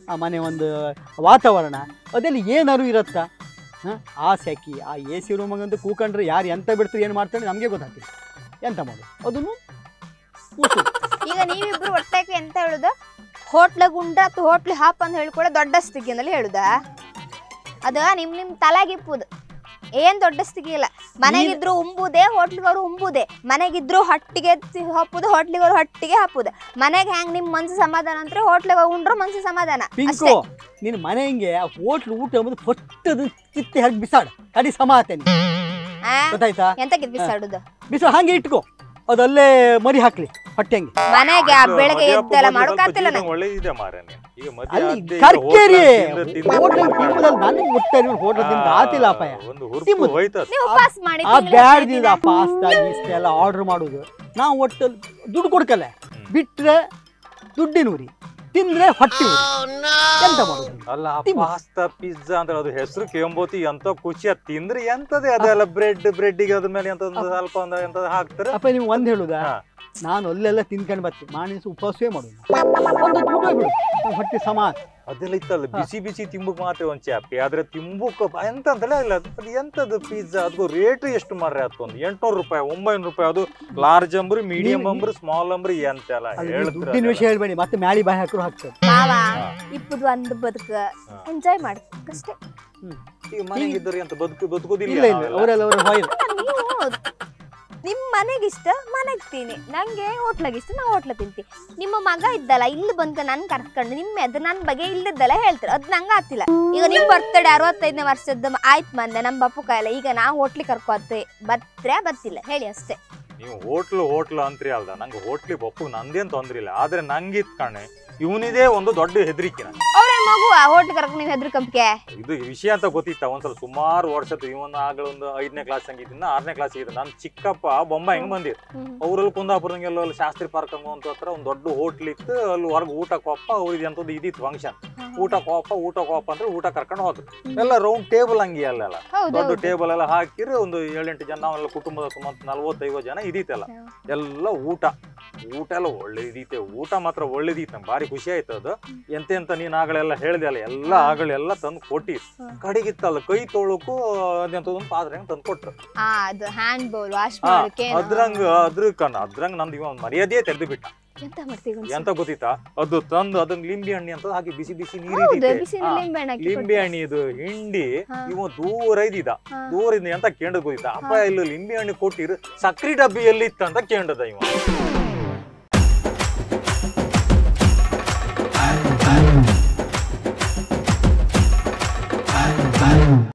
Speaker 3: ಆ ಮನೆ ಒಂದು ವಾತಾವರಣ ಅದೆಲ್ಲ ಏನಾರು ಇರುತ್ತಾ ಹಾಂ ಆ ಸೆಕಿ ಆ ಎ ಸಿ ರೂಮಗಂತೂ ಕೂಕೊಂಡ್ರೆ ಯಾರು ಎಂತ ಬಿಡ್ತಾರೆ ಏನು ಮಾಡ್ತಾರೆ ನಮಗೆ ಗೊತ್ತಾಗ್ತಿಲ್ಲ ಎಂತ ಮಾಡೋದು ಅದನ್ನು ಕೂಸು
Speaker 4: ಈಗ ನೀವಿಬ್ರು ಒಟ್ಟಾಗಿ ಎಂತ ಹೇಳುದು ಹೋಟ್ಲಾಗ ಉಂಡ್ರ ಅಥವಾ ಹೋಟ್ಲಿ ಹಾಪ್ ಅಂತ ಹೇಳ್ಕೊಡ ದೊಡ್ಡ ಸ್ಥಿತಿಯಲ್ಲಿ ಹೇಳುದ ಅದ ನಿಮ್ ನಿಮ್ ತಲೆಗಿಪ್ಪುದು ಏನ್ ದೊಡ್ಡ ಸ್ಥಿತಿ ಇಲ್ಲ ಮನೆಗಿದ್ರು ಉಂಬುದೇ ಹೋಟ್ಲಿಗವರು ಉಂಬುದೇ ಮನೆಗಿದ್ರು ಹೊಟ್ಟಿಗೆ ತಿ- ಹಪ್ಪುದು ಹೋಟ್ಲಿಗವರು ಹೊಟ್ಟಿಗೆ ಹಾಪುದು ಮನೆಗೆ ಹೆಂಗ್ ನಿಮ್ ಮನ್ಸು ಸಮಾಧಾನ ಅಂದ್ರೆ ಹೋಟ್ಲಿಗೆ ಉಂಡ್ರು ಮನ್ಸು ಸಮಾಧಾನ
Speaker 3: ಪಿಂಕು
Speaker 4: ಅಷ್ಟೇ
Speaker 3: ನಿನ್ನ ಮನೆ ಹಿಂಗೆ ಆ ಹೋಟ್ಲು ಊಟ ಎಂಬುದು ಫಸ್ಟ್ ಅದು ಕಿತ್ತೆ ಹಾಕಿ ಬಿಸಾಡು ಕಡಿ ಸಮಾತೇನೆ
Speaker 4: ಆ,
Speaker 3: ಗೊತ್ತಾಯ್ತಾ
Speaker 4: ಎಂತ ಬಿಸಾಡುದು
Speaker 3: ಬಿಸಾಡು ಹಾಗೆ ಇಟ್ಕೋ ಅದಲ್ಲೇ ಮರಿ ಹಾಕ್ಲಿ ಹೊಟ್ಟೆ ಹಂಗೆ
Speaker 4: ಮನೆಗೆ ಆ ಬೆಳಗ್ಗೆ
Speaker 2: ಮದುವೆ
Speaker 4: ಎದ್ದೆಲ್ಲ
Speaker 2: ಅಪ್ಪ ಬಂದು
Speaker 4: ಮಾಡೋಕಾತಿಲ್ಲ
Speaker 2: ಸ್ವಲ್ಪ ಜೀವನ ಒಳ್ಳೆದಿದೆ ಮಾರ್ರೆ ನೀನು. ಈಗ ಮದುವೆ
Speaker 3: ಅಲ್ಲಿ
Speaker 2: ಆದ್ದೆ ಈಗ
Speaker 3: ಕರ್ಕೇರಿ
Speaker 2: ಹೋಟ್ಲಲ್ಲಿ ತಿಂದು ತಿಂದು
Speaker 3: ಹೋಟ್ಲಲ್ಲಿ
Speaker 2: ತಿಂದು
Speaker 3: ತಿನ್ನುವುದಲ್ಲ ನನಗೆ ಒಟ್ಟೆ ಹೋಟ್ಲ ತಿಂದು ಆತಿಲ್ಲ ಅಪ್ಪಯ್ಯ
Speaker 2: ಒಂದು ಹುರುಪು
Speaker 3: ತಿಂಬುದು.
Speaker 2: ಹೋಯ್ತದ
Speaker 4: ನೀವು ಉಪವಾಸ ಮಾಡಿ
Speaker 3: ಆ
Speaker 4: ತಿಂಗ್ಳಿಗೆ
Speaker 3: ಬ್ಯಾಡ್ದಿಲ್ಲ
Speaker 4: ಹದಿನೈದು
Speaker 3: ಪಾಸ್ತಾ ಗೀಸ್ತಾ ಎಲ್ಲ ಆರ್ಡರ್ ಮಾಡುದು ನಾವು ಒಟ್ಟು ದುಡ್ಡು ಕೊಡ್ಕಲ್ಲ ಬಿಟ್ರೆ ದುಡ್ಡಿನ ಉರಿ ತಿಂದ್ರೆ ಹೊಟ್ಟೆ ಉರಿ ಎಂತ ಮಾಡುದು
Speaker 2: ಅಲ್ಲ
Speaker 3: ತಿಂಬು.
Speaker 2: ಪಾಸ್ತಾ ಪಿಜ್ಜಾ ಅಂದ್ರೆ ಅದು ಹೆಸರು ಕೇಂಬೋತಿ ಎಂತ ಖುಷಿ ಅದ್ ತಿಂದ್ರೆ ಎಂತದೇ ಅದೆಲ್ಲ ಬ್ರೆಡ್ ಬ್ರೆಡ್ಡಿಗೆ ಅದ್ರ ಮೇಲೆ ಎಂತ ಒಂದು ಸ್ವಲ್ಪ ಒಂದು ಎಂತ ಹಾಕ್ತಾರೆ
Speaker 3: ಅಪ್ಪ ನೀವು ಒಂದ್ ಹೇಳುದಾ
Speaker 2: ಹಾ.
Speaker 3: ನಾನು ಅಲ್ಲೆಲ್ಲ ತಿನ್ಕೊಂಡು ಬರ್ತೀನಿ ಮಾಣಿಸ ಉಪವಾಸವೇ ಮಾಡುದು ಒಂದು ಊಟ ಬಿಡು ನಂಗ್ ಹೊಟ್ಟೆ ಸಮಾನ
Speaker 2: ಅದೆಲ್ಲ ಇತ್ತಲ್ಲ ಬಿಸಿ ಬಿಸಿ ತಿಂಬುಕ್ ಮಾತ್ರ ಒಂದ್ ಚಾಪಿ ಆದ್ರೆ ತಿಂಬುಕ್ ಎಂತ ಅಂತಲೇ ಇಲ್ಲ ಅದು ಅದು ಎಂತದು ಪಿಜ್ಜಾ ಅದು ರೇಟ್ ಎಷ್ಟು ಮಾರ್ರೆ ಅದಕ್ಕೊಂದು ಎಂಟ್ನೂರು ರೂಪಾಯಿ ಒಂಬೈನೂರು ರೂಪಾಯಿ ಅದು ಲಾರ್ಜ್ ಅಂಬ್ರಿ ಮೀಡಿಯಂ
Speaker 3: ನೀವು-
Speaker 2: ಅಂಬ್ರಿ ಸ್ಮಾಲ್ ಅಂಬ್ರಿ ಎಂತ ಎಲ್ಲ
Speaker 3: ಅದು ನೀವು
Speaker 2: ಹೇಳ್ತೀರ
Speaker 3: ದುಡ್ಡಿನ ವಿಷಯ ಹೇಳ್ಬೇಡಿ ಮತ್ತೆ ಮ್ಯಾಳಿ ಬಾಯಿ ಹಾಕರು ಹಾಕ್ತಾರೆ
Speaker 4: ಮಾವ
Speaker 2: ಹಾ.
Speaker 4: ಇಪ್ಪದು ಒಂದು ಬದುಕ
Speaker 2: ಹಾ.
Speaker 4: ಎಂಜಾಯ್ ಮಾಡ್ಬೇಕಷ್ಟೇ
Speaker 2: ಈಗ ಮನೆಗಿದ್ದರೆ ಅಂತ ಬದುಕು ಬದುಕುದಿಲ್ಲ
Speaker 3: ಇಲ್ಲ ಇಲ್ಲ
Speaker 2: ನಾವೆಲ್ಲ.
Speaker 3: ಅವರೆಲ್ಲ ಅವರ ಹೊಯ್ಲ್
Speaker 4: ನೀವು ನಿಮ್ ಮನೆಗಿಷ್ಟ ಮನೆಗ್ ತಿನ್ನಿ ನಂಗೆ ಹೋಟ್ಲಾಗಿಷ್ಟ ನಾ ಹೋಟ್ಲ ತಿಂತಿ ನಿಮ್ಮ ಮಗ ಇದ್ದಲ್ಲ ಇಲ್ಲಿ ಬಂದು ನನ್ ಕರ್ಕೊಂಡು ನಿಮ್ಮ ಎದ್ದು ನನ್ ಬಗ್ಗೆ ಇಲ್ಲದಲ್ಲ ಹೇಳ್ತಾರೆ ಅದ್ ನಂಗೆ ಆಗ್ತಿಲ್ಲ ಈಗ ನಿಮ್ ಬರ್ತಡೆ ಅರವತ್ತೈದನೇ ವರ್ಷದ ಮ- ಆಯ್ತ್ ಮಂದೆ ನಮ್ಮ ಬಪ್ಪು ಕಾಯಿಲೆ ಈಗ ನಾ ಹೋಟ್ಲಿ ಕರ್ಕೋತ್ತೆ ಬತ್ರೆ ಬತ್ತಿಲ್ಲ ಹೇಳಿ ಅಷ್ಟೇ
Speaker 2: ನೀವು ಹೋಟ್ಲು ಹೋಟ್ಲು ಅಂತ್ರಿ ಅಲ್ದ ನಂಗೆ ಹೋಟ್ಲಿ ಬಪ್ಪು ನಂದೇನ್ ತೊಂದ್ರೆ ಇಲ್ಲ ಆದ್ರೆ ನಂಗಿತ್ ಕಣೆ ಇವನಿದೇ ಒಂದು ದೊಡ್ಡ ಹೆದರಿಕೆ ನಂಗೆ
Speaker 4: ಅವ್ರೇ ಮಗು ಹೋಟ್ಲ್ ಕರ್ಕೊಂಡು ನೀವು ಹೆದ್ರಕಂಪಿಗೆ
Speaker 2: ಇದು ವಿಷಯ ಅಂತ ಗೊತ್ತಿತ್ತ ಒಂದ್ಸಲ ಸುಮಾರು ವರ್ಷದ ಇವನ್ ಆಗಲ ಒಂದು ಐದನೇ ಕ್ಲಾಸ್ ಹಂಗಿದ್ದ ಆರನೇ ಕ್ಲಾಸ್ ಇದ್ದ ನನ್ ಚಿಕ್ಕಪ್ಪ ಬೊಮ್ಮ ಹೆಂಗ್ ಬಂದಿರ್ ಅವ್ರಲ್ಲಿ ಕುಂದಾಪುರದಂಗೆಲ್ಲ ಅಲ್ಲಿ ಶಾಸ್ತ್ರಿ ಪಾರ್ಕ್ ಅಂತ ಹತ್ರ ಒಂದು ದೊಡ್ಡ ಹೋಟ್ಲ್ ಇತ್ತು ಅಲ್ಲಿ ಹೊರಗೆ ಊಟ ಕೊಪ್ಪ ಅವ್ರಿಗೆ ಅಂತದ್ದು ಇದಿತ್ತು ಫಂಕ್ಷನ್ ಊಟ ಕೋಪ ಊಟ ಕೋಪ ಅಂದ್ರೆ ಊಟ ಕರ್ಕೊಂಡು ಹೋದ್ರು ಎಲ್ಲ ರೌಂಡ್ ಟೇಬಲ್ ಹಂಗಿ ಅಲ್ಲೆಲ್ಲ
Speaker 4: ಹೌದು
Speaker 2: ದೊಡ್ಡ
Speaker 4: ಹೌದು.
Speaker 2: ಟೇಬಲ್ ಎಲ್ಲ ಹಾಕಿರಿ ಒಂದು ಏಳೆಂಟು ಜನ ನಾವೆಲ್ಲ ಕುಟುಂಬದ ಸುಮಾರು ನಲ್ವತ್ತೈವತ್ತು ಜನ ಇದಿತ್ತಲ್ಲ
Speaker 4: ಹ್ಮ್.
Speaker 2: ಎಲ್ಲ ಊಟ ಊಟ ಎಲ್ಲ ಒಳ್ಳೆ ಇದೀತೆ ಊಟ ಮಾತ್ರ ಒಳ್ಳೇದಿತ್ತು ನಂಗೆ ಭಾರಿ ಖುಷಿ ಆಯ್ತು ಅದು ಎಂತೆಂತ ನೀನ್ ಆಗಳೆಲ್ಲ ಹೇಳ್ದೆ ಅಲ್ಲ ಎಲ್ಲ ಆಗಳೆಲ್ಲ ತಂದು ಕೊಟ್ಟಿ
Speaker 4: ಹ್ಮ್.
Speaker 2: ಕಡೆಗಿತ್ತಲ್ಲ ಕೈ ತೊಳಕು ಅದೆಂತದೊಂದು ಪಾತ್ರೆ ಹೆಂಗ್ ತಂದು ಕೊಟ್ರು
Speaker 4: ಆ ಅದು ಹ್ಯಾಂಡ್ ಬೌಲ್ ವಾಶ್
Speaker 2: ಹಾ,
Speaker 4: ಮಾಡೋಕೆ
Speaker 2: ಅದ್ರಂಗ ಅದ್ರ ಕಣ್ಣ ಅದ್ರಂಗ ನಂದು ಇವ ಮರ್ಯಾದೆ ತೆಗೆದು ಬಿಟ್ಟ
Speaker 4: ಎಂತ ಮಾಡ್ತೀವಿ ಒಂದ್ಸಲ?
Speaker 2: ಎಂತ ಗೊತ್ತಿತ್ತಾ ಅದು ತಂದು ಅದನ್ನ ಲಿಂಬೆ ಹಣ್ಣಿ ಅಂತ ಹಾಕಿ ಬಿಸಿ ಬಿಸಿ ನೀರು
Speaker 4: ಹೌದು
Speaker 2: ಇದ್ದಿತ್ತೆ.
Speaker 4: ಬಿಸಿ
Speaker 2: ಹಾ,
Speaker 4: ಲಿಂಬೆ ಹಣ್ಣು ಹಾಕಿ
Speaker 2: ಲಿಂಬೆ
Speaker 4: ಕೊಡ್ತಾರೆ.
Speaker 2: ಹಣ್ಣಿ ಇದು ಹಿಂಡಿ
Speaker 4: ಹಾ.
Speaker 2: ಇವ ದೂರ ಇದ್ದಿದ್ದ
Speaker 4: ಹಾ.
Speaker 2: ದೂರ ಇದ್ದ ಎಂತ ಕೇಂದ್ರ ಗೊತ್ತಿತ್ತ ಅಪ್ಪ ಇಲ್ಲಿ ಲಿಂಬೆ ಹಣ್ಣಿ ಕೊಟ್ಟಿರು ಸಕ್ರಿ ಡಬ್ಬಿ ಎಲ್ಲಿ ಇತ್ತಂತ ಕೇಂದ್ರದ ಇವ